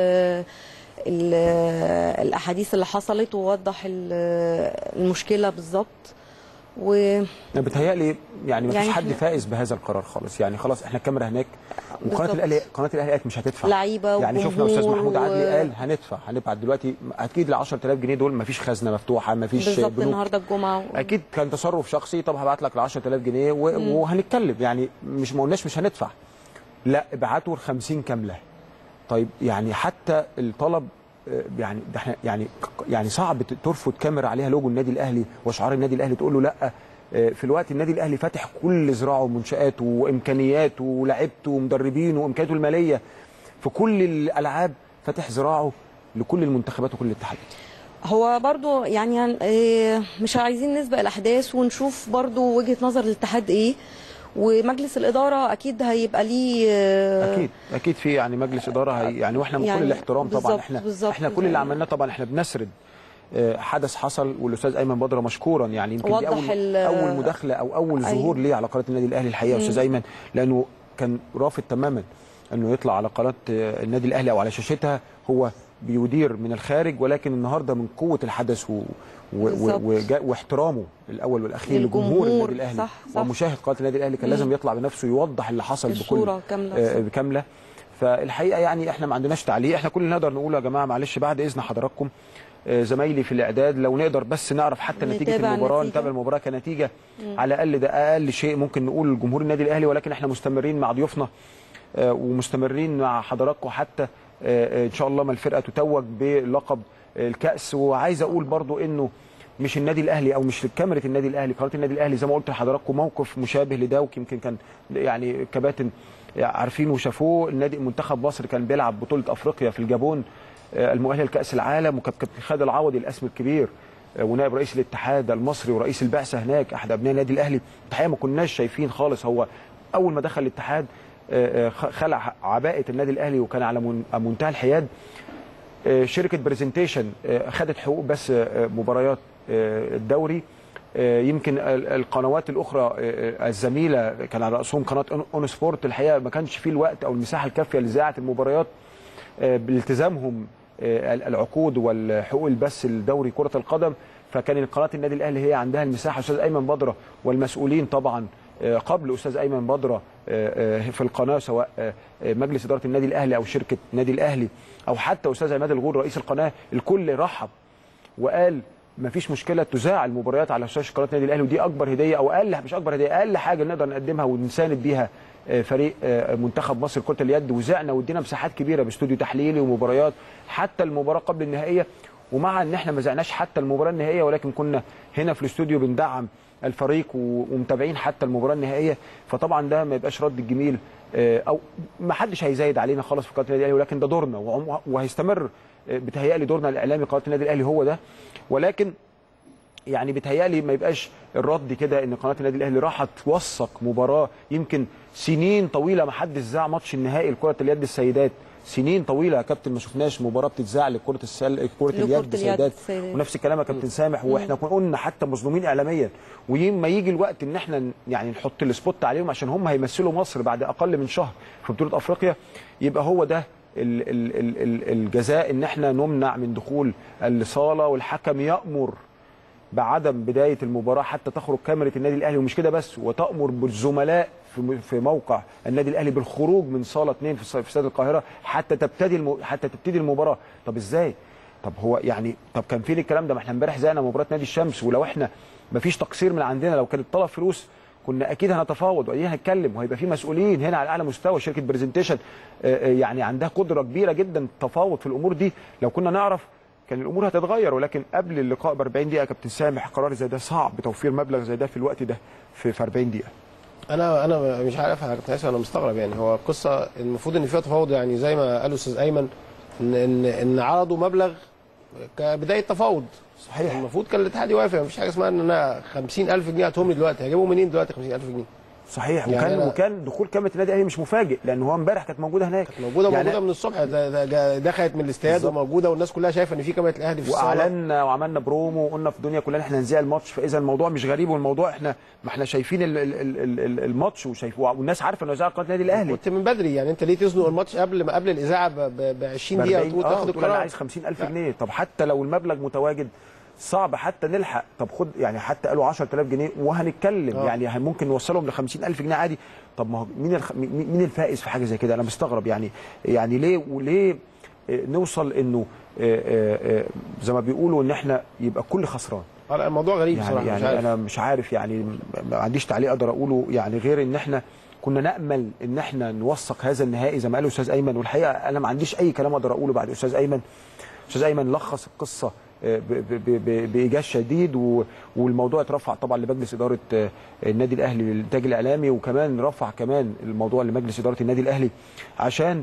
ال الاحاديث اللي حصلت ووضح ال- المشكله بالظبط و انا بتهيألي يعني ما فيش يعني حد إحنا- فائز بهذا القرار خالص يعني خلاص احنا الكاميرا هناك وقناه بالظبط. الاهلي قناه الاهلي قالت مش هتدفع لعيبة يعني شفنا استاذ وجمهور محمود عدلي و- قال هندفع هنبعت دلوقتي اكيد ال 10000 جنيه دول ما فيش خزنه مفتوحه ما فيش بالظبط بنوك النهارده الجمعه و... اكيد كان تصرف شخصي طب هبعت لك ال 10000 جنيه و... وهنتكلم يعني مش ما قلناش مش هندفع لا ابعتوا ال 50 كامله طيب يعني حتى الطلب آه، يعني ده احنا يعني يعني صعب ت- ترفض كاميرا عليها لوجو النادي الاهلي وشعار النادي الاهلي تقول له لا آه، في الوقت النادي الاهلي فاتح كل ذراعه ومنشاته وامكانياته ولاعيبته ومدربينه وامكانياته الماليه في كل الالعاب فاتح ذراعه لكل المنتخبات وكل الاتحادات هو برضو يعني إيه، مش عايزين نسبق الاحداث ونشوف برضو وجهه نظر الاتحاد ايه ومجلس الاداره اكيد هيبقى ليه آه، اكيد اكيد في يعني مجلس اداره هي يعني واحنا من يعني كل الاحترام طبعا بالظبط- احنا بالظبط احنا كل اللي يعني. عملناه طبعا احنا بنسرد آه، حدث حصل والاستاذ ايمن بدره مشكورا يعني يمكن دي وضح اول ال- اول مداخله او اول أيوة. ظهور ليه على قناه النادي الاهلي الحقيقه استاذ ايمن لانه كان رافض تماما انه يطلع على قناه آه، النادي الاهلي او على شاشتها هو بيدير من الخارج ولكن النهارده من قوه الحدث و و و بالظبط. وجا- واحترامه الاول والاخير لجمهور للجمهور، النادي الاهلي صح، صح. ومشاهد قناه النادي الاهلي كان لازم يطلع بنفسه يوضح اللي حصل بكل الصورة كاملة. آه، كامله فالحقيقه يعني احنا ما عندناش تعليق احنا كل اللي نقدر نقوله يا جماعه معلش بعد اذن حضراتكم آه، زمايلي في الاعداد لو نقدر بس نعرف حتى نتيجه نتابع المباراه النتيجة. نتابع المباراه كنتيجه على الاقل ده اقل شيء ممكن نقول لجمهور النادي الاهلي ولكن احنا مستمرين مع ضيوفنا آه، ومستمرين مع حضراتكم حتى آه، آه، ان شاء الله ما الفرقه تتوج بلقب آه، الكاس وعايز اقول برضو انه مش النادي الاهلي او مش كاميرا النادي الاهلي قناه النادي الاهلي زي ما قلت لحضراتكم موقف مشابه لده ويمكن كان يعني كباتن عارفين وشافوه النادي منتخب مصر كان بيلعب بطوله افريقيا في الجابون آه، المؤهله لكاس العالم وكان كابتن خالد العوضي الاسم الكبير آه، ونائب رئيس الاتحاد المصري ورئيس البعثه هناك احد ابناء النادي الاهلي الحقيقه ما كناش شايفين خالص هو اول ما دخل الاتحاد آه، آه، خ- خلع عباءه النادي الاهلي وكان على من- منتهى الحياد آه، شركه برزنتيشن آه، خدت حقوق بس آه، مباريات آه، الدوري آه، يمكن ال- القنوات الاخرى آه، آه، الزميله كان على راسهم قناه أون- اون سبورت الحقيقه ما كانش فيه الوقت او المساحه الكافيه لاذاعه المباريات آه، بالتزامهم آه، العقود والحقوق البث الدوري كره القدم فكان قناه النادي الاهلي هي عندها المساحه استاذ ايمن بدره والمسؤولين طبعا آه، قبل استاذ ايمن بدره آه، آه، في القناه سواء آه، آه، مجلس اداره النادي الاهلي او شركه النادي الاهلي او حتى استاذ عماد الغول رئيس القناه الكل رحب وقال ما فيش مشكله تذاع المباريات على شاشه قناه النادي الاهلي ودي اكبر هديه او اقل مش اكبر هديه اقل حاجه نقدر نقدمها ونساند بيها آه، فريق آه، منتخب مصر كره اليد وزعنا وادينا مساحات كبيره باستوديو تحليلي ومباريات حتى المباراه قبل النهائيه ومع ان احنا ما زعناش حتى المباراه النهائيه ولكن كنا هنا في الاستوديو بندعم الفريق و- ومتابعين حتى المباراه النهائيه فطبعا ده ما يبقاش رد الجميل آه، او ما حدش هيزايد علينا خالص في قناه النادي الاهلي ولكن ده دورنا وعم- وهيستمر آه، بتهيألي دورنا الاعلامي قناه النادي الاهلي هو ده ولكن يعني بيتهيألي ما يبقاش الرد كده ان قناه النادي الاهلي راحت توثق مباراه يمكن سنين طويله ما حدش ذاع ماتش النهائي لكره اليد السيدات سنين طويله يا كابتن ما شفناش مباراه بتتذاع لكره السل كره لكرة اليد اليد السيدات السيدات. ونفس الكلام يا كابتن سامح واحنا كنا قلنا حتى مظلومين اعلاميا ويما يجي الوقت ان احنا ن- يعني نحط السبوت عليهم عشان هم هيمثلوا مصر بعد اقل من شهر في بطوله افريقيا يبقى هو ده ال- ال- ال- ال- الجزاء ان احنا نمنع من دخول الصاله والحكم يامر بعدم بدايه المباراه حتى تخرج كاميرا النادي الاهلي ومش كده بس وتامر بالزملاء في م- في موقع النادي الاهلي بالخروج من صاله 2 في في استاد القاهره حتى تبتدي الم... حتى تبتدي المباراه طب ازاي طب هو يعني طب كان فين الكلام ده ما احنا امبارح زينا مباراه نادي الشمس ولو احنا ما فيش تقصير من عندنا لو كان الطلب فلوس كنا اكيد هنتفاوض واكيد هنتكلم وهيبقى في مسؤولين هنا على اعلى مستوى شركه برزنتيشن يعني عندها قدره كبيره جدا تفاوض في الامور دي لو كنا نعرف كان الامور هتتغير ولكن قبل اللقاء ب 40 دقيقه يا كابتن سامح قرار زي ده صعب توفير مبلغ زي ده في الوقت ده في, في 40 دقيقه انا انا مش عارف يا كابتن ياسر انا مستغرب يعني هو القصه المفروض ان فيها تفاوض يعني زي ما قال استاذ ايمن ان ان ان عرضوا مبلغ كبدايه تفاوض صحيح المفروض كان الاتحاد يوافق مفيش حاجه اسمها ان انا 50000 جنيه هاتهم لي دلوقتي هجيبهم منين دلوقتي 50000 جنيه صحيح يعني وكان أنا- وكان دخول كاميرا النادي الاهلي مش مفاجئ لان هو امبارح كانت موجوده هناك موجوده يعني موجوده من الصبح ده- ده- ده- دخلت من الاستاد بالظبط. وموجوده والناس كلها شايفه ان في كاميرا الاهلي في الصاله واعلنا وعملنا برومو وقلنا في الدنيا كلها إن احنا هنذيع الماتش فاذا الموضوع مش غريب والموضوع احنا ما احنا شايفين ال ال ال ال الماتش وشايف والناس عارفه انه هيذاع قناه النادي الاهلي كنت من بدري يعني انت ليه تزنق الماتش قبل ما قبل الاذاعه ب 20 دقيقه 40 وتقول اه تاخد تقول انا القرار عايز 50000 لا. جنيه طب حتى لو المبلغ متواجد صعب حتى نلحق طب خد يعني حتى قالوا 10000 جنيه وهنتكلم آه. يعني ممكن نوصلهم ل 50000 جنيه عادي طب ما هو مين الخ... مين مين الفائز في حاجه زي كده انا مستغرب يعني يعني ليه وليه آه، نوصل انه آه، آه، آه، زي ما بيقولوا ان احنا يبقى كل خسران آه، لا، الموضوع غريب يعني, بصراحه مش يعني عارف انا مش عارف يعني ما عنديش تعليق اقدر اقوله يعني غير ان احنا كنا نامل ان احنا نوثق هذا النهائي زي ما قال الاستاذ ايمن والحقيقه انا ما عنديش اي كلام اقدر اقوله بعد الاستاذ ايمن استاذ ايمن لخص القصه آه، ب- ب- ب- ب- بايجاز شديد و- والموضوع اترفع طبعا لمجلس اداره آه، النادي الاهلي للانتاج الاعلامي وكمان رفع كمان الموضوع لمجلس اداره النادي الاهلي عشان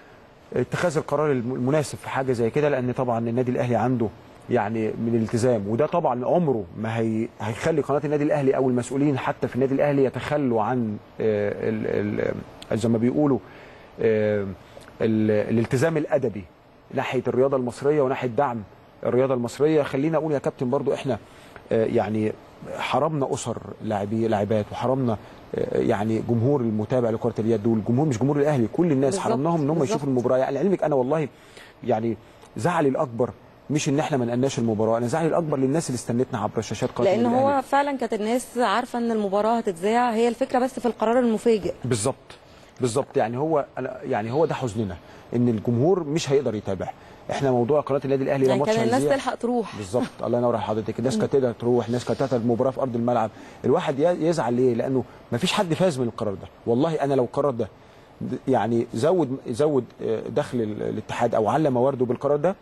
اتخاذ القرار الم- المناسب في حاجه زي كده لان طبعا النادي الاهلي عنده يعني من الالتزام وده طبعا عمره ما هي هيخلي قناه النادي الاهلي او المسؤولين حتى في النادي الاهلي يتخلوا عن آه، ال- ال- زي ما بيقولوا آه، ال- الالتزام الادبي ناحيه الرياضه المصريه وناحيه دعم الرياضه المصريه خلينا اقول يا كابتن برضو احنا آه، يعني حرمنا اسر لاعبي لاعبات وحرمنا آه، يعني جمهور المتابع لكره اليد والجمهور مش جمهور الاهلي كل الناس بالظبط، حرمناهم ان هم بالظبط. يشوفوا المباراه يعني علمك انا والله يعني زعلي الاكبر مش ان احنا ما نقلناش المباراه انا زعلي الاكبر للناس اللي استنتنا عبر شاشات قناه لان النادي هو الأهلي. فعلا كانت الناس عارفه ان المباراه هتتذاع هي الفكره بس في القرار المفاجئ بالظبط بالظبط يعني هو أنا يعني هو ده حزننا ان الجمهور مش هيقدر يتابع احنا موضوع قناه النادي الاهلي ده يعني ماتش كان الناس هيذيع. تلحق تروح بالظبط الله ينور على حضرتك الناس كانت تقدر تروح الناس كانت تحضر المباراه في ارض الملعب الواحد ي- يزعل ليه لانه ما فيش حد فاز من القرار ده والله انا لو القرار ده د- يعني زود زود آه، دخل ال- الاتحاد او على موارده بالقرار ده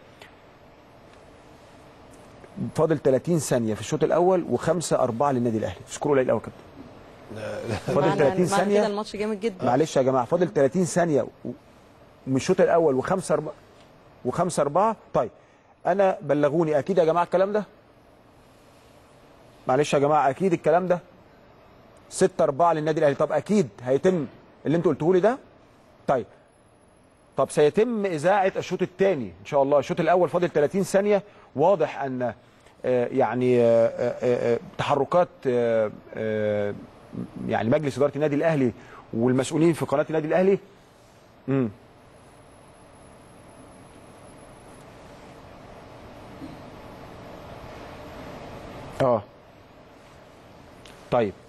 فاضل 30 ثانيه في الشوط الاول وخمسة أربعة للنادي الاهلي سكور قليل قوي يا كابتن فاضل معنى- 30 معنى ثانيه كده الماتش جامد جدا معلش يا جماعه فاضل 30 ثانيه و- من الشوط الاول وخمسة أربعة وخمسة أربعة طيب أنا بلغوني أكيد يا جماعة الكلام ده معلش يا جماعة أكيد الكلام ده ستة أربعة للنادي الأهلي طب أكيد هيتم اللي أنتوا قلتوه لي ده طيب طب سيتم اذاعه الشوط الثاني ان شاء الله الشوط الاول فاضل 30 ثانيه واضح ان آه، يعني آه، آه، آه، تحركات آه، آه، يعني مجلس اداره النادي الاهلي والمسؤولين في قناه النادي الاهلي امم اه طيب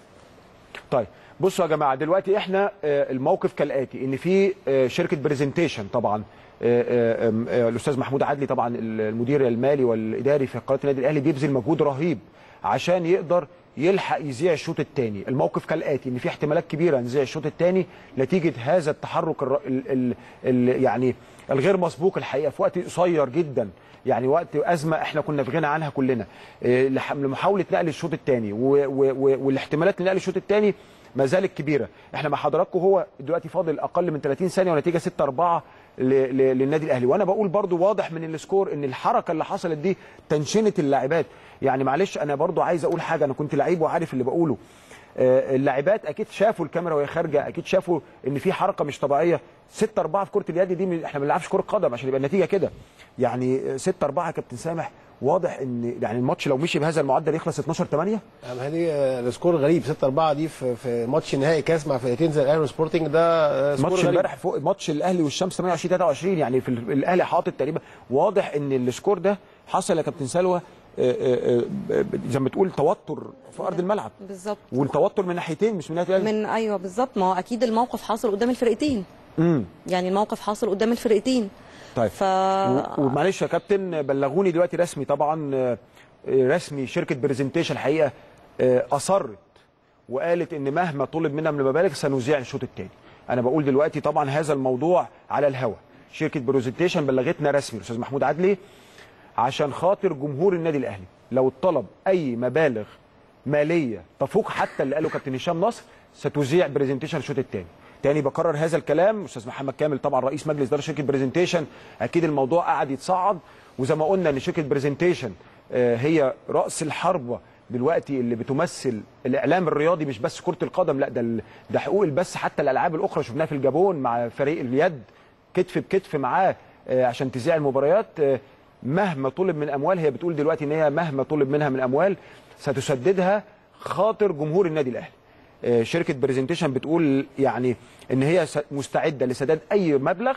طيب بصوا يا جماعه دلوقتي احنا آه، الموقف كالاتي ان في آه، شركه برزنتيشن طبعا آه، آه، آم، آه، الاستاذ محمود عدلي طبعا المدير المالي والاداري في قناه النادي الاهلي بيبذل مجهود رهيب عشان يقدر يلحق يذيع الشوط الثاني الموقف كالاتي ان في احتمالات كبيره نذيع الشوط الثاني نتيجه هذا التحرك الر... ال... ال... ال... يعني الغير مسبوق الحقيقه في وقت قصير جدا يعني وقت ازمه احنا كنا في غنى عنها كلنا آه، لح- لمحاوله نقل الشوط الثاني و... و... و... والاحتمالات لنقل الشوط الثاني ما زالت كبيره احنا مع حضراتكم هو دلوقتي فاضل اقل من 30 ثانيه ونتيجه 6 4 ل... ل... للنادي الاهلي وانا بقول برضو واضح من السكور ان الحركه اللي حصلت دي تنشنت اللاعبات يعني معلش انا برضو عايز اقول حاجه انا كنت لعيب وعارف اللي بقوله آه، اللاعبات اكيد شافوا الكاميرا وهي خارجه اكيد شافوا ان في حركه مش طبيعيه 6 4 في كره اليد دي م- احنا ما بنلعبش كره قدم عشان يبقى النتيجه كده يعني 6 4 يا كابتن سامح واضح ان يعني الماتش لو مشي بهذا المعدل يخلص 12 8 يعني هذه آه، السكور غريب 6 4 دي في في ماتش نهائي كاس مع فرقتين زي الاهلي والسبورتنج ده آه، سكور ماتش غريب امبارح فوق ماتش الاهلي والشمس 28 23 يعني في ال- الاهلي حاطط تقريبا واضح ان السكور ده حصل يا كابتن سلوى آه، آه، آه، زي ما تقول توتر في ارض الملعب بالظبط والتوتر من ناحيتين مش من ناحيه الأهلي. من ايوه بالظبط ما هو اكيد الموقف حاصل قدام الفرقتين امم يعني الموقف حاصل قدام الفرقتين طيب ف و- ومعلش يا كابتن بلغوني دلوقتي رسمي طبعا آه، رسمي شركه برزنتيشن الحقيقه آه، اصرت وقالت ان مهما طلب منا من المبالغ سنذيع الشوط الثاني انا بقول دلوقتي طبعا هذا الموضوع على الهوا شركه برزنتيشن بلغتنا رسمي الاستاذ محمود عدلي عشان خاطر جمهور النادي الاهلي لو طلب اي مبالغ ماليه تفوق حتى اللي قاله كابتن هشام نصر ستذيع برزنتيشن الشوط الثاني تاني بكرر هذا الكلام استاذ محمد كامل طبعا رئيس مجلس اداره شركه برزنتيشن اكيد الموضوع قعد يتصاعد وزي ما قلنا ان شركه برزنتيشن آه، هي راس الحربه دلوقتي اللي بتمثل الاعلام الرياضي مش بس كره القدم لا ده ال- ده حقوق البث حتى الالعاب الاخرى شفناها في الجابون مع فريق اليد كتف بكتف معاه آه، عشان تذيع المباريات آه، مهما طلب من اموال هي بتقول دلوقتي ان هي مهما طلب منها من اموال ستسددها خاطر جمهور النادي الاهلي آه، شركه برزنتيشن بتقول يعني ان هي س- مستعده لسداد اي مبلغ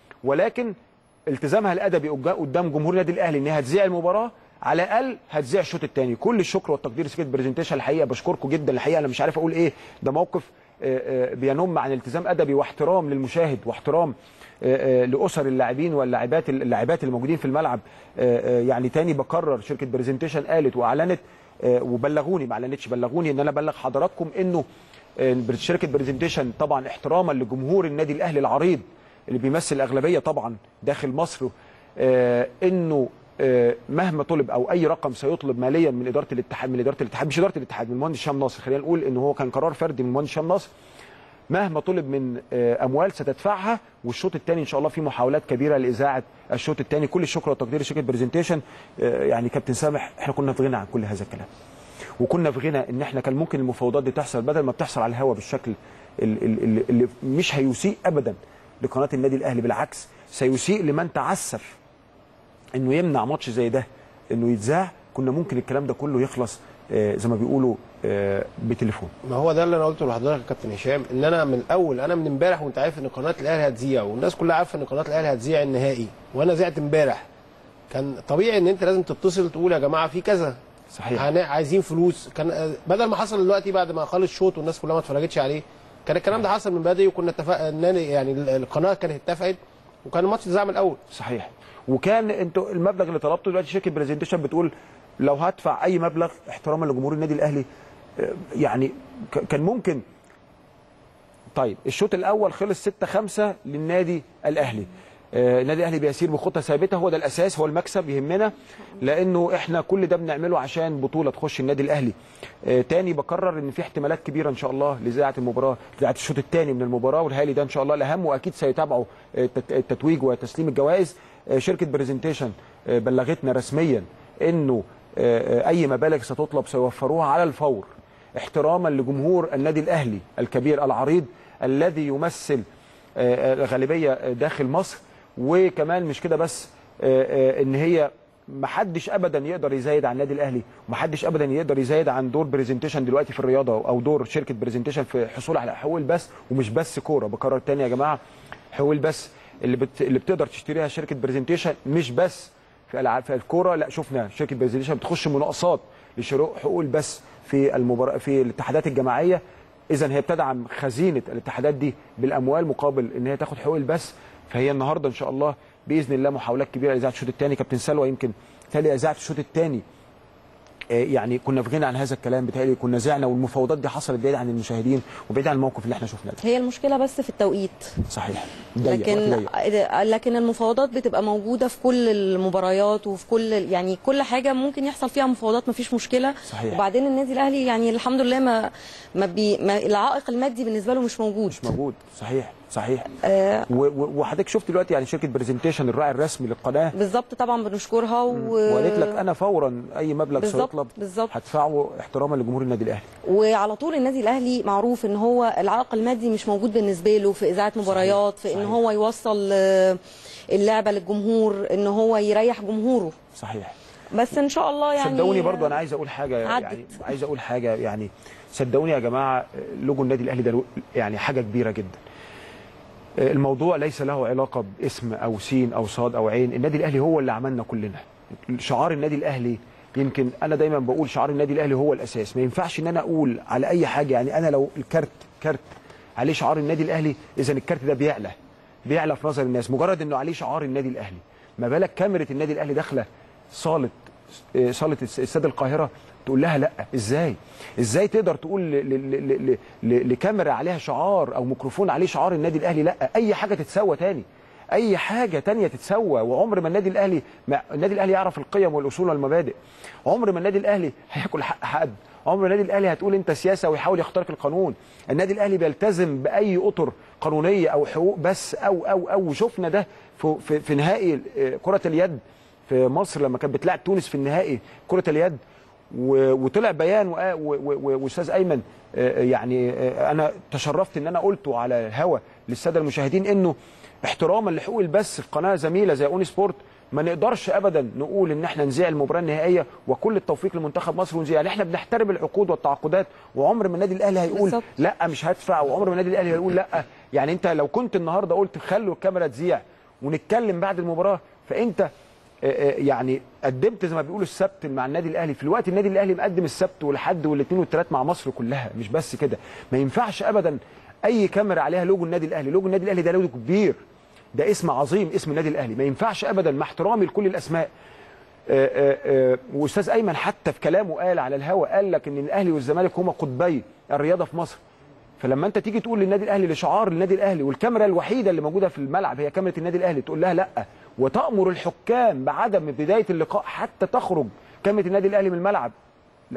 ولكن التزامها الادبي قجا- قدام جمهور النادي الاهلي ان هي هتذيع المباراه على الاقل هتذيع الشوط الثاني كل الشكر والتقدير لشركه برزنتيشن الحقيقه بشكركم جدا الحقيقه انا مش عارف اقول ايه ده موقف آه، آه، بينم عن التزام ادبي واحترام للمشاهد واحترام آه، آه، لاسر اللاعبين واللاعبات اللاعبات اللي موجودين في الملعب آه، آه، يعني تاني بكرر شركه برزنتيشن قالت واعلنت آه، وبلغوني ما اعلنتش بلغوني ان انا ابلغ حضراتكم انه آه، شركه برزنتيشن طبعا احتراما لجمهور النادي الاهلي العريض اللي بيمثل الاغلبيه طبعا داخل مصر آه، انه آه، مهما طلب او اي رقم سيطلب ماليا من اداره الاتحاد من اداره الاتحاد مش اداره الاتحاد من المهندس هشام ناصر خلينا نقول ان هو كان قرار فردي من المهندس هشام ناصر مهما طلب من آه، اموال ستدفعها والشوط الثاني ان شاء الله في محاولات كبيره لاذاعه الشوط الثاني كل الشكر والتقدير لشركه برزنتيشن آه، يعني كابتن سامح احنا كنا في غنى عن كل هذا الكلام وكنا في غنى ان احنا كان ممكن المفاوضات دي تحصل بدل ما بتحصل على الهوا بالشكل ال- ال- ال- اللي مش هيسيء ابدا لقناه النادي الاهلي بالعكس سيسيء لمن تعسف انه يمنع ماتش زي ده انه يتذاع كنا ممكن الكلام ده كله يخلص آه، زي ما بيقولوا آه، بتليفون ما هو ده اللي انا قلته لحضرتك يا كابتن هشام ان انا من الاول انا من امبارح وانت عارف ان قناه الاهلي هتذيع والناس كلها عارفه ان قناه الاهلي هتذيع النهائي وانا ذيعت امبارح كان طبيعي ان انت لازم تتصل تقول يا جماعه في كذا صحيح هن- عايزين فلوس كان آه، بدل ما حصل دلوقتي بعد ما خلص الشوط والناس كلها ما اتفرجتش عليه كان الكلام ده حصل من بدري وكنا اتفقنا يعني ال- القناه كانت اتفقت وكان الماتش اتذاع من الاول صحيح وكان انتوا المبلغ اللي طلبته دلوقتي شركه برزنتيشن بتقول لو هدفع اي مبلغ احتراما لجمهور النادي الاهلي آه، يعني ك- كان ممكن طيب الشوط الاول خلص 6 5 للنادي الاهلي آه، النادي الاهلي بيسير بخطه ثابته هو ده الاساس هو المكسب يهمنا لانه احنا كل ده بنعمله عشان بطوله تخش النادي الاهلي آه، تاني بكرر ان في احتمالات كبيره ان شاء الله لاذاعه المباراه اذاعه الشوط الثاني من المباراه والهالي ده ان شاء الله الاهم واكيد سيتابعوا آه، التت- التتويج وتسليم الجوائز آه، شركه برزنتيشن آه، بلغتنا رسميا انه آه، آه، اي مبالغ ستطلب سيوفروها على الفور احتراما لجمهور النادي الاهلي الكبير العريض الذي يمثل آه، آه، غالبيه داخل مصر وكمان مش كده بس آه، آه، ان هي محدش ابدا يقدر يزايد عن النادي الاهلي ومحدش ابدا يقدر يزايد عن دور برزنتيشن دلوقتي في الرياضه او دور شركه برزنتيشن في الحصول على حقوق البث ومش بس كوره بكرر تاني يا جماعه حقوق البث اللي بت... اللي بتقدر تشتريها شركه برزنتيشن مش بس في العاب في الكوره لا شفنا شركه برزنتيشن بتخش مناقصات لشراء حقوق البث في المبار... في الاتحادات الجماعيه اذا هي بتدعم خزينه الاتحادات دي بالاموال مقابل ان هي تاخد حقوق البث فهي النهارده ان شاء الله باذن الله محاولات كبيره لاذاعه الشوط الثاني كابتن سلوى يمكن تالي اذاعه الشوط الثاني يعني كنا في غنى عن هذا الكلام بتهيألي كنا زعنا والمفاوضات دي حصلت بعيد عن المشاهدين وبعيد عن الموقف اللي احنا شفناه ده هي المشكله بس في التوقيت صحيح ضيق، لكن وقت ضيق. لكن المفاوضات بتبقى موجوده في كل المباريات وفي كل يعني كل حاجه ممكن يحصل فيها مفاوضات مفيش مشكله صحيح. وبعدين النادي الاهلي يعني الحمد لله ما ما, بي ما العائق المادي بالنسبه له مش موجود مش موجود صحيح صحيح آه و- و- وحضرتك شفت دلوقتي يعني شركه برزنتيشن الراعي الرسمي للقناه بالظبط طبعا بنشكرها و... وقالت لك انا فورا اي مبلغ بالظبط، سيطلب بالظبط. هدفعه احتراما لجمهور النادي الاهلي وعلى طول النادي الاهلي معروف ان هو العائق المادي مش موجود بالنسبه له في اذاعه مباريات في ان صحيح. هو يوصل آه، اللعبه للجمهور ان هو يريح جمهوره صحيح بس ان شاء الله يعني صدقوني برضو انا عايز اقول حاجه عدت. يعني عايز اقول حاجه يعني صدقوني يا جماعه لوجو النادي الاهلي ده لو- يعني حاجه كبيره جدا الموضوع ليس له علاقه باسم او سين او صاد او عين النادي الاهلي هو اللي عملنا كلنا شعار النادي الاهلي يمكن انا دايما بقول شعار النادي الاهلي هو الاساس ما ينفعش ان انا اقول على اي حاجه يعني انا لو الكارت كارت عليه شعار النادي الاهلي اذا الكارت ده بيعلى بيعلى في نظر الناس مجرد انه عليه شعار النادي الاهلي ما بالك كاميرا النادي الاهلي داخله صاله آه، صاله استاد القاهره تقول لها لا ازاي ازاي تقدر تقول ل- ل- ل- ل- ل- لكاميرا عليها شعار او ميكروفون عليه شعار النادي الاهلي لا اي حاجه تتسوى تاني اي حاجه تانية تتسوى وعمر ما النادي الاهلي ما النادي الاهلي يعرف القيم والاصول والمبادئ عمر ما النادي الاهلي هياكل حق حد عمر ما النادي الاهلي هتقول انت سياسه ويحاول يخترق القانون النادي الاهلي بيلتزم باي اطر قانونيه او حقوق بس او او او شفنا ده في في, في نهائي آه، كره اليد في مصر لما كانت بتلعب تونس في النهائي كره اليد و- وطلع بيان وآ- و- و- و- واستاذ ايمن آه، يعني آه، انا تشرفت ان انا قلته على الهوا للساده المشاهدين انه احتراما لحقوق البث في قناه زميله زي اون سبورت ما نقدرش ابدا نقول ان احنا نذيع المباراه النهائيه وكل التوفيق لمنتخب مصر ونذيع يعني احنا بنحترم العقود والتعاقدات وعمر ما النادي الاهلي هيقول بالظبط. لا مش هدفع وعمر ما النادي الاهلي هيقول لا يعني انت لو كنت النهارده قلت خلوا الكاميرا تذيع ونتكلم بعد المباراه فانت آه، آه، يعني قدمت زي ما بيقولوا السبت مع النادي الاهلي في الوقت النادي الاهلي مقدم السبت والحد والاثنين والثلاث مع مصر كلها مش بس كده ما ينفعش ابدا اي كاميرا عليها لوجو النادي الاهلي لوجو النادي الاهلي ده لوجو كبير ده اسم عظيم اسم النادي الاهلي ما ينفعش ابدا مع احترامي لكل الاسماء آه، آه، آه، واستاذ ايمن حتى في كلامه قال على الهوا قال لك ان الاهلي والزمالك هما قطبي الرياضه في مصر فلما انت تيجي تقول للنادي الاهلي لشعار النادي الاهلي والكاميرا الوحيده اللي موجوده في الملعب هي كاميرا النادي الاهلي تقول لها لا وتامر الحكام بعدم بدايه اللقاء حتى تخرج كاميرا النادي الاهلي من الملعب لا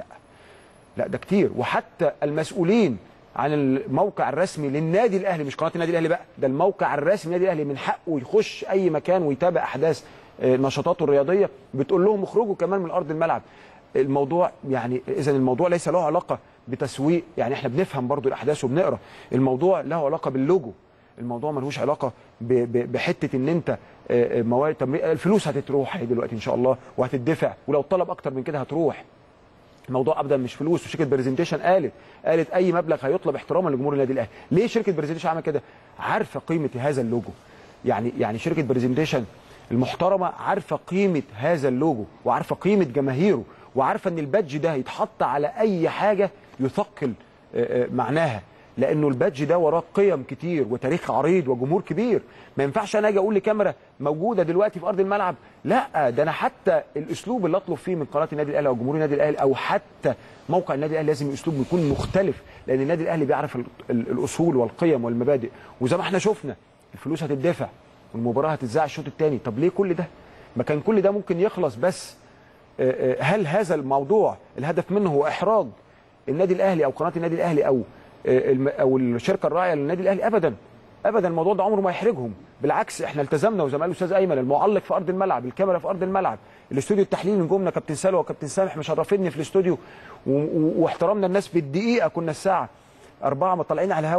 لا ده كتير وحتى المسؤولين عن الموقع الرسمي للنادي الاهلي مش قناه النادي الاهلي بقى ده الموقع الرسمي للنادي الاهلي من حقه يخش اي مكان ويتابع احداث آه، نشاطاته الرياضيه بتقول لهم اخرجوا كمان من ارض الملعب الموضوع يعني اذا الموضوع ليس له علاقه بتسويق يعني احنا بنفهم برضو الاحداث وبنقرا الموضوع له علاقه باللوجو الموضوع ملوش علاقه ب- ب- بحته ان انت آه، آه، موارد طب الفلوس هتتروح اهي دلوقتي ان شاء الله وهتدفع ولو طلب اكتر من كده هتروح الموضوع ابدا مش فلوس وشركه برزنتيشن قالت قالت اي مبلغ هيطلب احتراما لجمهور النادي الاهلي ليه شركه برزنتيشن عمل كده عارفه قيمه هذا اللوجو يعني يعني شركه برزنتيشن المحترمه عارفه قيمه هذا اللوجو وعارفه قيمه جماهيره وعارفه ان البادج ده يتحط على اي حاجه يثقل آه، آه، معناها لانه البادج ده وراه قيم كتير وتاريخ عريض وجمهور كبير ما ينفعش انا اجي اقول لكاميرا موجوده دلوقتي في ارض الملعب لا ده انا حتى الاسلوب اللي اطلب فيه من قناه النادي الاهلي او جمهور النادي الاهلي او حتى موقع النادي الاهلي لازم اسلوب يكون مختلف لان النادي الاهلي بيعرف ال- ال- الاصول والقيم والمبادئ وزي ما احنا شفنا الفلوس هتدفع والمباراه هتتذاع الشوط الثاني طب ليه كل ده ما كان كل ده ممكن يخلص بس آه، آه، هل هذا الموضوع الهدف منه هو احراج النادي الاهلي او قناه النادي الاهلي او آه، الم- او الشركه الراعيه للنادي الاهلي ابدا ابدا الموضوع ده عمره ما يحرجهم بالعكس احنا التزمنا وزي ما قال الاستاذ ايمن المعلق في ارض الملعب الكاميرا في ارض الملعب الاستوديو التحليلي نجومنا كابتن سلوى وكابتن سامح مشرفيني في الاستوديو و- و- واحترمنا الناس بالدقيقه كنا الساعه أربعة ما طالعين على الهوا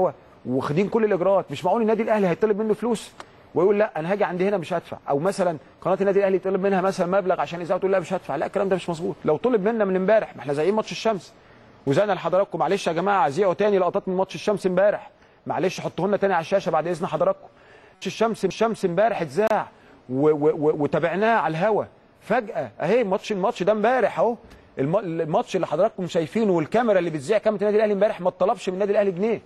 واخدين كل الاجراءات مش معقول النادي الاهلي هيطلب منه فلوس ويقول لا انا هاجي عندي هنا مش هدفع او مثلا قناه النادي الاهلي يطلب منها مثلا مبلغ عشان اذاعه تقول لا مش هدفع لا الكلام ده مش مظبوط لو طلب منا من امبارح ما احنا زي ماتش الشمس وزعنا لحضراتكم معلش يا جماعه زيقوا تاني لقطات من ماتش الشمس امبارح معلش حطوه لنا تاني على الشاشه بعد اذن حضراتكم ماتش الشمس الشمس امبارح اتذاع و- و- و- وتابعناه على الهوا فجاه اهي ماتش الماتش ده امبارح اهو الم- الماتش اللي حضراتكم شايفينه والكاميرا اللي بتذيع كاميرا النادي الاهلي امبارح ما اتطلبش من النادي الاهلي جنيه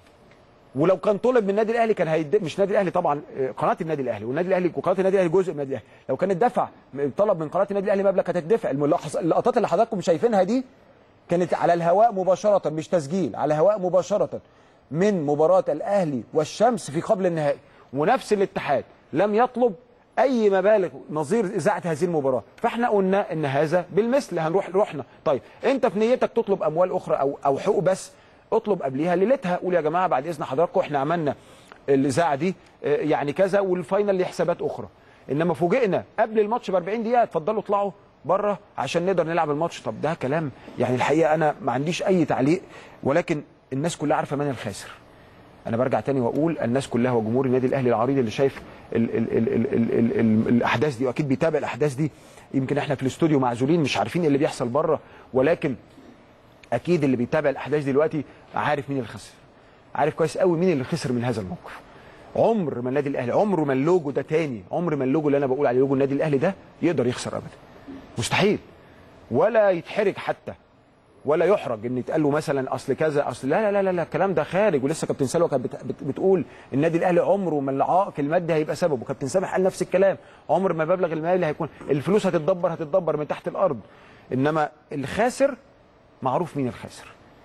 ولو كان طلب من النادي الاهلي كان هيد... مش النادي الاهلي طبعا آه، قناه النادي الاهلي والنادي الاهلي وقناه النادي الاهلي جزء من النادي الاهلي لو كان اتدفع طلب من قناه النادي الاهلي مبلغ كانت هتدفع الملاحظ- اللقطات اللي حضراتكم شايفينها دي كانت على الهواء مباشره مش تسجيل على الهواء مباشره من مباراه الاهلي والشمس في قبل النهائي ونفس الاتحاد لم يطلب اي مبالغ نظير اذاعه هذه المباراه فاحنا قلنا ان هذا بالمثل هنروح رحنا طيب انت في نيتك تطلب اموال اخرى او او حقوق بس اطلب قبليها ليلتها قول يا جماعه بعد اذن حضراتكم احنا عملنا الاذاعه دي آه، يعني كذا والفاينل لحسابات اخرى انما فوجئنا قبل الماتش ب 40 دقيقه اتفضلوا اطلعوا بره عشان نقدر نلعب الماتش طب ده كلام يعني الحقيقه انا ما عنديش اي تعليق ولكن الناس كلها عارفه من الخاسر انا برجع تاني واقول الناس كلها وجمهور النادي الاهلي العريض اللي شايف ال ال ال ال ال ال ال الاحداث دي واكيد بيتابع الاحداث دي يمكن احنا في الاستوديو معزولين مش عارفين إيه اللي بيحصل بره ولكن اكيد اللي بيتابع الاحداث دي دلوقتي عارف مين اللي خسر عارف كويس قوي مين اللي خسر من هذا الموقف عمر ما النادي الاهلي عمره ما اللوجو ده تاني عمر ما اللوجو اللي انا بقول عليه لوجو النادي الاهلي ده يقدر يخسر ابدا مستحيل ولا يتحرج حتى ولا يحرج ان يتقال له مثلا اصل كذا اصل لا لا لا لا, لا الكلام ده خارج ولسه كابتن سلوى كانت بت- بت- بتقول النادي الاهلي عمره ما العائق المادي هيبقى سببه كابتن سامح قال نفس الكلام عمر ما المبلغ المالي هيكون الفلوس هتتدبر هتتدبر من تحت الارض انما الخاسر معروف مين الخاسر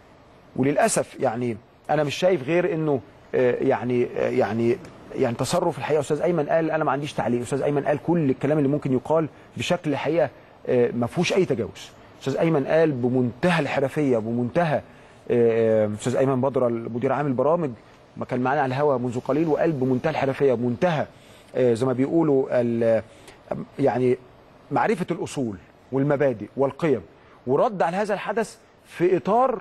وللاسف يعني انا مش شايف غير انه آه، يعني آه، يعني يعني تصرف الحقيقه استاذ ايمن قال انا ما عنديش تعليق استاذ ايمن قال كل الكلام اللي ممكن يقال بشكل الحقيقه آه، ما فيهوش اي تجاوز استاذ ايمن قال بمنتهى الحرفيه بمنتهى آه، استاذ ايمن بدره المدير عام البرامج ما كان معانا على الهواء منذ قليل وقال بمنتهى الحرفيه بمنتهى آه، زي ما بيقولوا ال- يعني معرفه الاصول والمبادئ والقيم ورد على هذا الحدث في اطار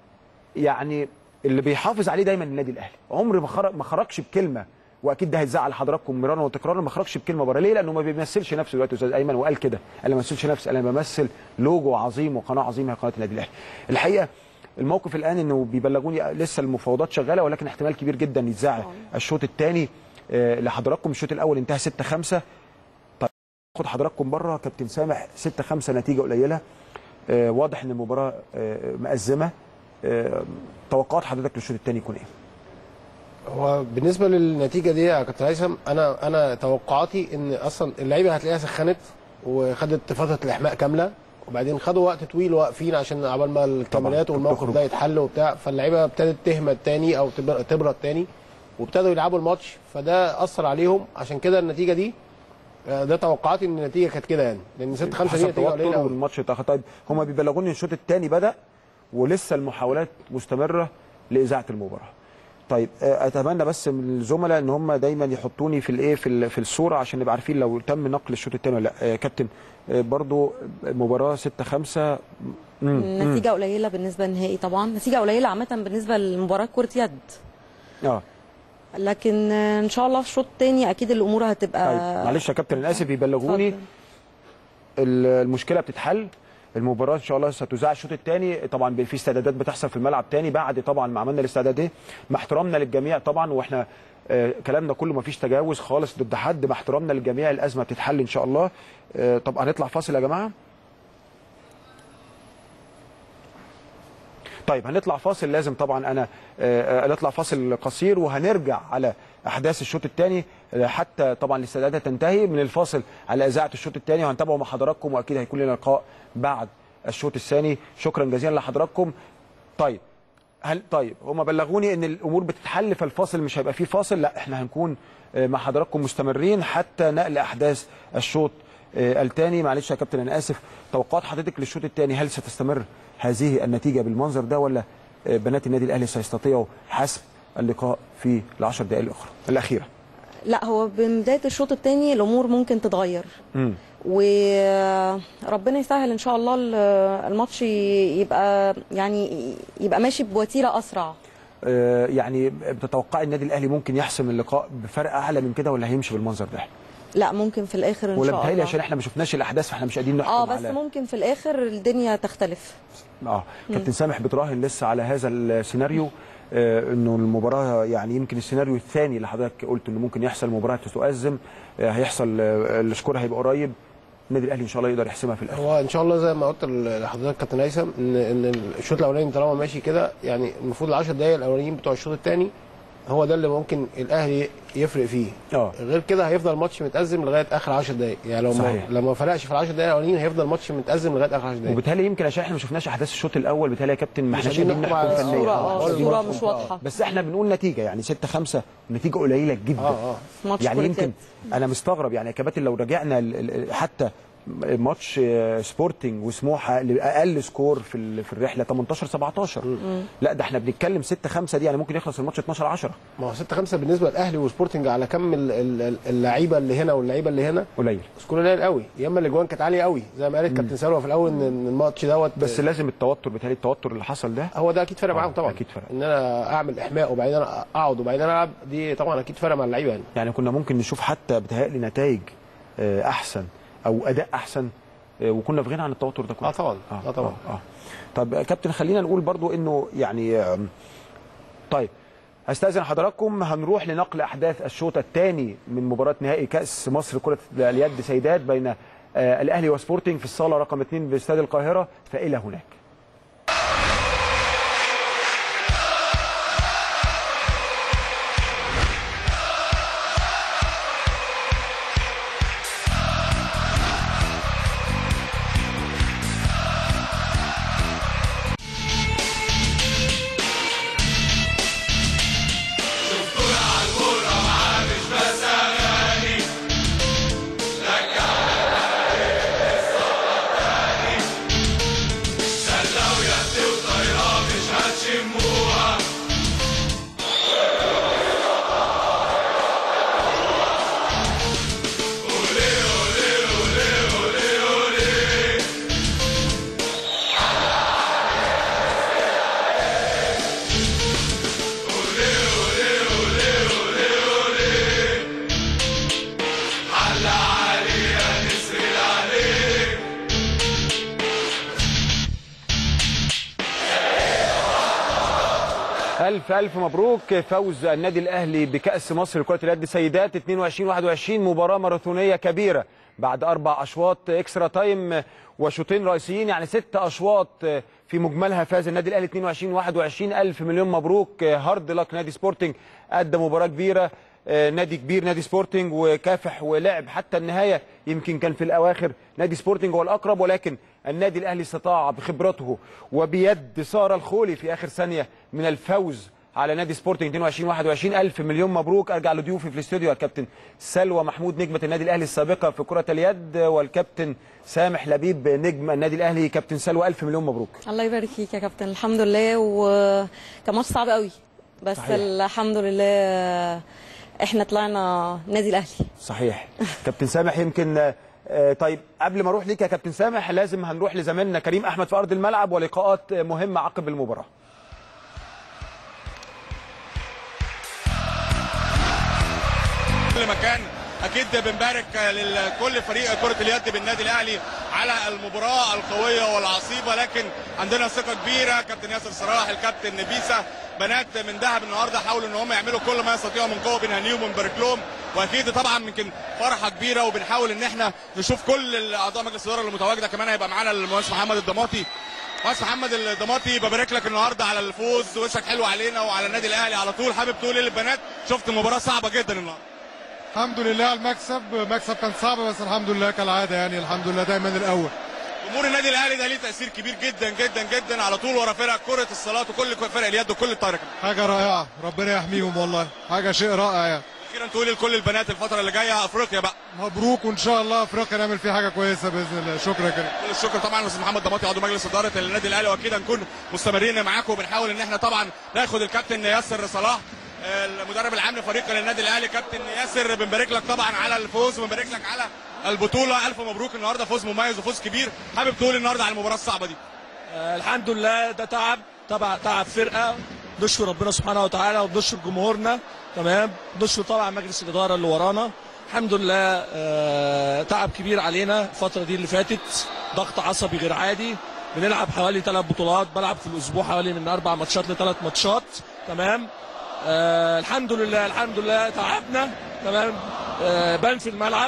يعني اللي بيحافظ عليه دايما النادي الاهلي عمر ما خرج ما خرجش بكلمه واكيد ده هيزعل حضراتكم مرارا وتكرارا ما خرجش بكلمه بره ليه لانه ما بيمثلش نفسه دلوقتي استاذ ايمن وقال كده قال ما بمثلش نفسي انا بمثل لوجو عظيم وقناه عظيمه هي قناه النادي الاهلي الحقيقه الموقف الان انه بيبلغوني لسه المفاوضات شغاله ولكن احتمال كبير جدا يتذاع الشوط الثاني لحضراتكم الشوط الاول انتهى 6 5 طيب خد حضراتكم بره كابتن سامح 6 5 نتيجه قليله آه، واضح ان المباراه آه، مأزمه آه، توقعات حضرتك للشوط الثاني يكون ايه؟ هو بالنسبه للنتيجه دي يا كابتن هيثم انا انا توقعاتي ان اصلا اللعيبه هتلاقيها سخنت وخدت فتره الاحماء كامله وبعدين خدوا وقت طويل واقفين عشان عبال ما الكاميرات والموقف بتخرج. ده يتحل وبتاع فاللعيبه ابتدت تهمد تاني او تبر- تبرد تاني وابتدوا يلعبوا الماتش فده اثر عليهم عشان كده النتيجه دي آه، ده توقعاتي ان النتيجه كانت كده يعني لان 6 5 دي حصل نتيجه توتر قليله قوي والماتش اتاخر طيب هم بيبلغوني ان الشوط الثاني بدا ولسه المحاولات مستمره لاذاعه المباراه طيب آه، اتمنى بس من الزملاء ان هم دايما يحطوني في الايه في ال- في الصوره عشان نبقى عارفين لو تم نقل الشوط الثاني ولا لا آه، كابتن آه، برضو مباراه 6 5 نتيجه قليله بالنسبه للنهائي طبعا نتيجه قليله عامه بالنسبه لمباراه كره يد اه لكن آه، ان شاء الله في الشوط الثاني اكيد الامور هتبقى طيب معلش يا كابتن انا اسف بيبلغوني اتفضل. ال- المشكله بتتحل المباراه ان شاء الله ستذاع الشوط الثاني طبعا بي- في استعدادات بتحصل في الملعب تاني بعد طبعا ما عملنا الاستعداد دي مع احترامنا للجميع طبعا واحنا آه، كلامنا كله ما فيش تجاوز خالص ضد حد مع احترامنا للجميع الازمه بتتحل ان شاء الله آه، طب هنطلع فاصل يا جماعه طيب هنطلع فاصل لازم طبعا انا آه، آه، نطلع فاصل قصير وهنرجع على احداث الشوط الثاني حتى طبعا الاستعدادات تنتهي من الفاصل على اذاعه الشوط الثاني وهنتابعه مع حضراتكم واكيد هيكون لنا لقاء بعد الشوط الثاني شكرا جزيلا لحضراتكم طيب هل طيب هم بلغوني ان الامور بتتحل فالفاصل مش هيبقى فيه فاصل لا احنا هنكون آه، مع حضراتكم مستمرين حتى نقل احداث الشوط آه، الثاني معلش يا كابتن انا اسف توقعات حضرتك للشوط الثاني هل ستستمر هذه النتيجه بالمنظر ده ولا آه، بنات النادي الاهلي سيستطيعوا حسم اللقاء في العشر دقائق الاخرى الاخيره لا هو ببدايه الشوط الثاني الامور ممكن تتغير امم وربنا يسهل ان شاء الله ال- الماتش يبقى يعني يبقى ماشي بوتيره اسرع آه، يعني بتتوقعي النادي الاهلي ممكن يحسم اللقاء بفرق اعلى من كده ولا هيمشي بالمنظر ده لا ممكن في الاخر ان ولا شاء بيتهيألي الله عشان احنا ما شفناش الاحداث فاحنا مش قادرين نحكم اه بس على ممكن في الاخر الدنيا تختلف اه كابتن سامح بتراهن لسه على هذا السيناريو آه انه المباراه يعني يمكن السيناريو الثاني اللي حضرتك قلت انه ممكن يحصل مباراه تؤزم آه هيحصل آه السكور هيبقى قريب النادي الاهلي ان شاء الله يقدر يحسمها في الاخر هو ان شاء الله زي ما قلت لحضرتك كابتن هيثم ان ان الشوط الاولاني طالما ماشي كده يعني المفروض ال 10 دقائق الاولانيين بتوع الشوط الثاني هو ده اللي ممكن الاهلي يفرق فيه اه غير كده هيفضل الماتش متأزم لغايه اخر 10 دقائق يعني لو ما صحيح. لو ما فرقش في ال 10 دقائق الاولانيين هيفضل الماتش متأزم لغايه اخر 10 دقائق وبالتالي يمكن عشان احنا ما شفناش احداث الشوط الاول بالتالي يا كابتن ما مش احناش قادرين قادرين نحكم نحكم على فنيا الصورة طبعاً. اه آه، الصورة آه. مش واضحة بس احنا بنقول نتيجه يعني 6 5 نتيجه قليله جدا اه اه في ماتش يعني كرة يمكن يد. انا مستغرب يعني يا كباتن لو رجعنا ال- ال- حتى ماتش آه، سبورتنج وسموحه لاقل سكور في ال- في الرحله 18 17 لا ده احنا بنتكلم 6 5 دي يعني ممكن يخلص الماتش 12 10 ما هو 6 5 بالنسبه للاهلي وسبورتنج على كم ال- ال- اللعيبه اللي هنا واللعيبه اللي هنا قليل سكور قليل قوي يا اما الاجوان كانت عاليه قوي زي ما قالت كابتن سلوى في الاول ان إن الماتش دوت بس لازم التوتر بتهيألي التوتر اللي حصل ده هو ده اكيد فرق معاهم آه، طبعا أكيد فرق. ان انا اعمل احماء وبعدين انا اقعد وبعدين العب دي طبعا اكيد فرق مع اللعيبه يعني يعني كنا ممكن نشوف حتى بتهيألي نتائج آه، احسن او اداء احسن آه، وكنا في غنى عن التوتر ده كله اه طبعا اه طبعا اه, آه. طب آه، كابتن خلينا نقول برضو انه يعني آم، طيب هستأذن حضراتكم هنروح لنقل احداث الشوط الثاني من مباراه نهائي كاس مصر كره اليد سيدات بين آه، الاهلي وسبورتنج في الصاله رقم 2 باستاد القاهره فالى هناك ألف ألف مبروك فوز النادي الأهلي بكأس مصر لكرة اليد سيدات 22 21 مباراة ماراثونية كبيرة بعد أربع أشواط إكسترا تايم وشوطين رئيسيين يعني ست أشواط في مجملها فاز النادي الأهلي 22 21 ألف مليون مبروك هارد لك نادي سبورتنج أدى مباراة كبيرة آه، نادي كبير نادي سبورتنج وكافح ولعب حتى النهايه يمكن كان في الاواخر نادي سبورتنج هو الاقرب ولكن النادي الاهلي استطاع بخبرته وبيد ساره الخولي في اخر ثانيه من الفوز على نادي سبورتنج 22 21 الف مليون مبروك ارجع لضيوفي في الاستوديو الكابتن سلوى محمود نجمه النادي الاهلي السابقه في كره اليد والكابتن سامح لبيب نجم النادي الاهلي كابتن سلوى الف مليون مبروك الله يبارك فيك يا كابتن الحمد لله وكان ماتش صعب قوي بس صحيح. الحمد لله احنا طلعنا نادي الاهلي صحيح كابتن سامح يمكن آه، طيب قبل ما اروح ليك يا كابتن سامح لازم هنروح لزميلنا كريم احمد في ارض الملعب ولقاءات مهمه عقب المباراه كل مكان اكيد بنبارك لكل فريق كره اليد بالنادي الاهلي على المباراه القويه والعصيبه لكن عندنا ثقه كبيره كابتن ياسر صلاح الكابتن نبيسه بنات من دهب النهارده حاولوا ان هم يعملوا كل ما يستطيعوا من قوه بنهنيهم ونبارك لهم واكيد طبعا يمكن فرحه كبيره وبنحاول ان احنا نشوف كل اعضاء مجلس الاداره اللي متواجده كمان هيبقى معانا المهندس محمد الضماطي مهندس محمد الضماطي ببارك لك النهارده على الفوز وشك حلو علينا وعلى النادي الاهلي على طول حابب تقول ايه للبنات شفت مباراه صعبه جدا النهارده الحمد لله على المكسب مكسب كان صعب بس الحمد لله كالعاده يعني الحمد لله دايما الاول جمهور النادي الاهلي ده ليه تاثير كبير جدا جدا جدا على طول ورا فرق كره الصالات وكل فرق اليد وكل الطايره كمان. حاجه رائعه ربنا يحميهم والله حاجه شيء رائع يعني اخيرا تقولي لكل البنات الفتره اللي جايه افريقيا بقى مبروك وان شاء الله افريقيا نعمل فيها حاجه كويسه باذن الله شكرا يا كريم كل الشكر طبعا لاستاذ محمد ضماطي عضو مجلس اداره النادي الاهلي واكيد هنكون مستمرين معاكم وبنحاول ان احنا طبعا ناخد الكابتن ياسر صلاح المدرب العام لفريق النادي الاهلي كابتن ياسر بنبارك لك طبعا على الفوز وبنبارك لك على البطوله الف مبروك النهارده فوز مميز وفوز كبير حابب تقول النهارده على المباراه الصعبه دي آه، الحمد لله ده تعب طبعا تعب فرقه بنشكر ربنا سبحانه وتعالى وبنشكر جمهورنا تمام بنشكر طبعا مجلس الاداره اللي ورانا الحمد لله آه، تعب كبير علينا الفتره دي اللي فاتت ضغط عصبي غير عادي بنلعب حوالي ثلاث بطولات بلعب في الاسبوع حوالي من اربع ماتشات لثلاث ماتشات تمام آه الحمد لله الحمد لله تعبنا تمام آه بان في الملعب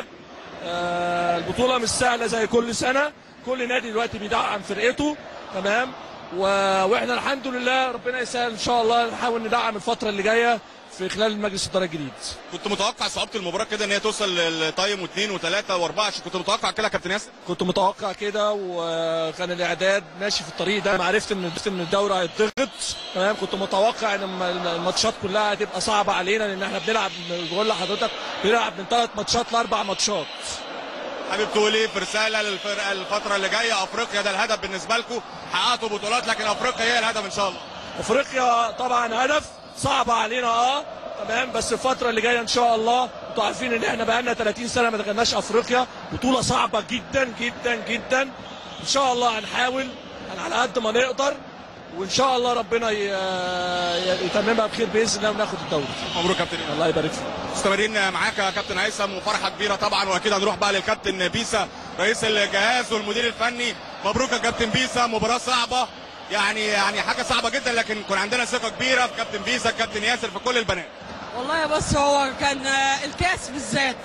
آه البطوله مش سهله زي كل سنه كل نادي دلوقتي بيدعم فرقته تمام و... واحنا الحمد لله ربنا يسهل ان شاء الله نحاول ندعم الفتره اللي جايه في خلال مجلس الاداره الجديد كنت متوقع صعوبه المباراه كده ان هي توصل للتايم واثنين وثلاثه واربعه كنت متوقع كده يا كابتن ياسر كنت متوقع كده وكان الاعداد ماشي في الطريق ده ما عرفت ان ان الدوري هيتضغط تمام كنت متوقع ان الم- الماتشات كلها هتبقى صعبه علينا لان احنا بنلعب بقول لحضرتك بنلعب من ثلاث ماتشات لاربع ماتشات حابب تقول ايه في رساله للفرقه الفتره اللي جايه افريقيا ده الهدف بالنسبه لكم حققتوا بطولات لكن افريقيا هي الهدف ان شاء الله افريقيا طبعا هدف صعبه علينا اه تمام بس الفتره اللي جايه ان شاء الله انتوا عارفين ان احنا بقالنا 30 سنه ما دخلناش افريقيا بطوله صعبه جدا جدا جدا ان شاء الله هنحاول هن- على قد ما نقدر وان شاء الله ربنا ي- ي- يتممها بخير باذن الله وناخد الدوري مبروك يا كابتن الله يبارك فيك مستمرين معاك يا كابتن هيثم وفرحه كبيره طبعا واكيد هنروح بقى للكابتن بيسا رئيس الجهاز والمدير الفني مبروك يا كابتن بيسا مباراه صعبه يعني يعني حاجه صعبه جدا لكن كان عندنا ثقه كبيره في كابتن بيسا كابتن ياسر في كل البنات والله بس هو كان آه، الكاس بالذات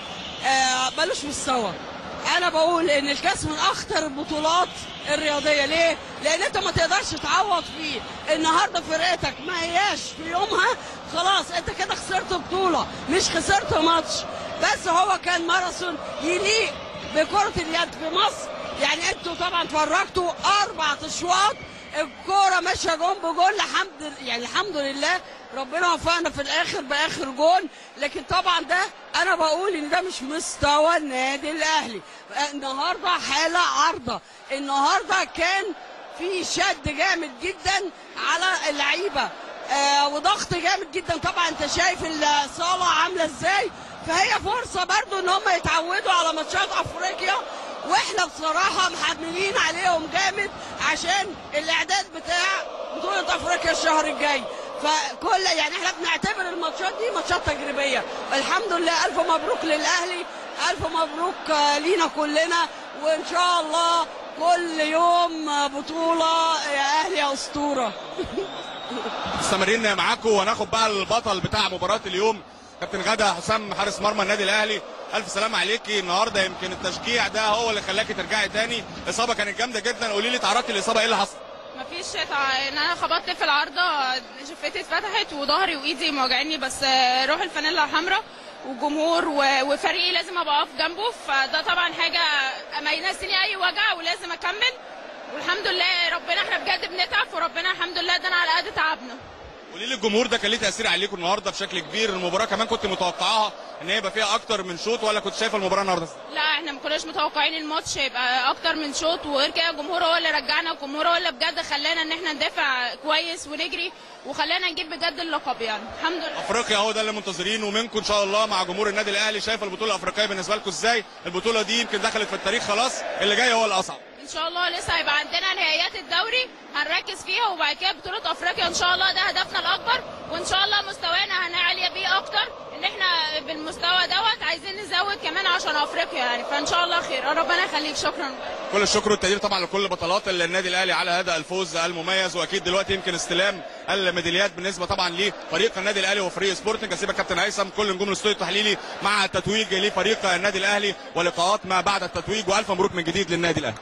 آه، ملوش مستوى انا بقول ان الكاس من اخطر البطولات الرياضيه ليه لان انت ما تقدرش تعوض فيه النهارده فرقتك ما هياش في يومها خلاص انت كده خسرت بطوله مش خسرت ماتش بس هو كان ماراثون يليق بكره اليد في مصر يعني انتوا طبعا اتفرجتوا اربع اشواط الكوره ماشيه جون بجون الحمد يعني الحمد لله ربنا وفقنا في الاخر باخر جون لكن طبعا ده انا بقول ان ده مش مستوى النادي الاهلي النهارده حاله عارضه النهارده كان في شد جامد جدا على اللعيبه آه وضغط جامد جدا طبعا انت شايف الصاله عامله ازاي فهي فرصه برضو ان هم يتعودوا على ماتشات افريقيا واحنا بصراحه محملين عليهم جامد عشان الاعداد بتاع بطوله افريقيا الشهر الجاي فكل يعني احنا بنعتبر الماتشات دي ماتشات تجريبيه الحمد لله الف مبروك للاهلي الف مبروك آه، لينا كلنا وان شاء الله كل يوم آه، بطوله يا اهلي يا اسطوره مستمرين معاكم وهناخد بقى البطل بتاع مباراه اليوم كابتن غدا حسام حارس مرمى النادي الاهلي الف سلام عليكي النهارده يمكن التشجيع ده هو اللي خلاكي ترجعي تاني الاصابه كانت جامده جدا قولي لي تعرضتي للاصابه ايه اللي حصل مفيش تع- ان انا خبطت في العارضه شفتي اتفتحت وظهري وايدي موجعيني بس آه، روح الفانيلا حمراء وجمهور و- وفريقي لازم ابقى اقف جنبه فده طبعا حاجه ما ينسيني اي وجع ولازم اكمل والحمد لله ربنا احنا بجد بنتعب وربنا الحمد لله ادانا على قد تعبنا قولي لي الجمهور ده كان ليه تاثير عليكم النهارده بشكل كبير المباراه كمان كنت متوقعاها ان هي يبقى فيها اكتر من شوط ولا كنت شايفه المباراه النهارده لا احنا ما كناش متوقعين الماتش يبقى اكتر من شوط وغير كده الجمهور هو اللي رجعنا الجمهور هو اللي بجد خلانا ان احنا ندافع كويس ونجري وخلانا نجيب بجد اللقب يعني الحمد لله افريقيا هو ده اللي منتظرينه منكم ان شاء الله مع جمهور النادي الاهلي شايفه البطوله الافريقيه بالنسبه لكم ازاي البطوله دي يمكن دخلت في التاريخ خلاص اللي جاي هو الاصعب ان شاء الله لسه هيبقى عندنا نهائيات الدوري هنركز فيها وبعد كده بطوله افريقيا ان شاء الله ده هدفنا الاكبر وان شاء الله مستوانا هنعلي بيه اكتر ان احنا بالمستوى دوت عايزين نزود كمان عشان افريقيا يعني فان شاء الله خير ربنا يخليك شكرا كل الشكر والتقدير طبعا لكل بطلات النادي الاهلي على هذا الفوز المميز واكيد دلوقتي يمكن استلام الميداليات بالنسبه طبعا لفريق النادي الاهلي وفريق سبورتنج اسيبك كابتن هيثم كل نجوم الاستوديو التحليلي مع التتويج لفريق النادي الاهلي ولقاءات ما بعد التتويج والف مبروك من جديد للنادي الاهلي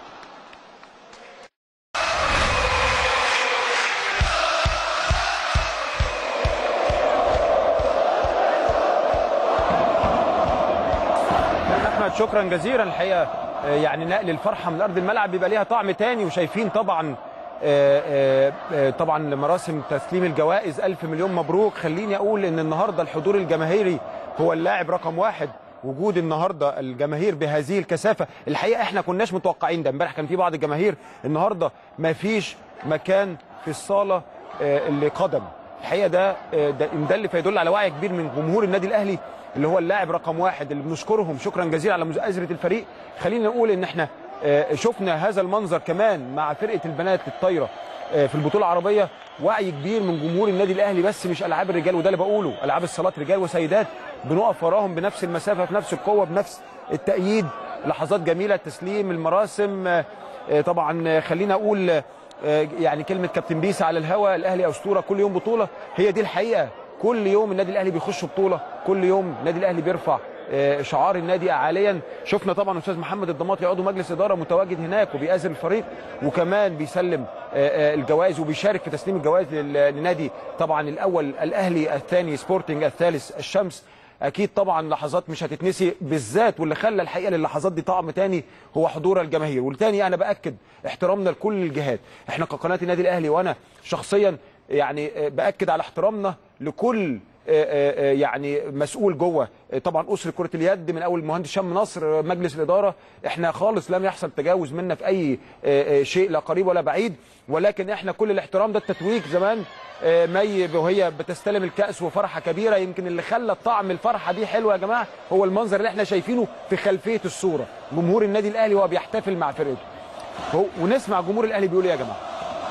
احمد شكرا جزيلا الحقيقه آه، يعني نقل الفرحه من ارض الملعب بيبقى ليها طعم تاني وشايفين طبعا آه، آه، آه، طبعا مراسم تسليم الجوائز ألف مليون مبروك خليني أقول إن النهاردة الحضور الجماهيري هو اللاعب رقم واحد وجود النهارده الجماهير بهذه الكثافه الحقيقه احنا كناش متوقعين ده امبارح كان في بعض الجماهير النهارده ما فيش مكان في الصاله آه، اللي قدم الحقيقه ده آه، ده إن ده اللي فيدل على وعي كبير من جمهور النادي الاهلي اللي هو اللاعب رقم واحد اللي بنشكرهم شكرا جزيلا على مؤازره الفريق خلينا نقول ان احنا آه، شفنا هذا المنظر كمان مع فرقه البنات الطايره آه، في البطوله العربيه وعي كبير من جمهور النادي الاهلي بس مش العاب الرجال وده اللي بقوله العاب الصالات رجال وسيدات بنقف وراهم بنفس المسافه في نفس القوه بنفس التأييد لحظات جميله تسليم المراسم آه، آه، طبعا آه، خلينا اقول آه، يعني كلمه كابتن بيسا على الهوا الاهلي اسطوره كل يوم بطوله هي دي الحقيقه كل يوم النادي الاهلي بيخش بطوله كل يوم النادي الاهلي بيرفع آه، شعار النادي عاليا شفنا طبعا استاذ محمد الضماطي عضو مجلس اداره متواجد هناك وبيأذن الفريق وكمان بيسلم آه، آه، الجوائز وبيشارك في تسليم الجوائز لل- للنادي طبعا الاول الاهلي الثاني سبورتنج الثالث الشمس اكيد طبعا لحظات مش هتتنسي بالذات واللي خلى الحقيقه للحظات دي طعم تاني هو حضور الجماهير والتاني انا باكد احترامنا لكل الجهات احنا كقناه النادي الاهلي وانا شخصيا يعني آه، باكد على احترامنا لكل آه، آه، آه، يعني مسؤول جوه آه، طبعا اسره كره اليد من اول المهندس شام نصر آه، مجلس الاداره احنا خالص لم يحصل تجاوز منا في اي آه، آه، شيء لا قريب ولا بعيد ولكن احنا كل الاحترام ده التتويج زمان آه، مي وهي بتستلم الكاس وفرحه كبيره يمكن اللي خلى طعم الفرحه دي حلوه يا جماعه هو المنظر اللي احنا شايفينه في خلفيه الصوره جمهور النادي الاهلي وهو بيحتفل مع فرقته هو- ونسمع جمهور الاهلي بيقول ايه يا جماعه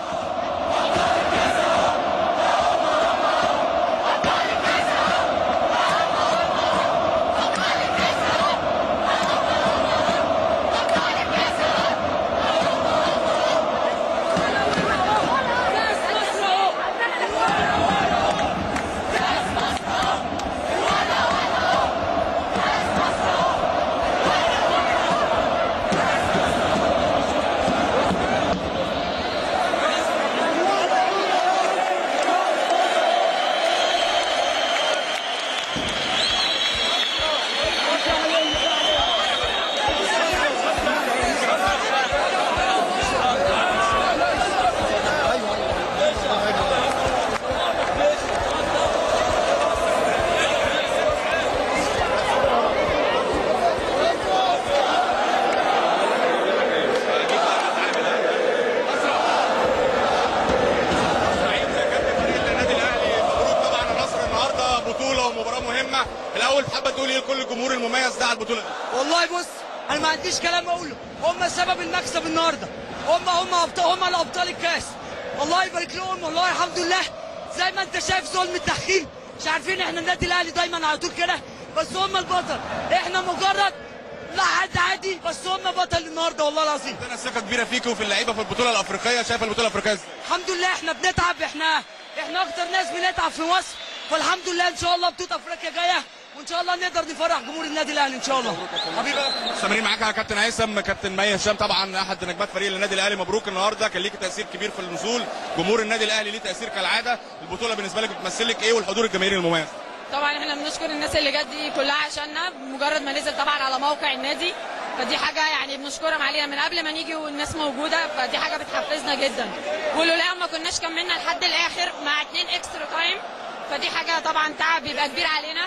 النادي الاهلي مبروك طبعا النصر النهارده بطوله ومباراه مهمه الاول حابه تقول ايه لكل الجمهور المميز ده على البطوله دي والله بص انا ما عنديش كلام اقوله هم سبب المكسب النهارده هم هم ابطال هم الابطال الكاس الله يبارك لهم والله الحمد لله زي ما انت شايف ظلم التحكيم مش عارفين احنا النادي الاهلي دايما على طول كده بس هم البطل احنا مجرد لا حد عادي بس هم بطل النهارده والله العظيم عندنا ثقه كبيره فيك وفي اللعيبه في البطوله الافريقيه شايف البطوله الافريقيه ازاي الحمد لله احنا بنتعب احنا احنا اكتر ناس بنتعب في مصر فالحمد لله ان شاء الله بطوله افريقيا جايه وان شاء الله نقدر نفرح جمهور النادي الاهلي ان شاء الله حبيبي مستمرين معاك يا كابتن هيثم كابتن مي هشام طبعا احد نجمات فريق النادي الاهلي مبروك النهارده كان ليك تاثير كبير في النزول جمهور النادي الاهلي ليه تاثير كالعاده البطوله بالنسبه لك بتمثل لك ايه والحضور الجماهيري المميز طبعا احنا بنشكر الناس اللي جت دي كلها عشاننا مجرد ما نزل طبعا على موقع النادي فدي حاجه يعني بنشكرهم عليها من قبل ما نيجي والناس موجوده فدي حاجه بتحفزنا جدا ولولا ما كناش كملنا لحد الاخر مع اتنين اكسترا تايم فدي حاجه طبعا تعب بيبقى كبير علينا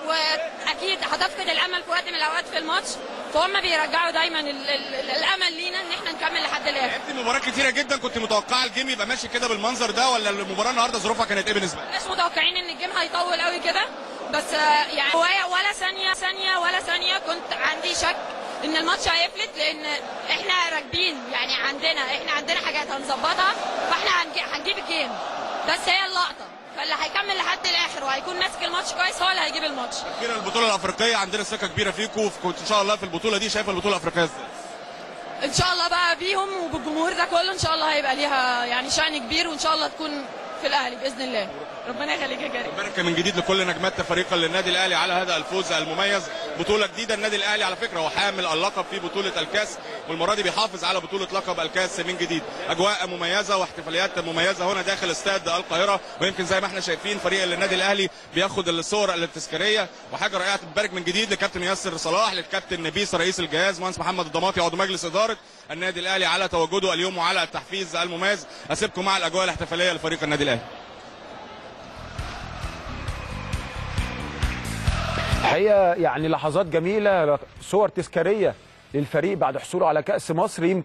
واكيد هتفقد الامل في وقت من الاوقات في الماتش فهم بيرجعوا دايما ال ال الامل لينا ان احنا نكمل لحد الاخر لعبت مباريات كتيره جدا كنت متوقعه الجيم يبقى ماشي كده بالمنظر ده ولا المباراه النهارده ظروفها كانت ايه بالنسبه لك مش متوقعين ان الجيم هيطول قوي كده بس آه، يعني هواية ولا ثانية ثانية ولا ثانية كنت عندي شك ان الماتش هيفلت لان احنا راكبين يعني عندنا احنا عندنا حاجات هنظبطها فاحنا هنجي- هنجيب الجيم بس هي اللقطة فاللي هيكمل لحد الاخر وهيكون ماسك الماتش كويس هو اللي هيجيب الماتش كده البطوله الافريقيه عندنا ثقه كبيره فيكم كنت ان شاء الله في البطوله دي شايفه البطوله الافريقيه ازاي ان شاء الله بقى بيهم وبالجمهور ده كله ان شاء الله هيبقى ليها يعني شأن كبير وان شاء الله تكون في الاهلي باذن الله ربنا يخليك يا كريم مبارك من جديد لكل نجمات فريق النادي الاهلي على هذا الفوز المميز بطوله جديده النادي الاهلي على فكره هو حامل اللقب في بطوله الكاس والمره دي بيحافظ على بطوله لقب الكاس من جديد اجواء مميزه واحتفاليات مميزه هنا داخل استاد القاهره ويمكن زي ما احنا شايفين فريق النادي الاهلي بياخد الصور التذكاريه وحاجه رائعه تبارك من جديد لكابتن ياسر صلاح للكابتن نبيس رئيس الجهاز مهندس محمد الضماطي عضو مجلس اداره النادي الاهلي على تواجده اليوم وعلى التحفيز المميز اسيبكم مع الاجواء الاحتفاليه لفريق النادي الاهلي الحقيقه يعني لحظات جميله صور تذكاريه للفريق بعد حصوله على كاس مصر يمكن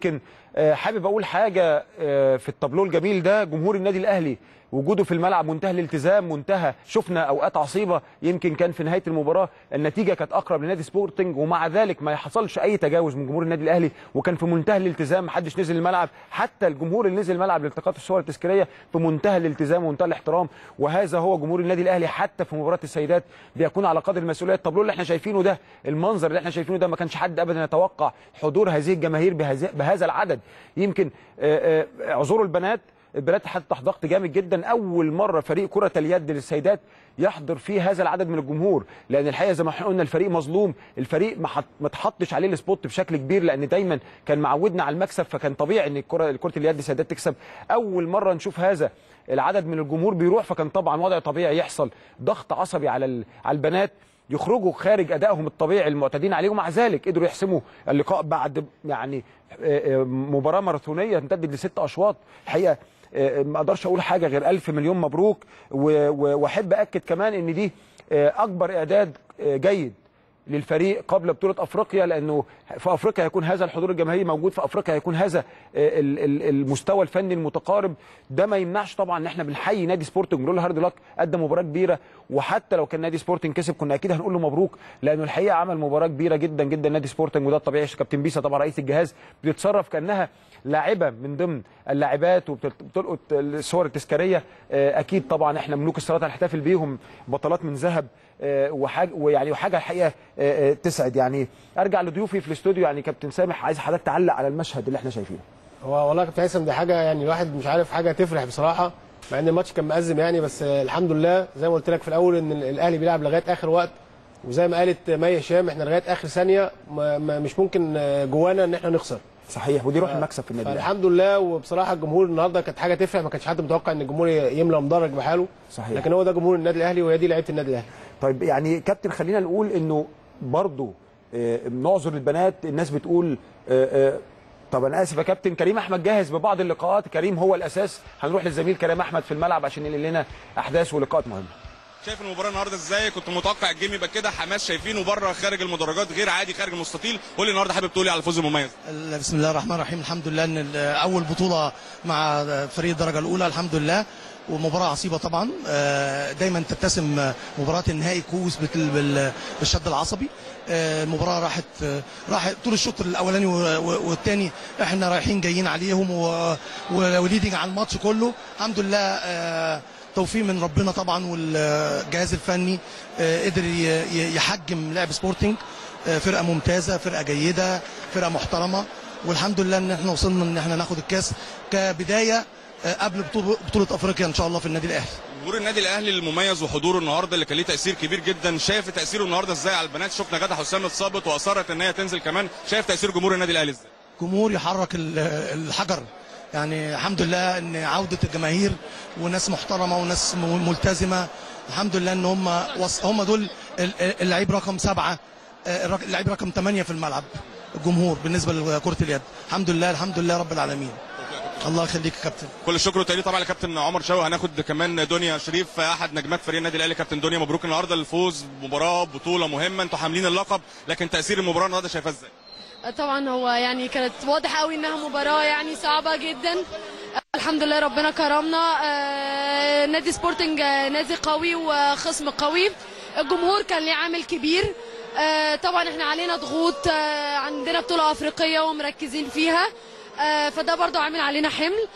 آه، حابب اقول حاجه آه، في التابلو الجميل ده جمهور النادي الاهلي وجوده في الملعب منتهى الالتزام منتهى شفنا اوقات عصيبه يمكن كان في نهايه المباراه النتيجه كانت اقرب لنادي سبورتنج ومع ذلك ما حصلش اي تجاوز من جمهور النادي الاهلي وكان في منتهى الالتزام محدش نزل الملعب حتى الجمهور اللي نزل الملعب لالتقاط الصور التذكاريه في منتهى الالتزام ومنتهى الاحترام وهذا هو جمهور النادي الاهلي حتى في مباراه السيدات بيكون على قدر المسؤوليه التابلو اللي احنا شايفينه ده المنظر اللي احنا شايفينه ده ما كانش حد ابدا يتوقع حضور هذه الجماهير بهذا بهذا العدد يمكن آه، آه، اعذروا البنات البنات حتى تحت ضغط جامد جدا اول مره فريق كره اليد للسيدات يحضر فيه هذا العدد من الجمهور لان الحقيقه زي ما احنا قلنا الفريق مظلوم الفريق ما حط- ما اتحطش عليه السبوت بشكل كبير لان دايما كان معودنا على المكسب فكان طبيعي ان الكره كره اليد السيدات تكسب اول مره نشوف هذا العدد من الجمهور بيروح فكان طبعا وضع طبيعي يحصل ضغط عصبي على ال- على البنات يخرجوا خارج ادائهم الطبيعي المعتادين عليه ومع ذلك قدروا يحسموا اللقاء بعد يعني آه، آه، مباراه ماراثونيه امتدت لست اشواط الحقيقه آه، ما اقدرش اقول حاجه غير الف مليون مبروك و- و- واحب اكد كمان ان دي آه، اكبر اعداد آه، جيد للفريق قبل بطوله افريقيا لانه في افريقيا هيكون هذا الحضور الجماهيري موجود في افريقيا هيكون هذا آه، ال- ال- المستوى الفني المتقارب ده ما يمنعش طبعا ان احنا بنحيي نادي سبورتنج بنقول له هارد لك قدم مباراه كبيره وحتى لو كان نادي سبورتنج كسب كنا اكيد هنقول له مبروك لانه الحقيقه عمل مباراه كبيره جدا جدا نادي سبورتنج وده الطبيعي كابتن بيسا طبعا رئيس الجهاز بتتصرف كانها لاعبه من ضمن اللاعبات وبتلقط الصور التذكاريه آه، اكيد طبعا احنا ملوك الصلاه هنحتفل بيهم بطلات من ذهب آه، وحاجه ويعني وحاجه الحقيقه آه، آه، تسعد يعني ارجع لضيوفي في الاستوديو يعني كابتن سامح عايز حضرتك تعلق على المشهد اللي احنا شايفينه هو والله كابتن هيثم دي حاجه يعني الواحد مش عارف حاجه تفرح بصراحه مع ان الماتش كان مأزم يعني بس آه، الحمد لله زي ما قلت لك في الاول ان ال- الاهلي بيلعب لغايه اخر وقت وزي ما قالت مي هشام احنا لغايه اخر ثانيه ما ما مش ممكن آه، جوانا ان احنا نخسر صحيح ودي روح المكسب في النادي الأهلي. فالحمد لله وبصراحه الجمهور النهارده كانت حاجه تفرح ما كانش حد متوقع ان الجمهور يملى مدرج بحاله صحيح. لكن هو ده جمهور النادي الاهلي وهي دي لعيبه النادي الاهلي طيب يعني كابتن خلينا نقول انه برضو آه، نعذر البنات الناس بتقول آه، آه، طب انا اسف يا كابتن كريم احمد جاهز ببعض اللقاءات كريم هو الاساس هنروح للزميل كريم احمد في الملعب عشان ينقل لنا احداث ولقاءات مهمه شايف المباراه النهارده ازاي كنت متوقع الجيم يبقى كده حماس شايفينه بره خارج المدرجات غير عادي خارج المستطيل قول لي النهارده حابب تقولي على الفوز المميز بسم الله الرحمن الرحيم الحمد لله ان اول بطوله مع فريق الدرجه الاولى الحمد لله ومباراه عصيبه طبعا آه، دايما تتسم مباراه النهائي كوس بال- بال- بالشد العصبي آه، المباراه راحت آه، راحت طول الشوط الاولاني والثاني احنا رايحين جايين عليهم و- و- وليدنج على الماتش كله الحمد لله آه، توفيق من ربنا طبعا والجهاز الفني آه، قدر ي- ي- يحجم لعب سبورتنج آه، فرقه ممتازه فرقه جيده فرقه محترمه والحمد لله ان احنا وصلنا ان احنا ناخد الكاس كبدايه آه، قبل بطوله بطولة افريقيا ان شاء الله في النادي الاهلي جمهور النادي الاهلي المميز وحضوره النهارده اللي كان ليه تاثير كبير جدا شايف تاثيره النهارده ازاي على البنات شفنا غدا حسام اتصابت واصرت ان هي تنزل كمان شايف تاثير جمهور النادي الاهلي ازاي جمهور يحرك ال- الحجر يعني الحمد لله ان عوده الجماهير وناس محترمه وناس م- ملتزمه الحمد لله ان هم وص- هم دول ال- اللعيب رقم سبعه آه، الرق- اللعيب رقم ثمانيه في الملعب الجمهور بالنسبه لكره اليد الحمد لله الحمد لله رب العالمين الله يخليك يا كابتن كل الشكر والتقدير طبعا لكابتن عمر شوقي هناخد كمان دنيا شريف احد نجمات فريق النادي الاهلي كابتن دنيا مبروك النهارده الفوز مباراه بطوله مهمه انتوا حاملين اللقب لكن تاثير المباراه النهارده شايفاه ازاي طبعا هو يعني كانت واضح قوي انها مباراه يعني صعبه جدا الحمد لله ربنا كرمنا آه، نادي سبورتنج آه، نادي قوي وخصم قوي الجمهور كان ليه عامل كبير آه، طبعا احنا علينا ضغوط آه، عندنا بطوله افريقيه ومركزين فيها آه، فده برضو عامل علينا حمل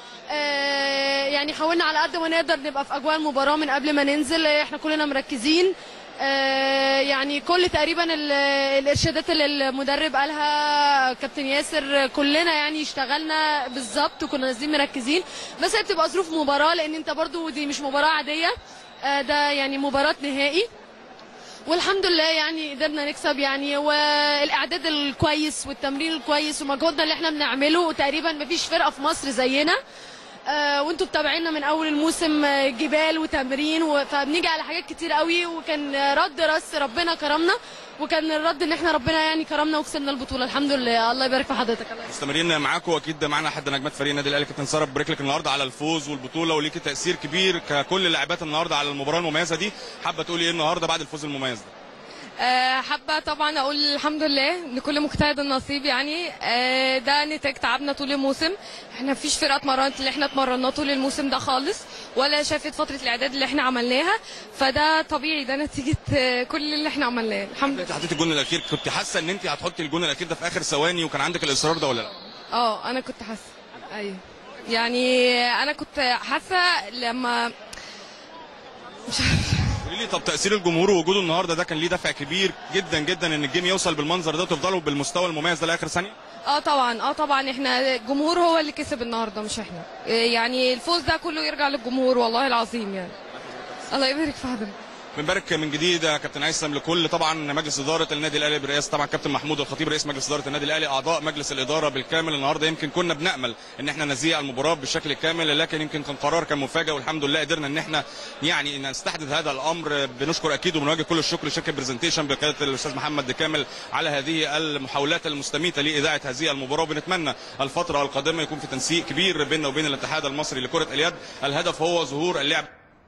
آه، يعني حاولنا على قد ما نقدر نبقى في اجواء المباراه من قبل ما ننزل احنا كلنا مركزين آه، يعني كل تقريبا ال- الارشادات اللي المدرب قالها كابتن ياسر كلنا يعني اشتغلنا بالظبط وكنا نازلين مركزين بس هي بتبقى ظروف مباراه لان انت برضو دي مش مباراه عاديه آه، ده يعني مباراه نهائي والحمد لله يعني قدرنا نكسب يعني والاعداد الكويس والتمرين الكويس ومجهودنا اللي احنا بنعمله وتقريبا مفيش فرقه في مصر زينا آه، وانتوا متابعينا من اول الموسم آه، جبال وتمرين و- فبنيجي على حاجات كتير قوي وكان آه، رد راس ربنا كرمنا وكان الرد ان احنا ربنا يعني كرمنا وكسبنا البطوله الحمد لله الله يبارك في حضرتك الله مستمرين معاكم واكيد معانا حد نجمات فريق النادي الاهلي كابتن ساره ببارك لك النهارده على الفوز والبطوله وليكي تاثير كبير ككل اللاعبات النهارده على المباراه المميزه دي حابه تقولي ايه النهارده بعد الفوز المميز ده آه، حابة طبعا أقول الحمد لله لكل مجتهد النصيب يعني آه، ده نتاج تعبنا طول الموسم احنا مفيش فرقة اتمرنت اللي احنا اتمرناه طول الموسم ده خالص ولا شافت فترة الإعداد اللي احنا عملناها فده طبيعي ده نتيجة آه، كل اللي احنا عملناه الحمد انت حطيت الجون الاخير كنت حاسه ان انت هتحطي الجون الاخير ده في اخر ثواني وكان عندك الاصرار ده ولا لا اه انا كنت حاسه ايوه يعني انا كنت حاسه لما قولي لي طب تاثير الجمهور ووجوده النهارده ده كان ليه دفع كبير جدا جدا ان الجيم يوصل بالمنظر ده وتفضلوا بالمستوى المميز ده لاخر ثانيه اه طبعا اه طبعا احنا الجمهور هو اللي كسب النهارده مش احنا إيه يعني الفوز ده كله يرجع للجمهور والله العظيم يعني الله يبارك في حضرتك بنبارك من جديد يا كابتن هيثم لكل طبعا مجلس اداره النادي الاهلي برئاسه طبعا كابتن محمود الخطيب رئيس مجلس اداره النادي الاهلي اعضاء مجلس الاداره بالكامل النهارده يمكن كنا بنامل ان احنا نذيع المباراه بالشكل الكامل لكن يمكن كان قرار كان مفاجئ والحمد لله قدرنا ان احنا يعني نستحدث هذا الامر بنشكر اكيد وبنوجه كل الشكر لشركه برزنتيشن بقياده الاستاذ محمد دكامل على هذه المحاولات المستميته لاذاعه هذه المباراه وبنتمنى الفتره القادمه يكون في تنسيق كبير بيننا وبين الاتحاد المصري لكره اليد الهدف هو ظهور اللعب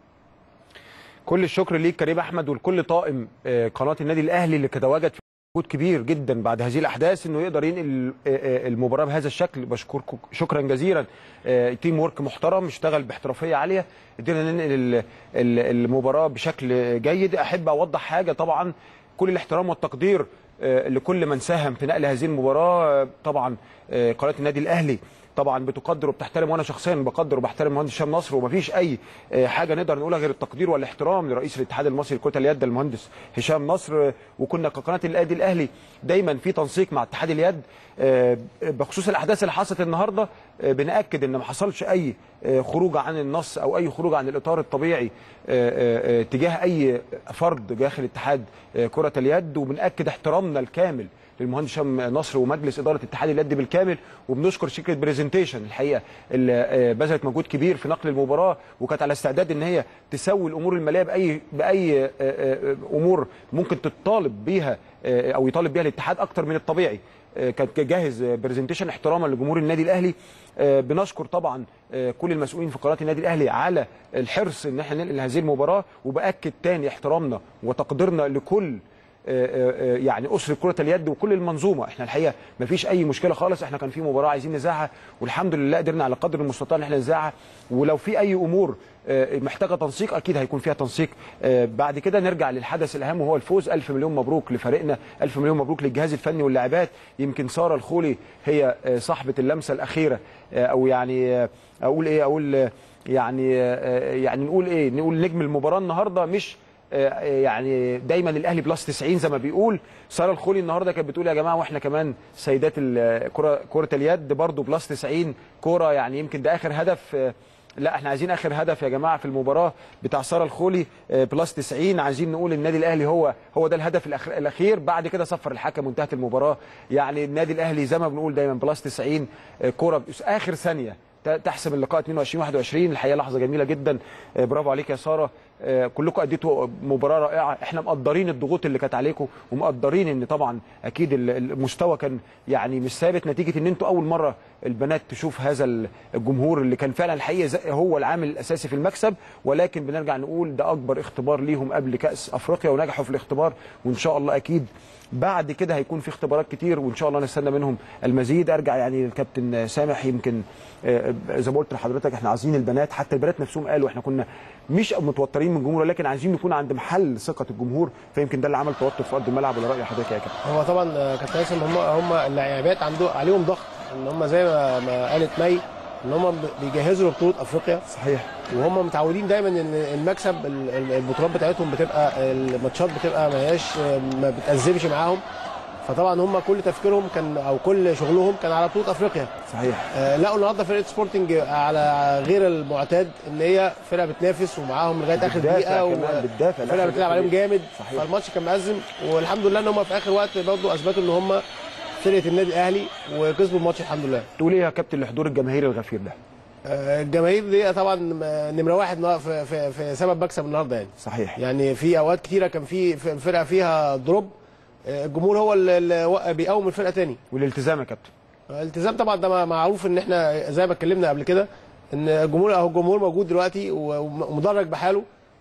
كل الشكر ليك كريم احمد ولكل طاقم آه، قناه النادي الاهلي اللي تواجد في مجهود كبير جدا بعد هذه الاحداث انه يقدر ينقل آه، آه، المباراه بهذا الشكل بشكركم شكرا جزيلا آه، تيم ورك محترم اشتغل باحترافيه عاليه قدرنا ننقل ال- ال- المباراه بشكل جيد احب اوضح حاجه طبعا كل الاحترام والتقدير آه، لكل من ساهم في نقل هذه المباراه آه، طبعا آه، قناه النادي الاهلي طبعا بتقدر وبتحترم وانا شخصيا بقدر وبحترم المهندس هشام نصر ومفيش اي آه، حاجه نقدر نقولها غير التقدير والاحترام لرئيس الاتحاد المصري لكره اليد المهندس هشام نصر آه، وكنا كقناه النادي الاهلي دايما في تنسيق مع اتحاد اليد آه، بخصوص الاحداث اللي حصلت النهارده آه، بناكد ان ما حصلش اي آه، خروج عن النص او اي خروج عن الاطار الطبيعي آه، آه، آه، تجاه اي فرد داخل اتحاد آه، كره اليد وبناكد احترامنا الكامل للمهندس هشام نصر ومجلس اداره اتحاد اليد بالكامل وبنشكر شركه بريزنتيشن الحقيقه اللي آه، بذلت مجهود كبير في نقل المباراه وكانت على استعداد ان هي تسوي الامور الماليه باي باي آه، آه، امور ممكن تطالب بيها آه، او يطالب بيها الاتحاد اكتر من الطبيعي آه، كانت جاهز برزنتيشن احتراما لجمهور النادي الاهلي آه، بنشكر طبعا آه، كل المسؤولين في قناه النادي الاهلي على الحرص ان احنا ننقل هذه المباراه وباكد تاني احترامنا وتقديرنا لكل آه، آه، يعني اسره كره اليد وكل المنظومه احنا الحقيقه ما فيش اي مشكله خالص احنا كان في مباراه عايزين نذاعها والحمد لله قدرنا على قدر المستطاع ان احنا نذاعها ولو في اي امور آه، محتاجه تنسيق اكيد هيكون فيها تنسيق آه، بعد كده نرجع للحدث الاهم وهو الفوز الف مليون مبروك لفريقنا الف مليون مبروك للجهاز الفني واللاعبات يمكن ساره الخولي هي آه، صاحبه اللمسه الاخيره آه، او يعني آه، اقول ايه اقول آه، يعني آه، يعني نقول ايه نقول نجم المباراه النهارده مش آه، يعني دايما الاهلي بلس 90 زي ما بيقول ساره الخولي النهارده كانت بتقول يا جماعه واحنا كمان سيدات الكره كره اليد برضو بلس 90 كوره يعني يمكن ده اخر هدف آه، لا احنا عايزين اخر هدف يا جماعه في المباراه بتاع ساره الخولي آه، بلس 90 عايزين نقول النادي الاهلي هو هو ده الهدف الأخ- الاخير بعد كده صفر الحكم وانتهت المباراه يعني النادي الاهلي زي ما بنقول دايما بلس 90 آه، كوره بس- اخر ثانيه ت- تحسم اللقاء 22 21 الحقيقه لحظه جميله جدا آه، برافو عليك يا ساره آه، كلكم اديتوا مباراه رائعه احنا مقدرين الضغوط اللي كانت عليكم ومقدرين ان طبعا اكيد ال- المستوى كان يعني مش ثابت نتيجه ان انتوا اول مره البنات تشوف هذا ال- الجمهور اللي كان فعلا الحقيقه زي- هو العامل الاساسي في المكسب ولكن بنرجع نقول ده اكبر اختبار ليهم قبل كاس افريقيا ونجحوا في الاختبار وان شاء الله اكيد بعد كده هيكون في اختبارات كتير وان شاء الله نستنى منهم المزيد ارجع يعني للكابتن سامح يمكن آه، زي ما قلت لحضرتك احنا عايزين البنات حتى البنات نفسهم قالوا احنا كنا مش متوترين من الجمهور لكن عايزين نكون عند محل ثقه الجمهور فيمكن ده اللي عمل توتر في ارض الملعب ولا راي حضرتك يا كابتن هو طبعا آه، كابتن هيثم هم هم اللاعبات عنده عليهم ضغط ان هم زي ما ما قالت مي ان هم بيجهزوا لبطوله افريقيا صحيح وهم متعودين دايما ان المكسب ال- ال- البطولات بتاعتهم بتبقى الماتشات بتبقى ما هياش ما بتأزمش معاهم فطبعا هم كل تفكيرهم كان او كل شغلهم كان على بطوله افريقيا صحيح آه، لقوا النهارده فرقه سبورتنج على غير المعتاد ان هي فرقه بتنافس ومعاهم لغايه اخر بتدافع دقيقه كمان، بتدافع فرقه لآخر بتلعب عليهم دقيقة. جامد صحيح. فالماتش كان مأزم والحمد لله ان هم في اخر وقت برضه اثبتوا ان هم فرقه النادي الاهلي وكسبوا الماتش الحمد لله تقول ايه يا كابتن لحضور الجماهير الغفير ده آه، الجماهير دي طبعا نمره واحد النهار- في, في, في سبب مكسب النهارده يعني صحيح يعني في اوقات كتيره كان في في فرقه فيها دروب آه، الجمهور هو اللي- اللي وق- بيقوم الفرقه تاني والالتزام يا كابتن الالتزام طبعا ده معروف ان احنا زي ما اتكلمنا قبل كده ان الجمهور اهو الجمهور موجود دلوقتي ومدرج بحاله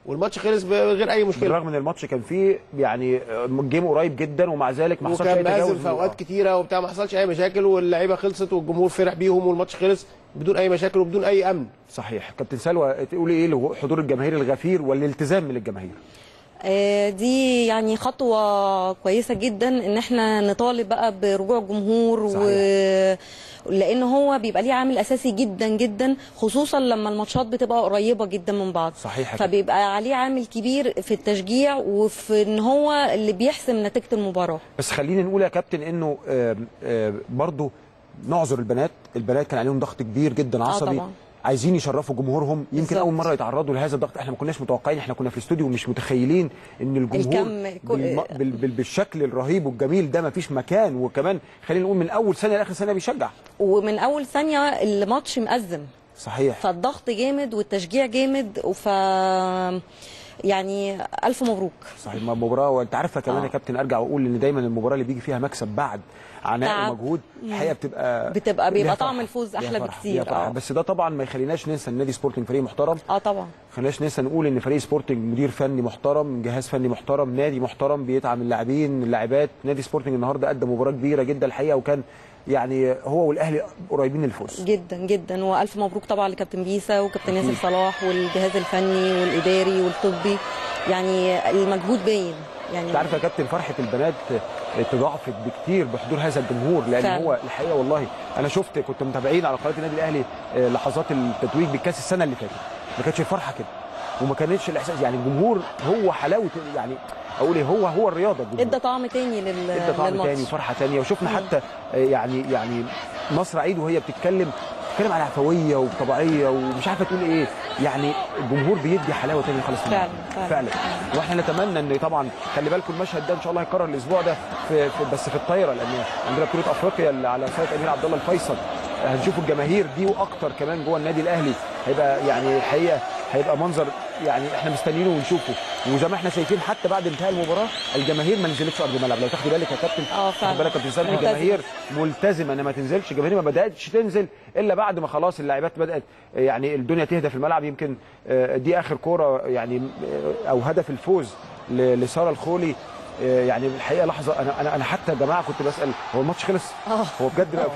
والماتش خلص بغير اي مشكله بالرغم ان الماتش كان فيه يعني آه، جيم قريب جدا ومع ذلك ما حصلش وكان اي تجاوز مازن في اوقات كتيره وبتاع ما حصلش اي مشاكل واللعيبه خلصت والجمهور فرح بيهم والماتش خلص بدون اي مشاكل وبدون اي امن صحيح كابتن سلوى تقولي ايه لحضور الجماهير الغفير والالتزام من الجماهير آه، دي يعني خطوة كويسة جدا ان احنا نطالب بقى برجوع الجمهور و لان هو بيبقى ليه عامل اساسي جدا جدا خصوصا لما الماتشات بتبقى قريبه جدا من بعض صحيح كده. فبيبقى عليه عامل كبير في التشجيع وفي ان هو اللي بيحسم نتيجه المباراه بس خلينا نقول يا كابتن انه آم، آم، برضو نعذر البنات البنات كان عليهم ضغط كبير جدا آه عصبي طبعا. عايزين يشرفوا جمهورهم يمكن بالظبط. اول مره يتعرضوا لهذا الضغط احنا ما كناش متوقعين احنا كنا في الاستوديو ومش متخيلين ان الجمهور الكم كل- بالم... بال... بال... بالشكل الرهيب والجميل ده ما فيش مكان وكمان خلينا نقول من اول سنه لاخر سنه بيشجع ومن اول ثانيه الماتش مأزم صحيح فالضغط جامد والتشجيع جامد وف يعني الف مبروك صحيح ما المباراه وانت عارفه كمان آه. يا كابتن ارجع واقول ان دايما المباراه اللي بيجي فيها مكسب بعد عناء تعب. ومجهود الحقيقه بتبقى بتبقى بيبقى ليها طعم فرحة. الفوز ليها احلى فرحة. بكتير ليها فرحة. اه بس ده طبعا ما يخليناش ننسى النادي سبورتنج فريق محترم اه طبعا خليناش ننسى نقول ان فريق سبورتنج مدير فني محترم جهاز فني محترم نادي محترم بيدعم اللاعبين اللاعبات نادي سبورتنج النهارده قدم مباراه كبيره جدا الحقيقه وكان يعني هو والاهلي قريبين للفوز جدا جدا والف مبروك طبعا لكابتن بيسا وكابتن ياسر أكيد. صلاح والجهاز الفني والاداري والطبي يعني المجهود باين يعني انت عارف يا كابتن فرحه البنات تضاعفت بكتير بحضور هذا الجمهور لان فعلا. هو الحقيقه والله انا شفت كنت متابعين على قناه النادي الاهلي آه، لحظات التتويج بالكاس السنه اللي فاتت ما كانتش الفرحه كده وما كانتش الاحساس يعني الجمهور هو حلاوه يعني اقول ايه هو هو الرياضه الجمهور ادى طعم تاني لل... ادى طعم للماتش. تاني وفرحه تانيه وشفنا حتى آه، يعني يعني نصر عيد وهي بتتكلم بتتكلم على عفويه وطبيعيه ومش عارفه تقول ايه يعني الجمهور بيدي حلاوه تانية خالص في فعلا، الملعب. فعلا. فعلا واحنا نتمنى ان طبعا خلي بالكم المشهد ده ان شاء الله هيتكرر الاسبوع ده في, في بس في الطايره لان عندنا بطوله افريقيا اللي على صاله امير عبد الله الفيصل هنشوف الجماهير دي واكتر كمان جوه النادي الاهلي هيبقى يعني الحقيقه هيبقى منظر يعني احنا مستنيينه ونشوفه وزي ما احنا شايفين حتى بعد انتهاء المباراه الجماهير ما نزلتش ارض الملعب لو تاخدي بالك يا كابتن اه فعلا. تاخد بالك يا كابتن سامي ملتزمة. الجماهير ملتزمه ان ما تنزلش الجماهير ما بداتش تنزل الا بعد ما خلاص اللاعبات بدات يعني الدنيا تهدى في الملعب يمكن آه، دي اخر كوره يعني آه، او هدف الفوز ل- لساره الخولي آه، يعني الحقيقه لحظه انا انا انا حتى يا جماعه كنت بسال هو الماتش خلص؟ اه هو بجد بقى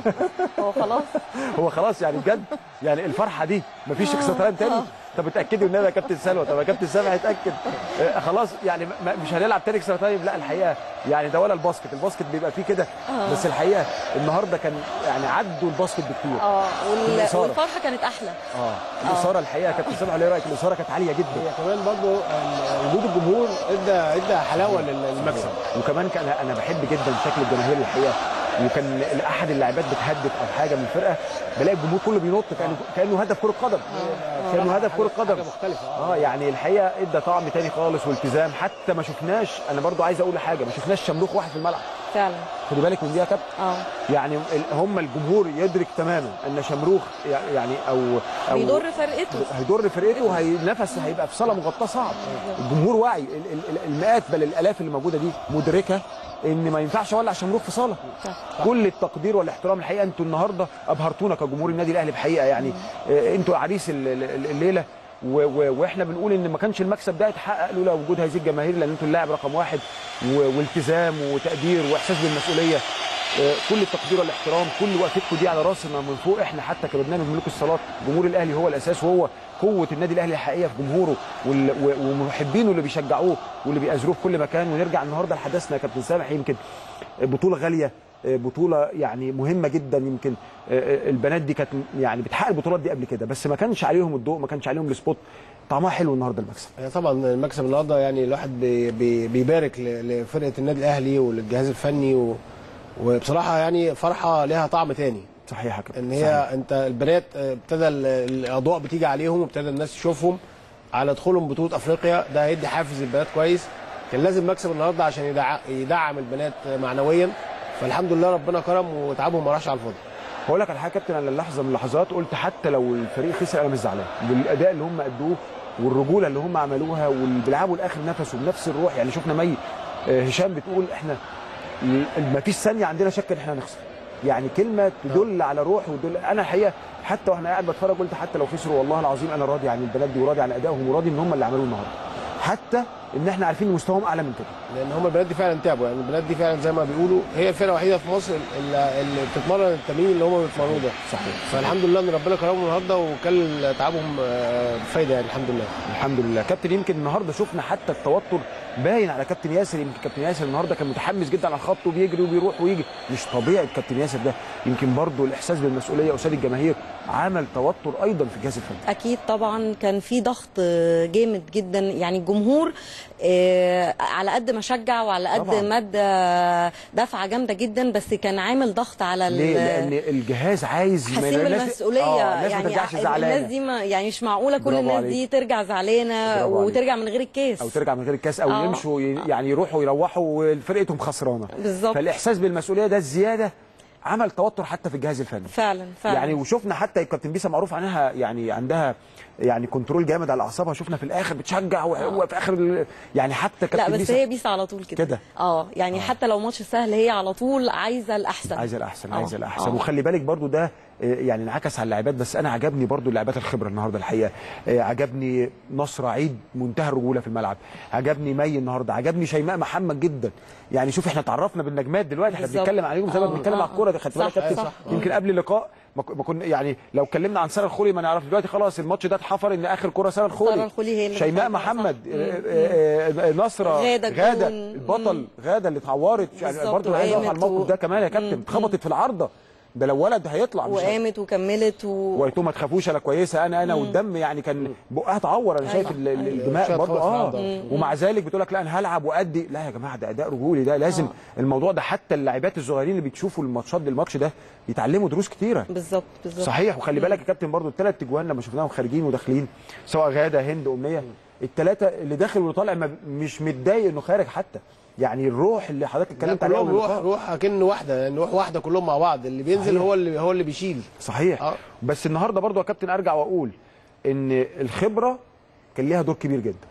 هو خلاص هو خلاص يعني بجد يعني الفرحه دي مفيش اكسترا تايم تاني طب اتاكدوا النبي يا كابتن سلوى طب يا كابتن سامح اتاكد آه، خلاص يعني ما- مش هنلعب تاني اكسترا تايم لا الحقيقه يعني ده ولا الباسكت الباسكت بيبقى فيه كده آه. بس الحقيقه النهارده كان يعني عدوا الباسكت بكتير اه وال... الإثارة. والفرحه كانت احلى اه الاثاره الحقيقه يا كابتن سامح ايه رايك الاثاره كانت عاليه جدا هي كمان برضو ال- وجود الجمهور ادى ادى حلاوه لل- للمكسب وكمان كان انا بحب جدا شكل الجماهير الحقيقه وكان احد اللاعبات بتهدف او حاجه من الفرقه بلاقي الجمهور كله بينط كانه كانه هدف كره قدم كانه هدف كره قدم حاجه مختلفه اه يعني الحقيقه ادى طعم تاني خالص والتزام حتى ما شفناش انا برضو عايز اقول حاجه ما شفناش شمروخ واحد في الملعب فعلا خدي بالك من دي يا كابتن اه يعني ال- هم الجمهور يدرك تماما ان شمروخ يعني او او بيضر فرقته هيضر فرقته هينفس هيبقى في صاله مغطاه صعب الجمهور واعي ال- ال- ال- المئات بل الالاف اللي موجوده دي مدركه ان ما ينفعش اولع شمروخ في صاله كل التقدير والاحترام الحقيقه انتوا النهارده ابهرتونا كجمهور النادي الاهلي بحقيقه يعني آه، انتوا عريس ال- ال- الليله و- و- واحنا بنقول ان ما كانش المكسب ده يتحقق لولا وجود هذه الجماهير لان انتوا اللاعب رقم واحد و- والتزام وتقدير واحساس بالمسؤوليه آه، كل التقدير والاحترام كل وقفتكم دي على راسنا من فوق احنا حتى كبرنامج ملوك الصالات جمهور الاهلي هو الاساس وهو قوه النادي الاهلي الحقيقيه في جمهوره وال- و- ومحبينه اللي بيشجعوه واللي بيأزروه في كل مكان ونرجع النهارده لحدثنا يا كابتن سامح يمكن بطوله غاليه آه، بطوله يعني مهمه جدا يمكن آه، آه، البنات دي كانت يعني بتحقق البطولات دي قبل كده بس ما كانش عليهم الضوء ما كانش عليهم السبوت طعمها حلو النهارده المكسب هي طبعا المكسب النهارده يعني الواحد بي بي بيبارك ل- لفرقه النادي الاهلي وللجهاز الفني و وبصراحه يعني فرحه لها طعم تاني صحيح يا كابتن ان هي صحيح. انت البنات آه، ابتدى ال- الاضواء بتيجي عليهم وابتدى الناس تشوفهم على دخولهم بطوله افريقيا ده هيدي حافز البنات كويس كان لازم مكسب النهارده عشان يدع- يدعم البنات معنويا فالحمد لله ربنا كرم وتعبهم ما راحش على الفاضي هقول لك على حاجه يا كابتن انا لحظه من اللحظات قلت حتى لو الفريق خسر انا مش زعلان بالاداء اللي هم ادوه والرجوله اللي هم عملوها واللي بيلعبوا لاخر نفس وبنفس الروح يعني شفنا مي آه، هشام بتقول احنا ما فيش ثانيه عندنا شك ان احنا هنخسر يعني كلمه تدل على روح وتدل انا الحقيقه حتى واحنا قاعد بتفرج قلت حتى لو خسروا والله العظيم انا راضي عن البنات دي وراضي عن ادائهم وراضي ان هم اللي عملوه النهارده حتى ان احنا عارفين ان مستواهم اعلى من كده لان هم البنات دي فعلا تعبوا يعني البنات دي فعلا زي ما بيقولوا هي الفرقه الوحيده في مصر اللي, اللي بتتمرن التمرين اللي هم بيتمرنوه ده صحيح فالحمد لله ان ربنا كرمهم النهارده وكل تعبهم آه، بفايده يعني الحمد لله الحمد لله كابتن يمكن النهارده شفنا حتى التوتر باين على كابتن ياسر يمكن كابتن ياسر النهارده كان متحمس جدا على الخط وبيجري وبيروح ويجي مش طبيعي كابتن ياسر ده يمكن برضه الاحساس بالمسؤوليه قصاد الجماهير عمل توتر ايضا في الجهاز الفني اكيد طبعا كان في ضغط آه، جامد جدا يعني الجمهور آه، على قد ما شجع وعلى قد طبعاً. ما ادى دفعه جامده جدا بس كان عامل ضغط على ال- ليه؟ لان الجهاز عايز ما- حاسين الناس- بالمسؤوليه آه الناس ما يعني ترجعش الناس زعلانه دي ما يعني مش معقوله كل برافو الناس عليك. دي ترجع زعلانه برافو عليك. وترجع من غير الكاس او ترجع من غير الكاس او آه. يمشوا ي- يعني يروحوا يروحوا وفرقتهم خسرانه بالظبط. فالاحساس بالمسؤوليه ده الزياده عمل توتر حتى في الجهاز الفني فعلا فعلا يعني وشفنا حتى الكابتن بيسا معروف عنها يعني عندها يعني كنترول جامد على اعصابها شفنا في الاخر بتشجع وهو في اخر ال- يعني حتى لا كابتن بس بيسا هي بيس على طول كده كده. اه يعني حتى لو ماتش سهل هي على طول عايزه الاحسن عايزه الاحسن آه. عايزه الاحسن آه. وخلي بالك برضو ده آه، يعني انعكس على اللاعبات بس انا عجبني برضو اللاعبات الخبره النهارده الحقيقه آه، عجبني نصر عيد منتهى الرجوله في الملعب عجبني مي النهارده عجبني شيماء محمد جدا يعني شوف احنا اتعرفنا بالنجمات دلوقتي احنا بالظبط. بنتكلم عليهم زي ما آه، بنتكلم آه، على الكوره دي خدت بالك صح، يا كابتن صح. يمكن قبل اللقاء ما ك- ما كنا يعني لو اتكلمنا عن ساره الخولي ما نعرف دلوقتي خلاص الماتش ده اتحفر ان اخر كوره ساره الخولي سارة الخولي هي اللي شيماء بتعمل، صح. محمد مم. آه، آه، آه، نصره غادة غاده الجون. البطل غاده اللي اتعورت يعني بالظبط، برضه عايز اقف على وقامت الموقف و- ده كمان يا كابتن اتخبطت في العارضه ده لو ولد هيطلع مش وقامت وكملت و... وقلت لهم ما تخافوش انا كويسه انا انا والدم يعني كان بقها اتعور انا شايف ال- ال- الدماء شوية برضه خبط في اه العضلة. ومع ذلك بتقول لك لا انا هلعب وادي لا يا جماعه ده اداء رجولي ده لازم الموضوع ده حتى اللاعبات الصغيرين اللي بيشوفوا الماتشات دي الماتش ده يتعلموا دروس كتيره بالظبط بالظبط صحيح وخلي بالك يا كابتن برضو الثلاث اجوان لما شفناهم خارجين وداخلين سواء غاده هند امنيه الثلاثه اللي داخل واللي طالع ما- مش متضايق انه خارج حتى يعني الروح اللي حضرتك لا اتكلمت عليها كلهم من روح اللقاء. روح اكن واحده يعني روح واحده كلهم مع بعض اللي بينزل صحيح. هو اللي هو اللي بيشيل صحيح آه. بس النهارده برضو يا كابتن ارجع واقول ان الخبره كان ليها دور كبير جدا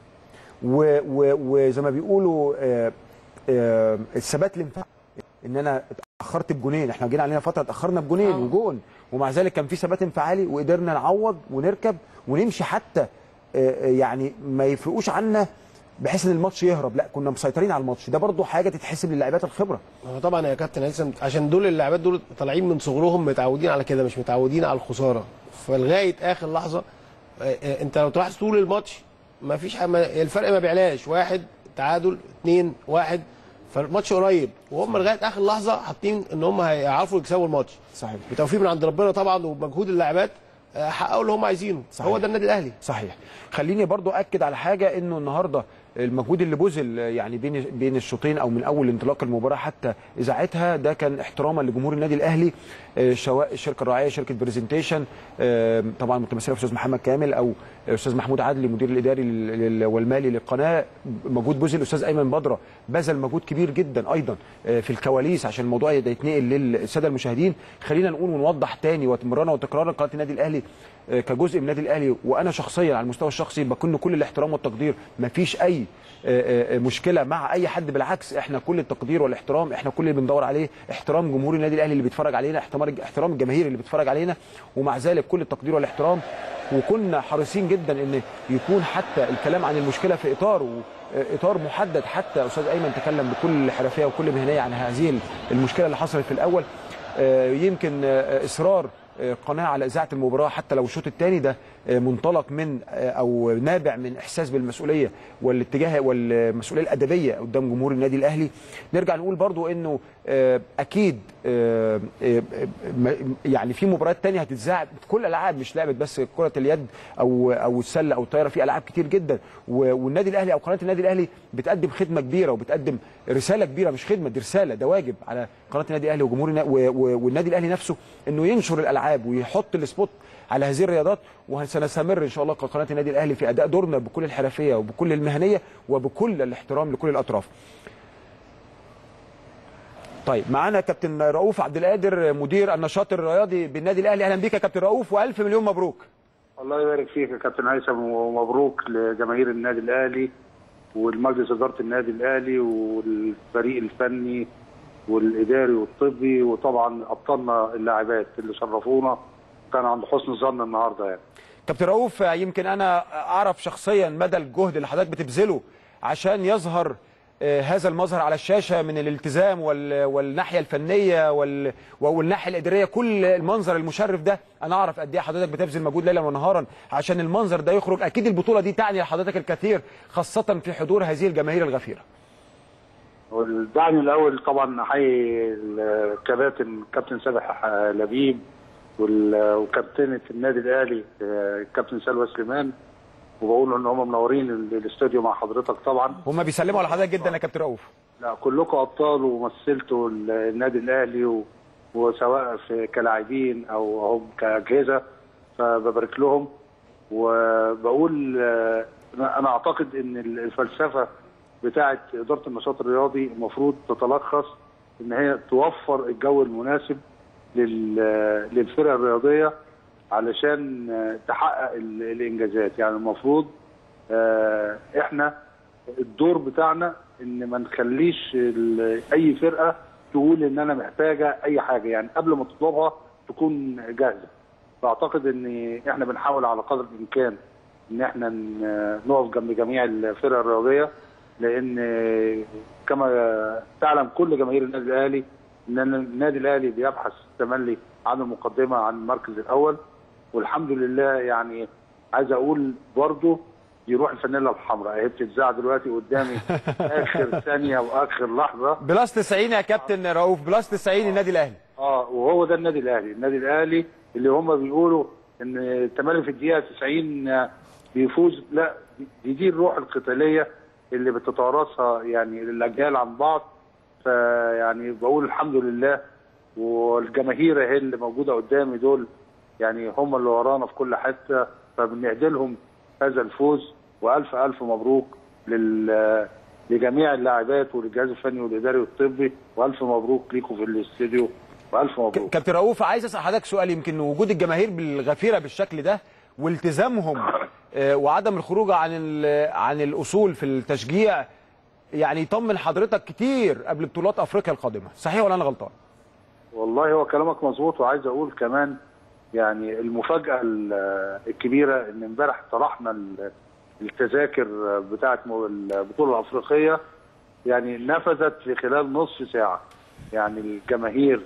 و- و- وزي ما بيقولوا آه، آه، الثبات الانفعالي ان انا اتاخرت بجونين احنا جينا علينا فتره اتاخرنا بجونين آه. وجون ومع ذلك كان في ثبات انفعالي وقدرنا نعوض ونركب ونمشي حتى آه، آه، يعني ما يفرقوش عنا بحيث ان الماتش يهرب لا كنا مسيطرين على الماتش ده برضو حاجه تتحسب للاعبات الخبره هو طبعا يا كابتن هيثم عشان دول اللاعبات دول طالعين من صغرهم متعودين على كده مش متعودين على الخساره فلغايه اخر لحظه آه، آه، انت لو تلاحظ طول الماتش ما فيش حاجة ما- الفرق ما بيعلاش واحد تعادل اثنين واحد فالماتش قريب وهم لغايه اخر لحظه حاطين ان هم هيعرفوا يكسبوا الماتش صحيح بتوفيق من عند ربنا طبعا ومجهود اللاعبات آه، حققوا اللي هم عايزينه صحيح. هو ده النادي الاهلي صحيح خليني برضو اكد على حاجه انه النهارده المجهود اللي بذل يعني بين بين الشوطين او من اول انطلاق المباراه حتى اذاعتها ده كان احتراما لجمهور النادي الاهلي آه، سواء الشركه الراعيه شركه برزنتيشن آه، طبعا متمثله في استاذ محمد كامل او استاذ محمود عدلي المدير الاداري لل- لل- والمالي للقناه مجهود بذل استاذ ايمن بدره بذل مجهود كبير جدا ايضا آه، في الكواليس عشان الموضوع ده يتنقل للساده المشاهدين خلينا نقول ونوضح تاني وتمرنا وتكرارا قناه النادي الاهلي آه، كجزء من النادي الاهلي وانا شخصيا على المستوى الشخصي بكن كل الاحترام والتقدير مفيش اي آه، آه، مشكله مع اي حد بالعكس احنا كل التقدير والاحترام احنا كل اللي بندور عليه احترام جمهور النادي الاهلي اللي بيتفرج علينا احترام احترام الجماهير اللي بتتفرج علينا ومع ذلك كل التقدير والاحترام وكنا حريصين جدا ان يكون حتى الكلام عن المشكله في اطار و- اطار محدد حتى استاذ ايمن تكلم بكل حرفيه وكل مهنيه عن هذه المشكله اللي حصلت في الاول آه، يمكن آه، اصرار آه، قناه على اذاعه المباراه حتى لو الشوط الثاني ده آه، منطلق من آه، او نابع من احساس بالمسؤوليه والاتجاه والمسؤوليه الادبيه قدام جمهور النادي الاهلي نرجع نقول برضو انه آه، اكيد آه، آه، م- يعني في مباريات تانية هتتذاع في كل الالعاب مش لعبه بس كره اليد او او السله او الطايره في العاب كتير جدا و- والنادي الاهلي او قناه النادي الاهلي بتقدم خدمه كبيره وبتقدم رساله كبيره مش خدمه دي رساله ده واجب على قناه النادي الاهلي وجمهور النا- و- و- والنادي الاهلي نفسه انه ينشر الالعاب ويحط السبوت على هذه الرياضات وسنستمر ان شاء الله كقناه النادي الاهلي في اداء دورنا بكل الحرفيه وبكل المهنيه وبكل الاحترام لكل الاطراف. طيب معانا كابتن رؤوف عبد القادر مدير النشاط الرياضي بالنادي الاهلي اهلا بيك يا كابتن رؤوف والف مليون مبروك. الله يبارك فيك يا كابتن هيثم ومبروك لجماهير النادي الاهلي والمجلس اداره النادي الاهلي والفريق الفني والاداري والطبي وطبعا ابطالنا اللاعبات اللي شرفونا كان عند حسن الظن النهارده يعني كابتن رؤوف آه، يمكن انا اعرف شخصيا مدى الجهد اللي حضرتك بتبذله عشان يظهر آه، هذا المظهر على الشاشه من الالتزام وال- والناحيه الفنيه وال- والناحيه الاداريه كل المنظر المشرف ده انا اعرف قد ايه حضرتك بتبذل مجهود ليلا ونهارا عشان المنظر ده يخرج اكيد البطوله دي تعني لحضرتك الكثير خاصه في حضور هذه الجماهير الغفيره والدعم الاول طبعا احيي الكباتن كابتن سامح لبيب وال- وكابتنه النادي الاهلي آه، كابتن سلوى سليمان وبقول ان هم منورين ال- الاستوديو مع حضرتك طبعا هم بيسلموا على حضرتك جدا يا كابتن رؤوف لا كلكم ابطال ومثلتوا ال- النادي الاهلي و- وسواء في كلاعبين او هم كاجهزه فببارك لهم وبقول آه، انا أنا اعتقد ان ال- الفلسفه بتاعه اداره النشاط الرياضي المفروض تتلخص ان هي توفر الجو المناسب لل- للفرق الرياضيه علشان آه، تحقق ال- الانجازات يعني المفروض آه، احنا الدور بتاعنا ان ما نخليش ال- اي فرقه تقول ان انا محتاجه اي حاجه يعني قبل ما تطلبها تكون جاهزه فاعتقد ان احنا بنحاول على قدر الامكان ان احنا ن- نقف جنب جميع الفرق الرياضيه لان كما تعلم كل جماهير النادي الاهلي ان النادي الاهلي بيبحث تملي عن المقدمه عن المركز الاول والحمد لله يعني عايز اقول برضه يروح الفانيلا الحمراء هي بتتذاع دلوقتي قدامي اخر ثانيه واخر لحظه بلس 90 يا كابتن رؤوف بلس 90 النادي الاهلي اه وهو ده النادي الاهلي النادي الاهلي اللي هم بيقولوا ان تملي في الدقيقه 90 بيفوز لا دي, دي الروح القتاليه اللي بتتوارثها يعني الاجيال عن بعض فيعني بقول الحمد لله والجماهير اهي اللي موجوده قدامي دول يعني هم اللي ورانا في كل حته فبنهدي لهم هذا الفوز والف الف مبروك لل لجميع اللاعبات والجهاز الفني والاداري والطبي والف مبروك ليكم في الاستديو والف مبروك كابتن رؤوف عايز اسال حضرتك سؤال يمكن وجود الجماهير بالغفيره بالشكل ده والتزامهم آه، وعدم الخروج عن ال- عن الاصول في التشجيع يعني يطمن حضرتك كتير قبل بطولات افريقيا القادمه صحيح ولا انا غلطان والله هو كلامك مظبوط وعايز اقول كمان يعني المفاجاه ال- الكبيره ان امبارح طرحنا ال- التذاكر بتاعه م- البطوله الافريقيه يعني نفذت في خلال نصف ساعه يعني الجماهير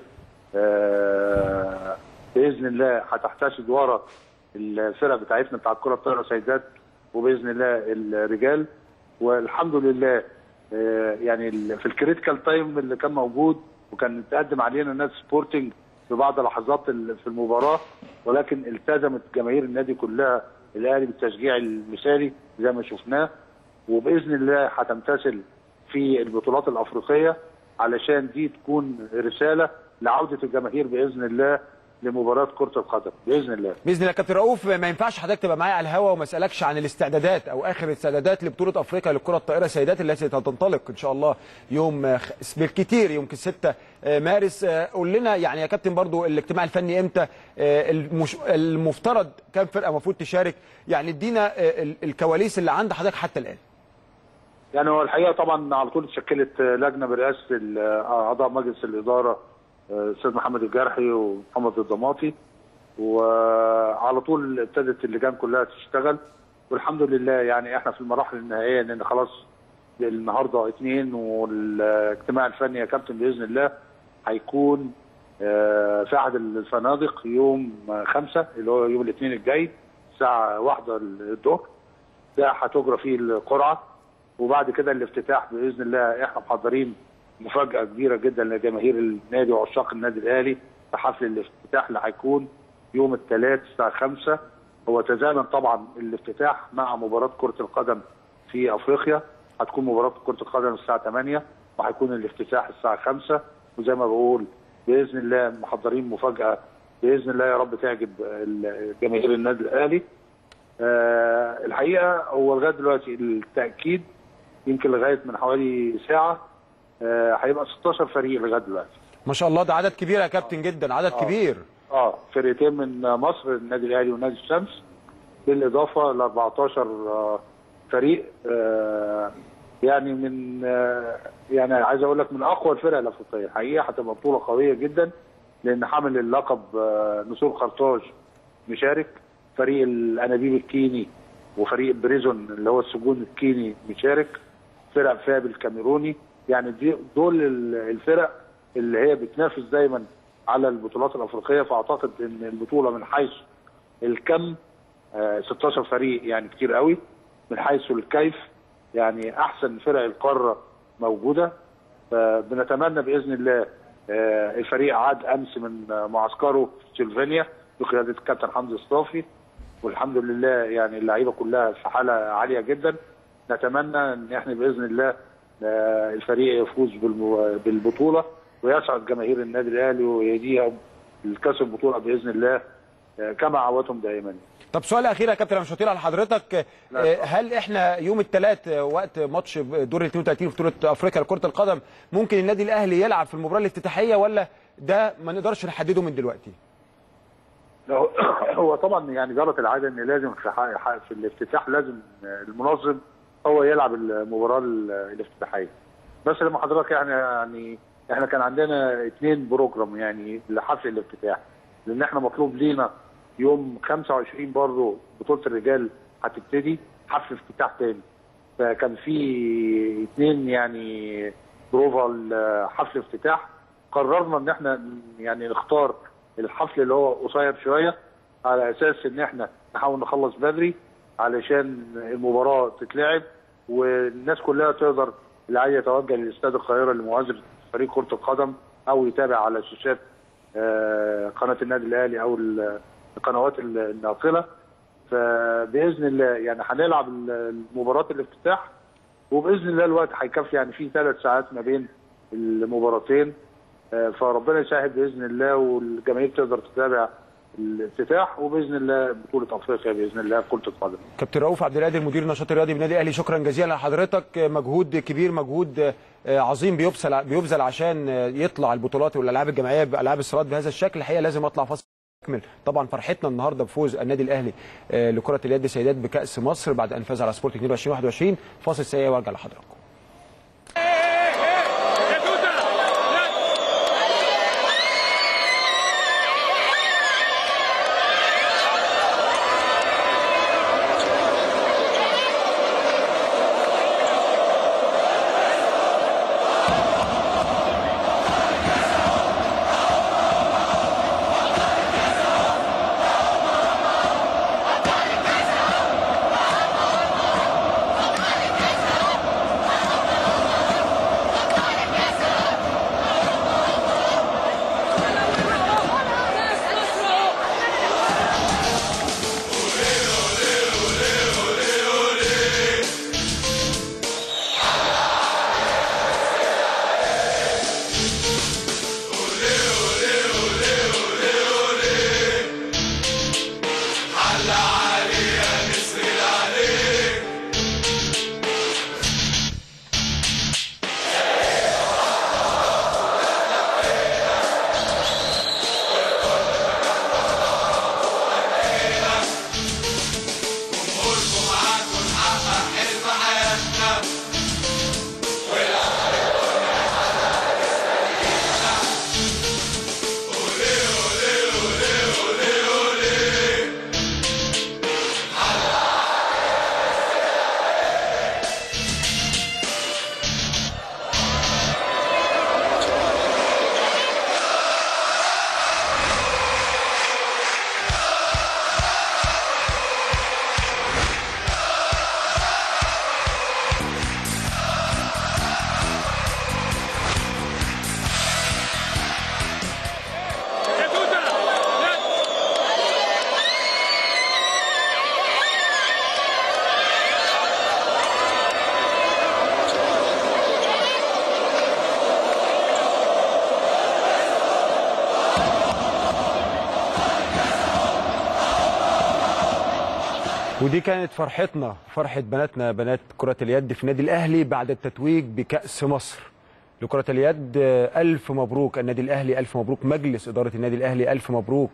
آه، باذن الله هتحتشد ورا الفرق بتاعتنا بتاع الكره الطايره سيدات وباذن الله الرجال والحمد لله آه، يعني ال- في الكريتيكال تايم اللي كان موجود وكان تقدم علينا نادي سبورتنج في بعض لحظات ال- في المباراه ولكن التزمت جماهير النادي كلها الاهلي بالتشجيع المثالي زي ما شفناه وباذن الله هتمتثل في البطولات الافريقيه علشان دي تكون رساله لعوده الجماهير باذن الله لمباراه كره القدم باذن الله باذن الله كابتن رؤوف ما ينفعش حضرتك تبقى معايا على الهوا وما اسالكش عن الاستعدادات او اخر الاستعدادات لبطوله افريقيا للكره الطائره سيدات التي ستنطلق ان شاء الله يوم آه، خ- بالكتير يمكن 6 آه، مارس آه، قول لنا يعني يا كابتن برضو الاجتماع الفني امتى آه، المش... المفترض كام فرقه المفروض تشارك يعني ادينا آه، ال- الكواليس اللي عند حضرتك حتى الان يعني هو الحقيقه طبعا على طول اتشكلت لجنه برئاسه ال- اعضاء مجلس الاداره آه، الاستاذ محمد الجرحي ومحمد الضماطي وعلى طول ابتدت اللجان كلها تشتغل والحمد لله يعني احنا في المراحل النهائيه لان خلاص النهارده اثنين والاجتماع الفني يا كابتن باذن الله هيكون آه، في احد الفنادق يوم آه، خمسة اللي هو يوم الاثنين الجاي الساعه واحدة الظهر ده هتجرى فيه القرعه وبعد كده الافتتاح باذن الله احنا محضرين مفاجاه كبيره جدا لجماهير النادي وعشاق النادي الاهلي في حفل الافتتاح اللي هيكون يوم الثلاث الساعه 5 هو تزامن طبعا الافتتاح مع مباراه كره القدم في افريقيا هتكون مباراه كره القدم الساعه 8 وهيكون الافتتاح الساعه 5 وزي ما بقول باذن الله محضرين مفاجاه باذن الله يا رب تعجب ال- جماهير النادي الاهلي آه، الحقيقه هو لغايه دلوقتي التاكيد يمكن لغايه من حوالي ساعه آه، هيبقى 16 فريق لغايه دلوقتي ما شاء الله ده عدد كبير يا كابتن جدا عدد آه. كبير اه فرقتين من مصر النادي الاهلي ونادي الشمس بالاضافه ل 14 آه، فريق آه، يعني من آه، يعني عايز اقول لك من اقوى الفرق الافريقيه حقيقه هتبقى بطوله قويه جدا لان حامل اللقب آه، نسور خرطاج مشارك فريق الانابيب الكيني وفريق بريزون اللي هو السجون الكيني مشارك فرق فاب الكاميروني يعني دي دول ال- الفرق اللي هي بتنافس دايما على البطولات الافريقيه فاعتقد ان البطوله من حيث الكم آه، 16 فريق يعني كتير قوي من حيث الكيف يعني احسن فرق القاره موجوده فبنتمنى باذن الله آه، الفريق عاد امس من آه، معسكره في سلوفينيا بقياده الكابتن حمدي الصافي والحمد لله يعني اللعيبه كلها في حاله عاليه جدا نتمنى ان احنا باذن الله آه، الفريق يفوز بالم- بالبطوله ويسعد جماهير النادي الاهلي ويهديهم الكاس البطوله باذن الله آه، كما عودتهم دائما طب سؤال اخير يا كابتن مش هطيل على حضرتك آه، هل احنا يوم الثلاث وقت ماتش دور ال 32 في بطوله افريقيا لكره القدم ممكن النادي الاهلي يلعب في المباراه الافتتاحيه ولا ده ما نقدرش نحدده من دلوقتي هو- هو طبعا يعني جرت العاده ان لازم في ح- ح- في الافتتاح لازم المنظم هو يلعب المباراه ال- الافتتاحيه بس لما حضرتك يعني يعني احنا كان عندنا اثنين بروجرام يعني لحفل الافتتاح لان احنا مطلوب لينا يوم 25 برضه بطوله الرجال هتبتدي حفل افتتاح تاني فكان في اثنين يعني بروفا لحفل افتتاح قررنا ان احنا يعني نختار الحفل اللي هو قصير شويه على اساس ان احنا نحاول نخلص بدري علشان المباراه تتلعب والناس كلها تقدر اللي عايز يتوجه لاستاد القاهره لمؤازره فريق كره القدم او يتابع على شاشات آه، قناه النادي الاهلي او ال- القنوات ال- الناقله فباذن الله يعني هنلعب مباراه الافتتاح وباذن الله الوقت هيكفي يعني في ثلاث ساعات ما بين المباراتين آه، فربنا يسهل باذن الله والجماهير تقدر تتابع الافتتاح وباذن الله بطوله افريقيا باذن الله في كره القدم كابتن رؤوف عبد القادر مدير النشاط الرياضي بالنادي الاهلي شكرا جزيلا لحضرتك مجهود كبير مجهود آه، عظيم بيبذل بيبذل عشان آه، يطلع البطولات والالعاب الجماعيه بالعاب الصالات بهذا الشكل الحقيقه لازم اطلع فاصل أكمل. طبعا فرحتنا النهارده بفوز النادي الاهلي آه، لكره اليد سيدات بكاس مصر بعد ان فاز على سبورت 22 21 فاصل سريع وارجع لحضراتكم ودي كانت فرحتنا فرحة بناتنا بنات كرة اليد في النادي الأهلي بعد التتويج بكأس مصر لكرة اليد آه، ألف مبروك النادي الأهلي ألف مبروك مجلس إدارة النادي الأهلي ألف مبروك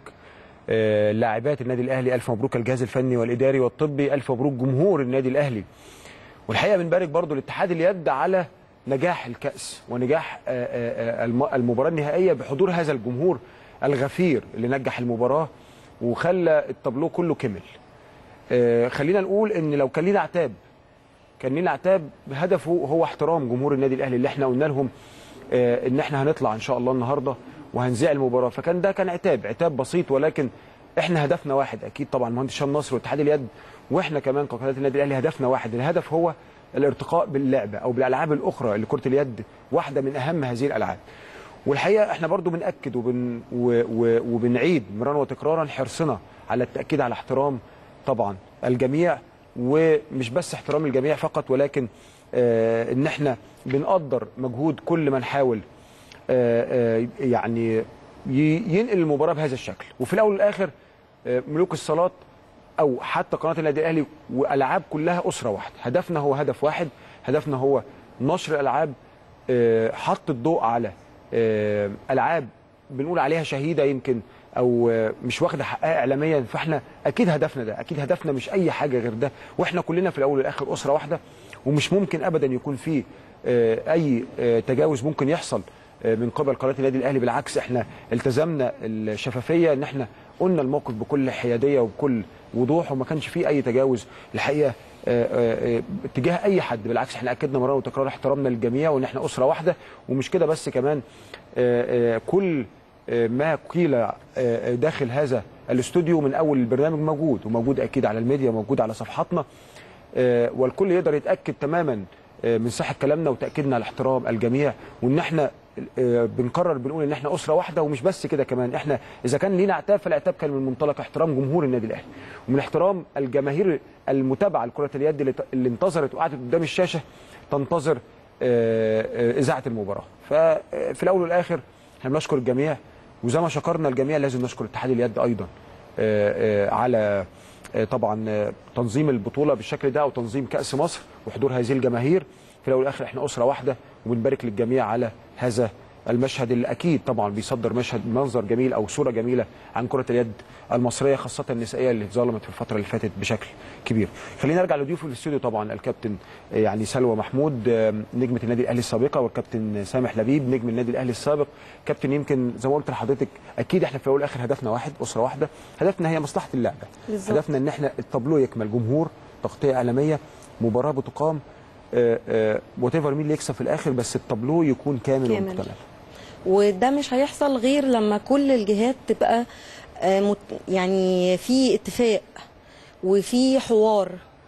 آه، لاعبات النادي الأهلي ألف مبروك الجهاز الفني والإداري والطبي ألف مبروك جمهور النادي الأهلي والحقيقه بنبارك برضو لاتحاد اليد على نجاح الكاس ونجاح آه، آه، آه، الم- المباراه النهائيه بحضور هذا الجمهور الغفير اللي نجح المباراه وخلى التابلو كله كمل آه، خلينا نقول ان لو كان لينا عتاب كان لينا عتاب هدفه هو احترام جمهور النادي الاهلي اللي احنا قلنا لهم آه، ان احنا هنطلع ان شاء الله النهارده وهنذيع المباراه فكان ده كان عتاب عتاب بسيط ولكن احنا هدفنا واحد اكيد طبعا مهندس هشام نصر واتحاد اليد واحنا كمان كقناه النادي الاهلي هدفنا واحد الهدف هو الارتقاء باللعبه او بالالعاب الاخرى اللي كره اليد واحده من اهم هذه الالعاب والحقيقه احنا برضو بناكد وبن و و وبنعيد مرارا وتكرارا حرصنا على التاكيد على احترام طبعا الجميع ومش بس احترام الجميع فقط ولكن آه ان احنا بنقدر مجهود كل من حاول آه آه يعني ي- ينقل المباراه بهذا الشكل وفي الاول والاخر آه ملوك الصالات او حتى قناه النادي الاهلي والعاب كلها اسره واحده هدفنا هو هدف واحد هدفنا هو نشر الالعاب آه، حط الضوء على آه، العاب بنقول عليها شهيده يمكن او آه، مش واخده حقها اعلاميا فاحنا اكيد هدفنا ده اكيد هدفنا مش اي حاجه غير ده واحنا كلنا في الاول والاخر اسره واحده ومش ممكن ابدا يكون في آه، اي آه، تجاوز ممكن يحصل آه، من قبل قناه النادي الاهلي بالعكس احنا التزمنا الشفافيه ان احنا قلنا الموقف بكل حياديه وبكل وضوح وما كانش فيه اي تجاوز الحقيقه آه، آه، آه، اتجاه اي حد بالعكس احنا اكدنا مرارا وتكرارا احترامنا للجميع وان احنا اسره واحده ومش كده بس كمان آه، آه، كل آه، ما قيل آه، آه، داخل هذا الاستوديو من اول البرنامج موجود وموجود اكيد على الميديا وموجود على صفحاتنا آه، والكل يقدر يتاكد تماما آه، من صحه كلامنا وتاكيدنا على احترام الجميع وان احنا آه، بنكرر بنقول ان احنا اسره واحده ومش بس كده كمان احنا اذا كان لينا عتاب فالعتاب كان من منطلق احترام جمهور النادي الاهلي ومن احترام الجماهير المتابعه لكره اليد اللي اللي انتظرت وقعدت قدام الشاشه تنتظر آه، آه، اذاعه المباراه ففي الاول والاخر احنا بنشكر الجميع وزي ما شكرنا الجميع لازم نشكر اتحاد اليد ايضا آه، آه، على آه، طبعا آه، تنظيم البطوله بالشكل ده او تنظيم كاس مصر وحضور هذه الجماهير في الاول والاخر احنا اسره واحده وبنبارك للجميع على هذا المشهد اللي اكيد طبعا بيصدر مشهد منظر جميل او صوره جميله عن كره اليد المصريه خاصه النسائيه اللي اتظلمت في الفتره اللي فاتت بشكل كبير. خلينا نرجع لضيوفي في الاستوديو طبعا الكابتن آه، يعني سلوى محمود آه، نجمه النادي الاهلي السابقه والكابتن سامح لبيب نجم النادي الاهلي السابق. كابتن يمكن زي ما قلت لحضرتك اكيد احنا في الاول والاخر هدفنا واحد اسره واحده هدفنا هي مصلحه اللعبه. بالظبط. هدفنا ان احنا التابلو يكمل جمهور تغطيه اعلاميه مباراه بتقام وات ايفر مين اللي يكسب في الاخر بس التابلو يكون كامل, كامل. ومكتمل وده مش هيحصل غير لما كل الجهات تبقى آه، مت- يعني في اتفاق وفي حوار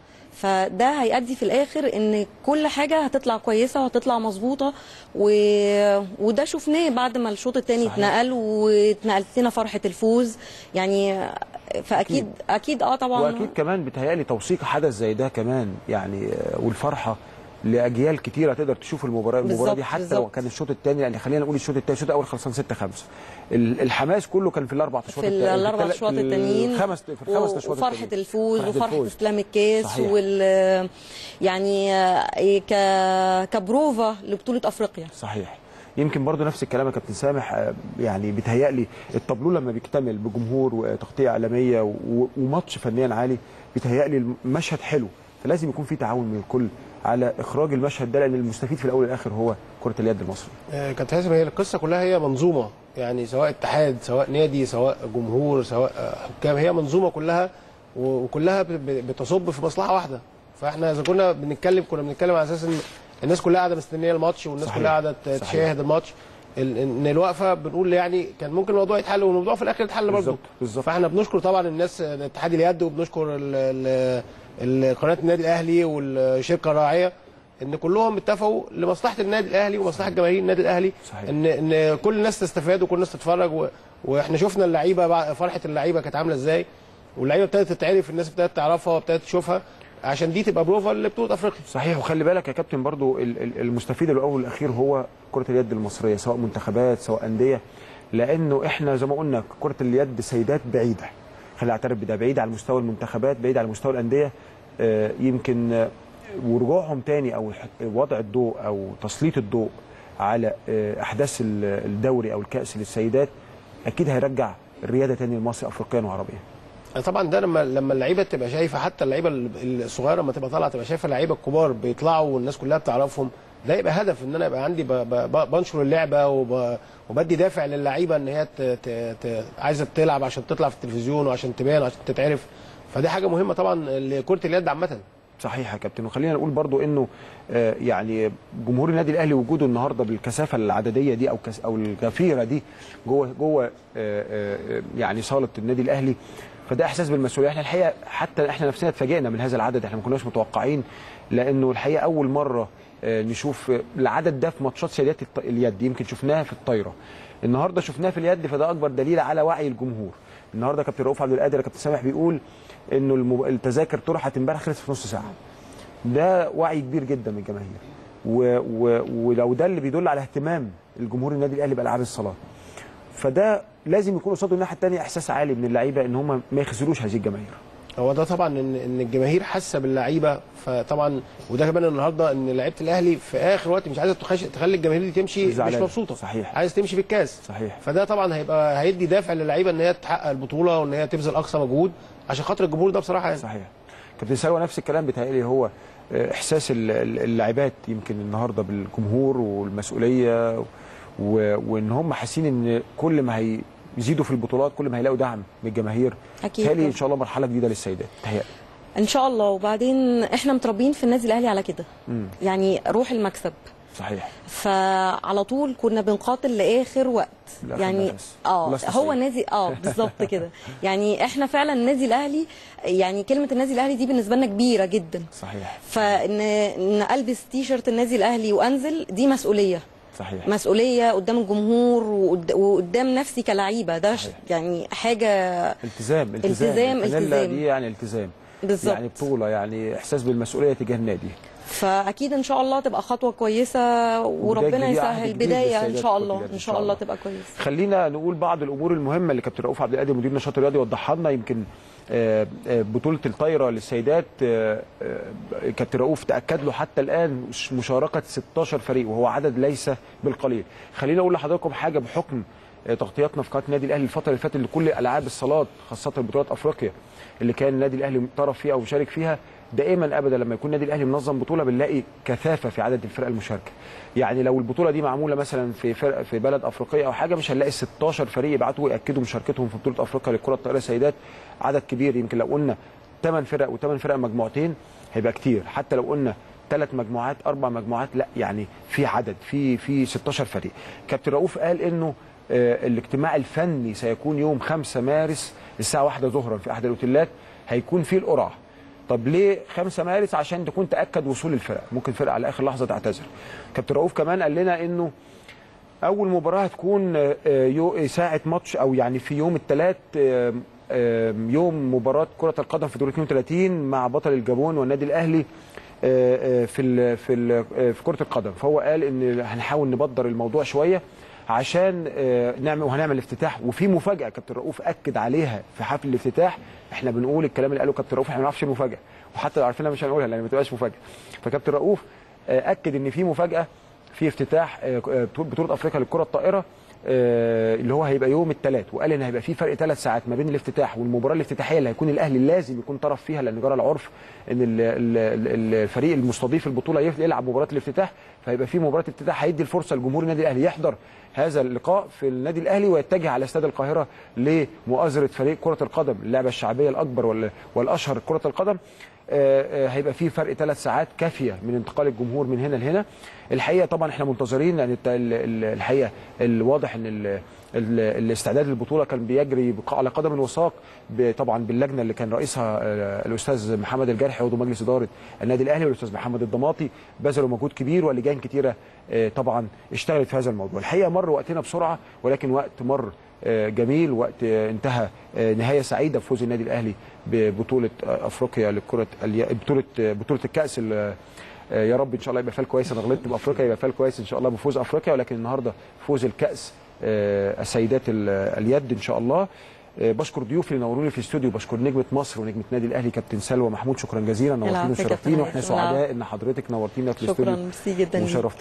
فده هيؤدي في الاخر ان كل حاجه هتطلع كويسه وهتطلع مظبوطه و... وده شفناه بعد ما الشوط الثاني صحيح. اتنقل واتنقلت لنا فرحه الفوز يعني فاكيد اكيد اه طبعا واكيد كمان بتهيألي توثيق حدث زي ده كمان يعني آه، والفرحه لاجيال كتيره تقدر تشوف المباراه المباراه بالظبط، دي حتى لو بالظبط. كان الشوط الثاني يعني خلينا نقول الشوط الثاني الشوط الاول خلصان 6 5 الحماس كله كان في الاربع اشواط في الاربع اشواط التانيين الخمس في الخمس اشواط وفرحه التانيين. الفوز فرحة وفرحه الفوز. استلام الكاس صحيح. وال يعني آه، ك كبروفا لبطوله افريقيا صحيح يمكن برضو نفس الكلام يا كابتن سامح آه، يعني بيتهيألي التابلو لما بيكتمل بجمهور وتغطيه اعلاميه و- وماتش فنيا عالي بيتهيألي المشهد حلو فلازم يكون في تعاون من الكل على اخراج المشهد ده لان المستفيد في الاول والاخر هو كره اليد المصري آه، كابتن حازم هي القصه كلها هي منظومه يعني سواء اتحاد سواء نادي سواء جمهور سواء آه، حكام هي منظومه كلها و- وكلها ب- ب- بتصب في مصلحه واحده فاحنا اذا كنا بنتكلم كنا بنتكلم على اساس ان الناس كلها قاعده مستنيه الماتش والناس صحيح. كلها قاعده ت- صحيح. تشاهد الماتش ال- ان الوقفه بنقول يعني كان ممكن الموضوع يتحل والموضوع في الاخر يتحل برضه بالظبط بالظبط فاحنا بنشكر طبعا الناس آه، اتحاد اليد وبنشكر ال- ال- ال- قناه النادي الاهلي والشركه الراعيه ان كلهم اتفقوا لمصلحه النادي الاهلي ومصلحه جماهير النادي الاهلي صحيح. ان ان كل الناس تستفاد وكل الناس تتفرج و... واحنا شفنا اللعيبه بعد فرحه اللعيبه كانت عامله ازاي واللعيبه ابتدت تتعرف الناس ابتدت تعرفها وابتدت تشوفها عشان دي تبقى بروفا لبطوله افريقيا صحيح وخلي بالك يا كابتن برضو ال- ال- المستفيد الاول والاخير هو كره اليد المصريه سواء منتخبات سواء انديه لانه احنا زي ما قلنا كره اليد سيدات بعيده خلينا نعترف بده بعيد على مستوى المنتخبات بعيد على مستوى الانديه آه، يمكن آه، ورجوعهم تاني او ح- وضع الضوء او تسليط الضوء على آه، احداث ال- الدوري او الكاس للسيدات اكيد هيرجع الرياده تاني لمصر افريقيا وعربيا طبعا ده لما لما اللعيبه تبقى شايفه حتى اللعيبه الصغيره لما تبقى طالعه تبقى شايفه اللعيبه الكبار بيطلعوا والناس كلها بتعرفهم ده يبقى هدف ان انا يبقى عندي ب- ب- ب- بنشر اللعبه وب- وبدي دافع للعيبه ان هي ت- ت- ت- عايزه تلعب عشان تطلع في التلفزيون وعشان تبان وعشان تتعرف فدي حاجه مهمه طبعا لكره اليد عامه صحيح يا كابتن وخلينا نقول برضو انه آه، يعني جمهور النادي الاهلي وجوده النهارده بالكثافه العدديه دي او كس او الغفيره دي جوه جوه آه، آه، يعني صاله النادي الاهلي فده احساس بالمسؤوليه احنا الحقيقه حتى احنا نفسنا اتفاجئنا من هذا العدد احنا ما كناش متوقعين لانه الحقيقه اول مره آه، نشوف آه، العدد ده في ماتشات سيدات الط- اليد يمكن شفناها في الطايره النهارده شفناها في اليد فده اكبر دليل على وعي الجمهور النهارده كابتن رؤوف عبد القادر كابتن سامح بيقول انه المب... التذاكر طرحت امبارح خلصت في نص ساعه ده وعي كبير جدا من الجماهير و... و... ولو ده اللي بيدل على اهتمام الجمهور النادي الاهلي بالعاب الصالات فده لازم يكون قصاده الناحيه الثانيه احساس عالي من اللعيبه ان هم ما يخذلوش هذه الجماهير هو ده طبعا ان ان الجماهير حاسه باللعيبه فطبعا وده كمان النهارده ان لعيبه الاهلي في اخر وقت مش عايزه تخش تخلي الجماهير دي تمشي مش زعلانة. مبسوطه صحيح عايز تمشي بالكاس صحيح فده طبعا هيبقى هيدي دافع للعيبه ان هي تحقق البطوله وان هي تبذل اقصى مجهود عشان خاطر الجمهور ده بصراحه يعني. صحيح كابتن سلوى نفس الكلام بيتهيألي هو آه، احساس ال- ال- اللاعبات يمكن النهارده بالجمهور والمسؤوليه و... وان هم حاسين ان كل ما هيزيدوا في البطولات كل ما هيلاقوا دعم من الجماهير أكيد تهيألي ان طبعاً. شاء الله مرحله جديده للسيدات تهيألي ان شاء الله وبعدين احنا متربيين في النادي الاهلي على كده مم. يعني روح المكسب صحيح فعلى طول كنا بنقاتل لاخر وقت لآخر يعني نفس. اه ولست هو سعيد. النادي اه بالظبط كده يعني احنا فعلا النادي الاهلي يعني كلمه النادي الاهلي دي بالنسبه لنا كبيره جدا صحيح فان ان البس تي شيرت النادي الاهلي وانزل دي مسؤوليه صحيح مسؤوليه قدام الجمهور وقد- وقدام نفسي كلعيبه ده ش- يعني حاجه التزام التزام التزام، الفانيلا التزام. دي يعني التزام بالظبط. يعني بطوله يعني احساس بالمسؤوليه تجاه النادي فاكيد ان شاء الله تبقى خطوه كويسه وربنا جديد، عهد يسهل جديد بدايه ان للسيدات شاء كرة الله اليد ان شاء الله تبقى كويسه خلينا نقول بعض الامور المهمه اللي كابتن رؤوف عبد القادر مدير النشاط الرياضي وضحها لنا يمكن آه، آه، بطوله الطايره للسيدات آه، آه، كابتن رؤوف تاكد له حتى الان مش- مشاركه 16 فريق وهو عدد ليس بالقليل خلينا اقول لحضراتكم حاجه بحكم آه، تغطياتنا في قناه النادي الاهلي الفتره اللي فاتت لكل العاب الصالات خاصه بطولات افريقيا اللي كان النادي الاهلي طرف فيها او مشارك فيها دائما ابدا لما يكون النادي الاهلي منظم بطوله بنلاقي كثافه في عدد الفرق المشاركه يعني لو البطوله دي معموله مثلا في فرق في بلد افريقيه او حاجه مش هنلاقي 16 فريق يبعتوا وياكدوا مشاركتهم في بطوله افريقيا للكره الطائره سيدات عدد كبير يمكن لو قلنا 8 فرق و8 فرق مجموعتين هيبقى كتير حتى لو قلنا ثلاث مجموعات اربع مجموعات لا يعني في عدد في في 16 فريق كابتن رؤوف قال انه آه، الاجتماع الفني سيكون يوم 5 مارس الساعه 1 ظهرا في احد الاوتيلات هيكون فيه القرعه طب ليه 5 مارس عشان تكون تاكد وصول الفرق ممكن فرقه على اخر لحظه تعتذر كابتن رؤوف كمان قال لنا انه اول مباراه هتكون آه، يو- ساعه ماتش او يعني في يوم الثلاث يوم مباراه كره القدم في دور 32 مع بطل الجابون والنادي الاهلي آه، آه، في ال في ال آه، في كره القدم فهو قال ان هنحاول نبدر الموضوع شويه عشان آه، نعمل وهنعمل افتتاح وفي مفاجاه كابتن رؤوف اكد عليها في حفل الافتتاح احنا بنقول الكلام اللي قاله كابتن رؤوف احنا ما نعرفش المفاجاه وحتى لو عارفينها مش هنقولها لان ما تبقاش مفاجاه فكابتن رؤوف آه، اكد ان في مفاجاه في افتتاح آه، آه، بطوله افريقيا للكره الطائره آه، اللي هو هيبقى يوم الثلاث وقال ان هيبقى في فرق ثلاث ساعات ما بين الافتتاح والمباراه الافتتاحيه اللي هيكون الاهلي لازم يكون طرف فيها لان جرى العرف ان ال- ال- ال- الفريق المستضيف البطوله يف- يلعب مباراه الافتتاح فهيبقى في مباراه افتتاح هيدي الفرصه لجمهور النادي الاهلي يحضر هذا اللقاء في النادي الاهلي ويتجه على استاد القاهره لمؤازره فريق كره القدم اللعبه الشعبيه الاكبر وال- والاشهر كره القدم آه، آه، هيبقى في فرق ثلاث ساعات كافيه من انتقال الجمهور من هنا لهنا الحقيقه طبعا احنا منتظرين لان الت- ال- ال- الحقيقه الواضح ان ال- ال- الاستعداد للبطوله كان بيجري بق- على قدم وساق ب- طبعا باللجنه اللي كان رئيسها آه، الاستاذ محمد الجرحي عضو مجلس اداره النادي الاهلي والاستاذ محمد الضماطي بذلوا مجهود كبير ولجان كتيره آه، طبعا اشتغلت في هذا الموضوع الحقيقه مر وقتنا بسرعه ولكن وقت مر آه، جميل وقت آه، انتهى آه، نهايه سعيده بفوز النادي الاهلي ببطوله آه، افريقيا لكره الي- بطوله آه، بطوله الكاس ال- آه، يا رب ان شاء الله يبقى فال كويس انا غلطت بافريقيا يبقى فال كويس ان شاء الله بفوز افريقيا ولكن النهارده فوز الكاس آه، السيدات ال- اليد ان شاء الله آه، بشكر ضيوفي اللي نوروني في الاستوديو بشكر نجمه مصر ونجمه النادي الاهلي كابتن سلوى محمود شكرا جزيلا نورتينا العفو يا كابتن وشرفتينا واحنا هيثم، العفو. سعداء ان حضرتك نورتينا في شكرا الاستوديو ميرسي جدا ليك. وشرفتينا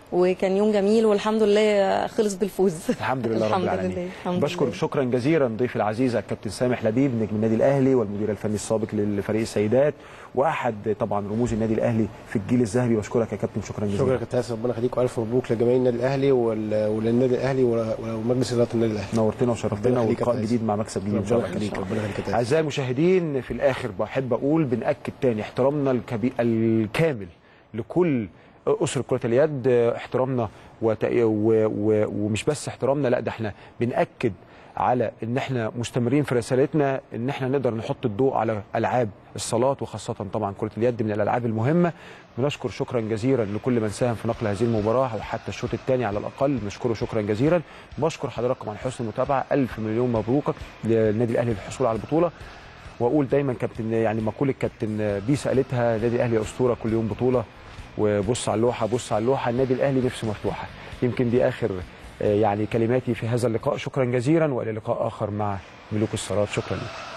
وكان يوم جميل والحمد لله خلص بالفوز الحمد لله رب الحمد العالمين لله الحمد بشكر لله. شكرا جزيلا ضيفي العزيز الكابتن سامح لبيب نجم النادي الاهلي والمدير الفني السابق لفريق السيدات واحد طبعا رموز النادي الاهلي في الجيل الذهبي بشكرك يا كابتن شكرا جزيلا شكرا يا كابتن ربنا يخليك والف مبروك لجماهير النادي الاهلي وال- وللنادي الاهلي ومجلس اداره النادي الاهلي نورتنا وشرفتنا ربنا يخليك يا ولقاء كابتن جديد مع مكسب جديد ان شاء ربنا الله يخليك ربنا يخليك يا كابتن اعزائي المشاهدين في الاخر بحب اقول بناكد تاني احترامنا الكبير الكامل لكل اسر كره اليد احترامنا وت... و... و... ومش بس احترامنا لا ده احنا بناكد على ان احنا مستمرين في رسالتنا ان احنا نقدر نحط الضوء على العاب الصالات وخاصه طبعا كره اليد من الالعاب المهمه بنشكر شكرا جزيلا لكل من ساهم في نقل هذه المباراه وحتى الشوط الثاني على الاقل نشكره شكرا جزيلا بشكر حضراتكم على حسن المتابعه الف مليون مبروك للنادي الاهلي للحصول على البطوله واقول دايما كابتن يعني مقوله كابتن بيسا قالتها النادي الاهلي اسطوره كل يوم بطوله وبص على اللوحه بص على اللوحه النادي الاهلي نفسه مفتوحه يمكن دي اخر آه، يعني كلماتي في هذا اللقاء شكرا جزيلا والى لقاء اخر مع ملوك الصالات شكرا لكم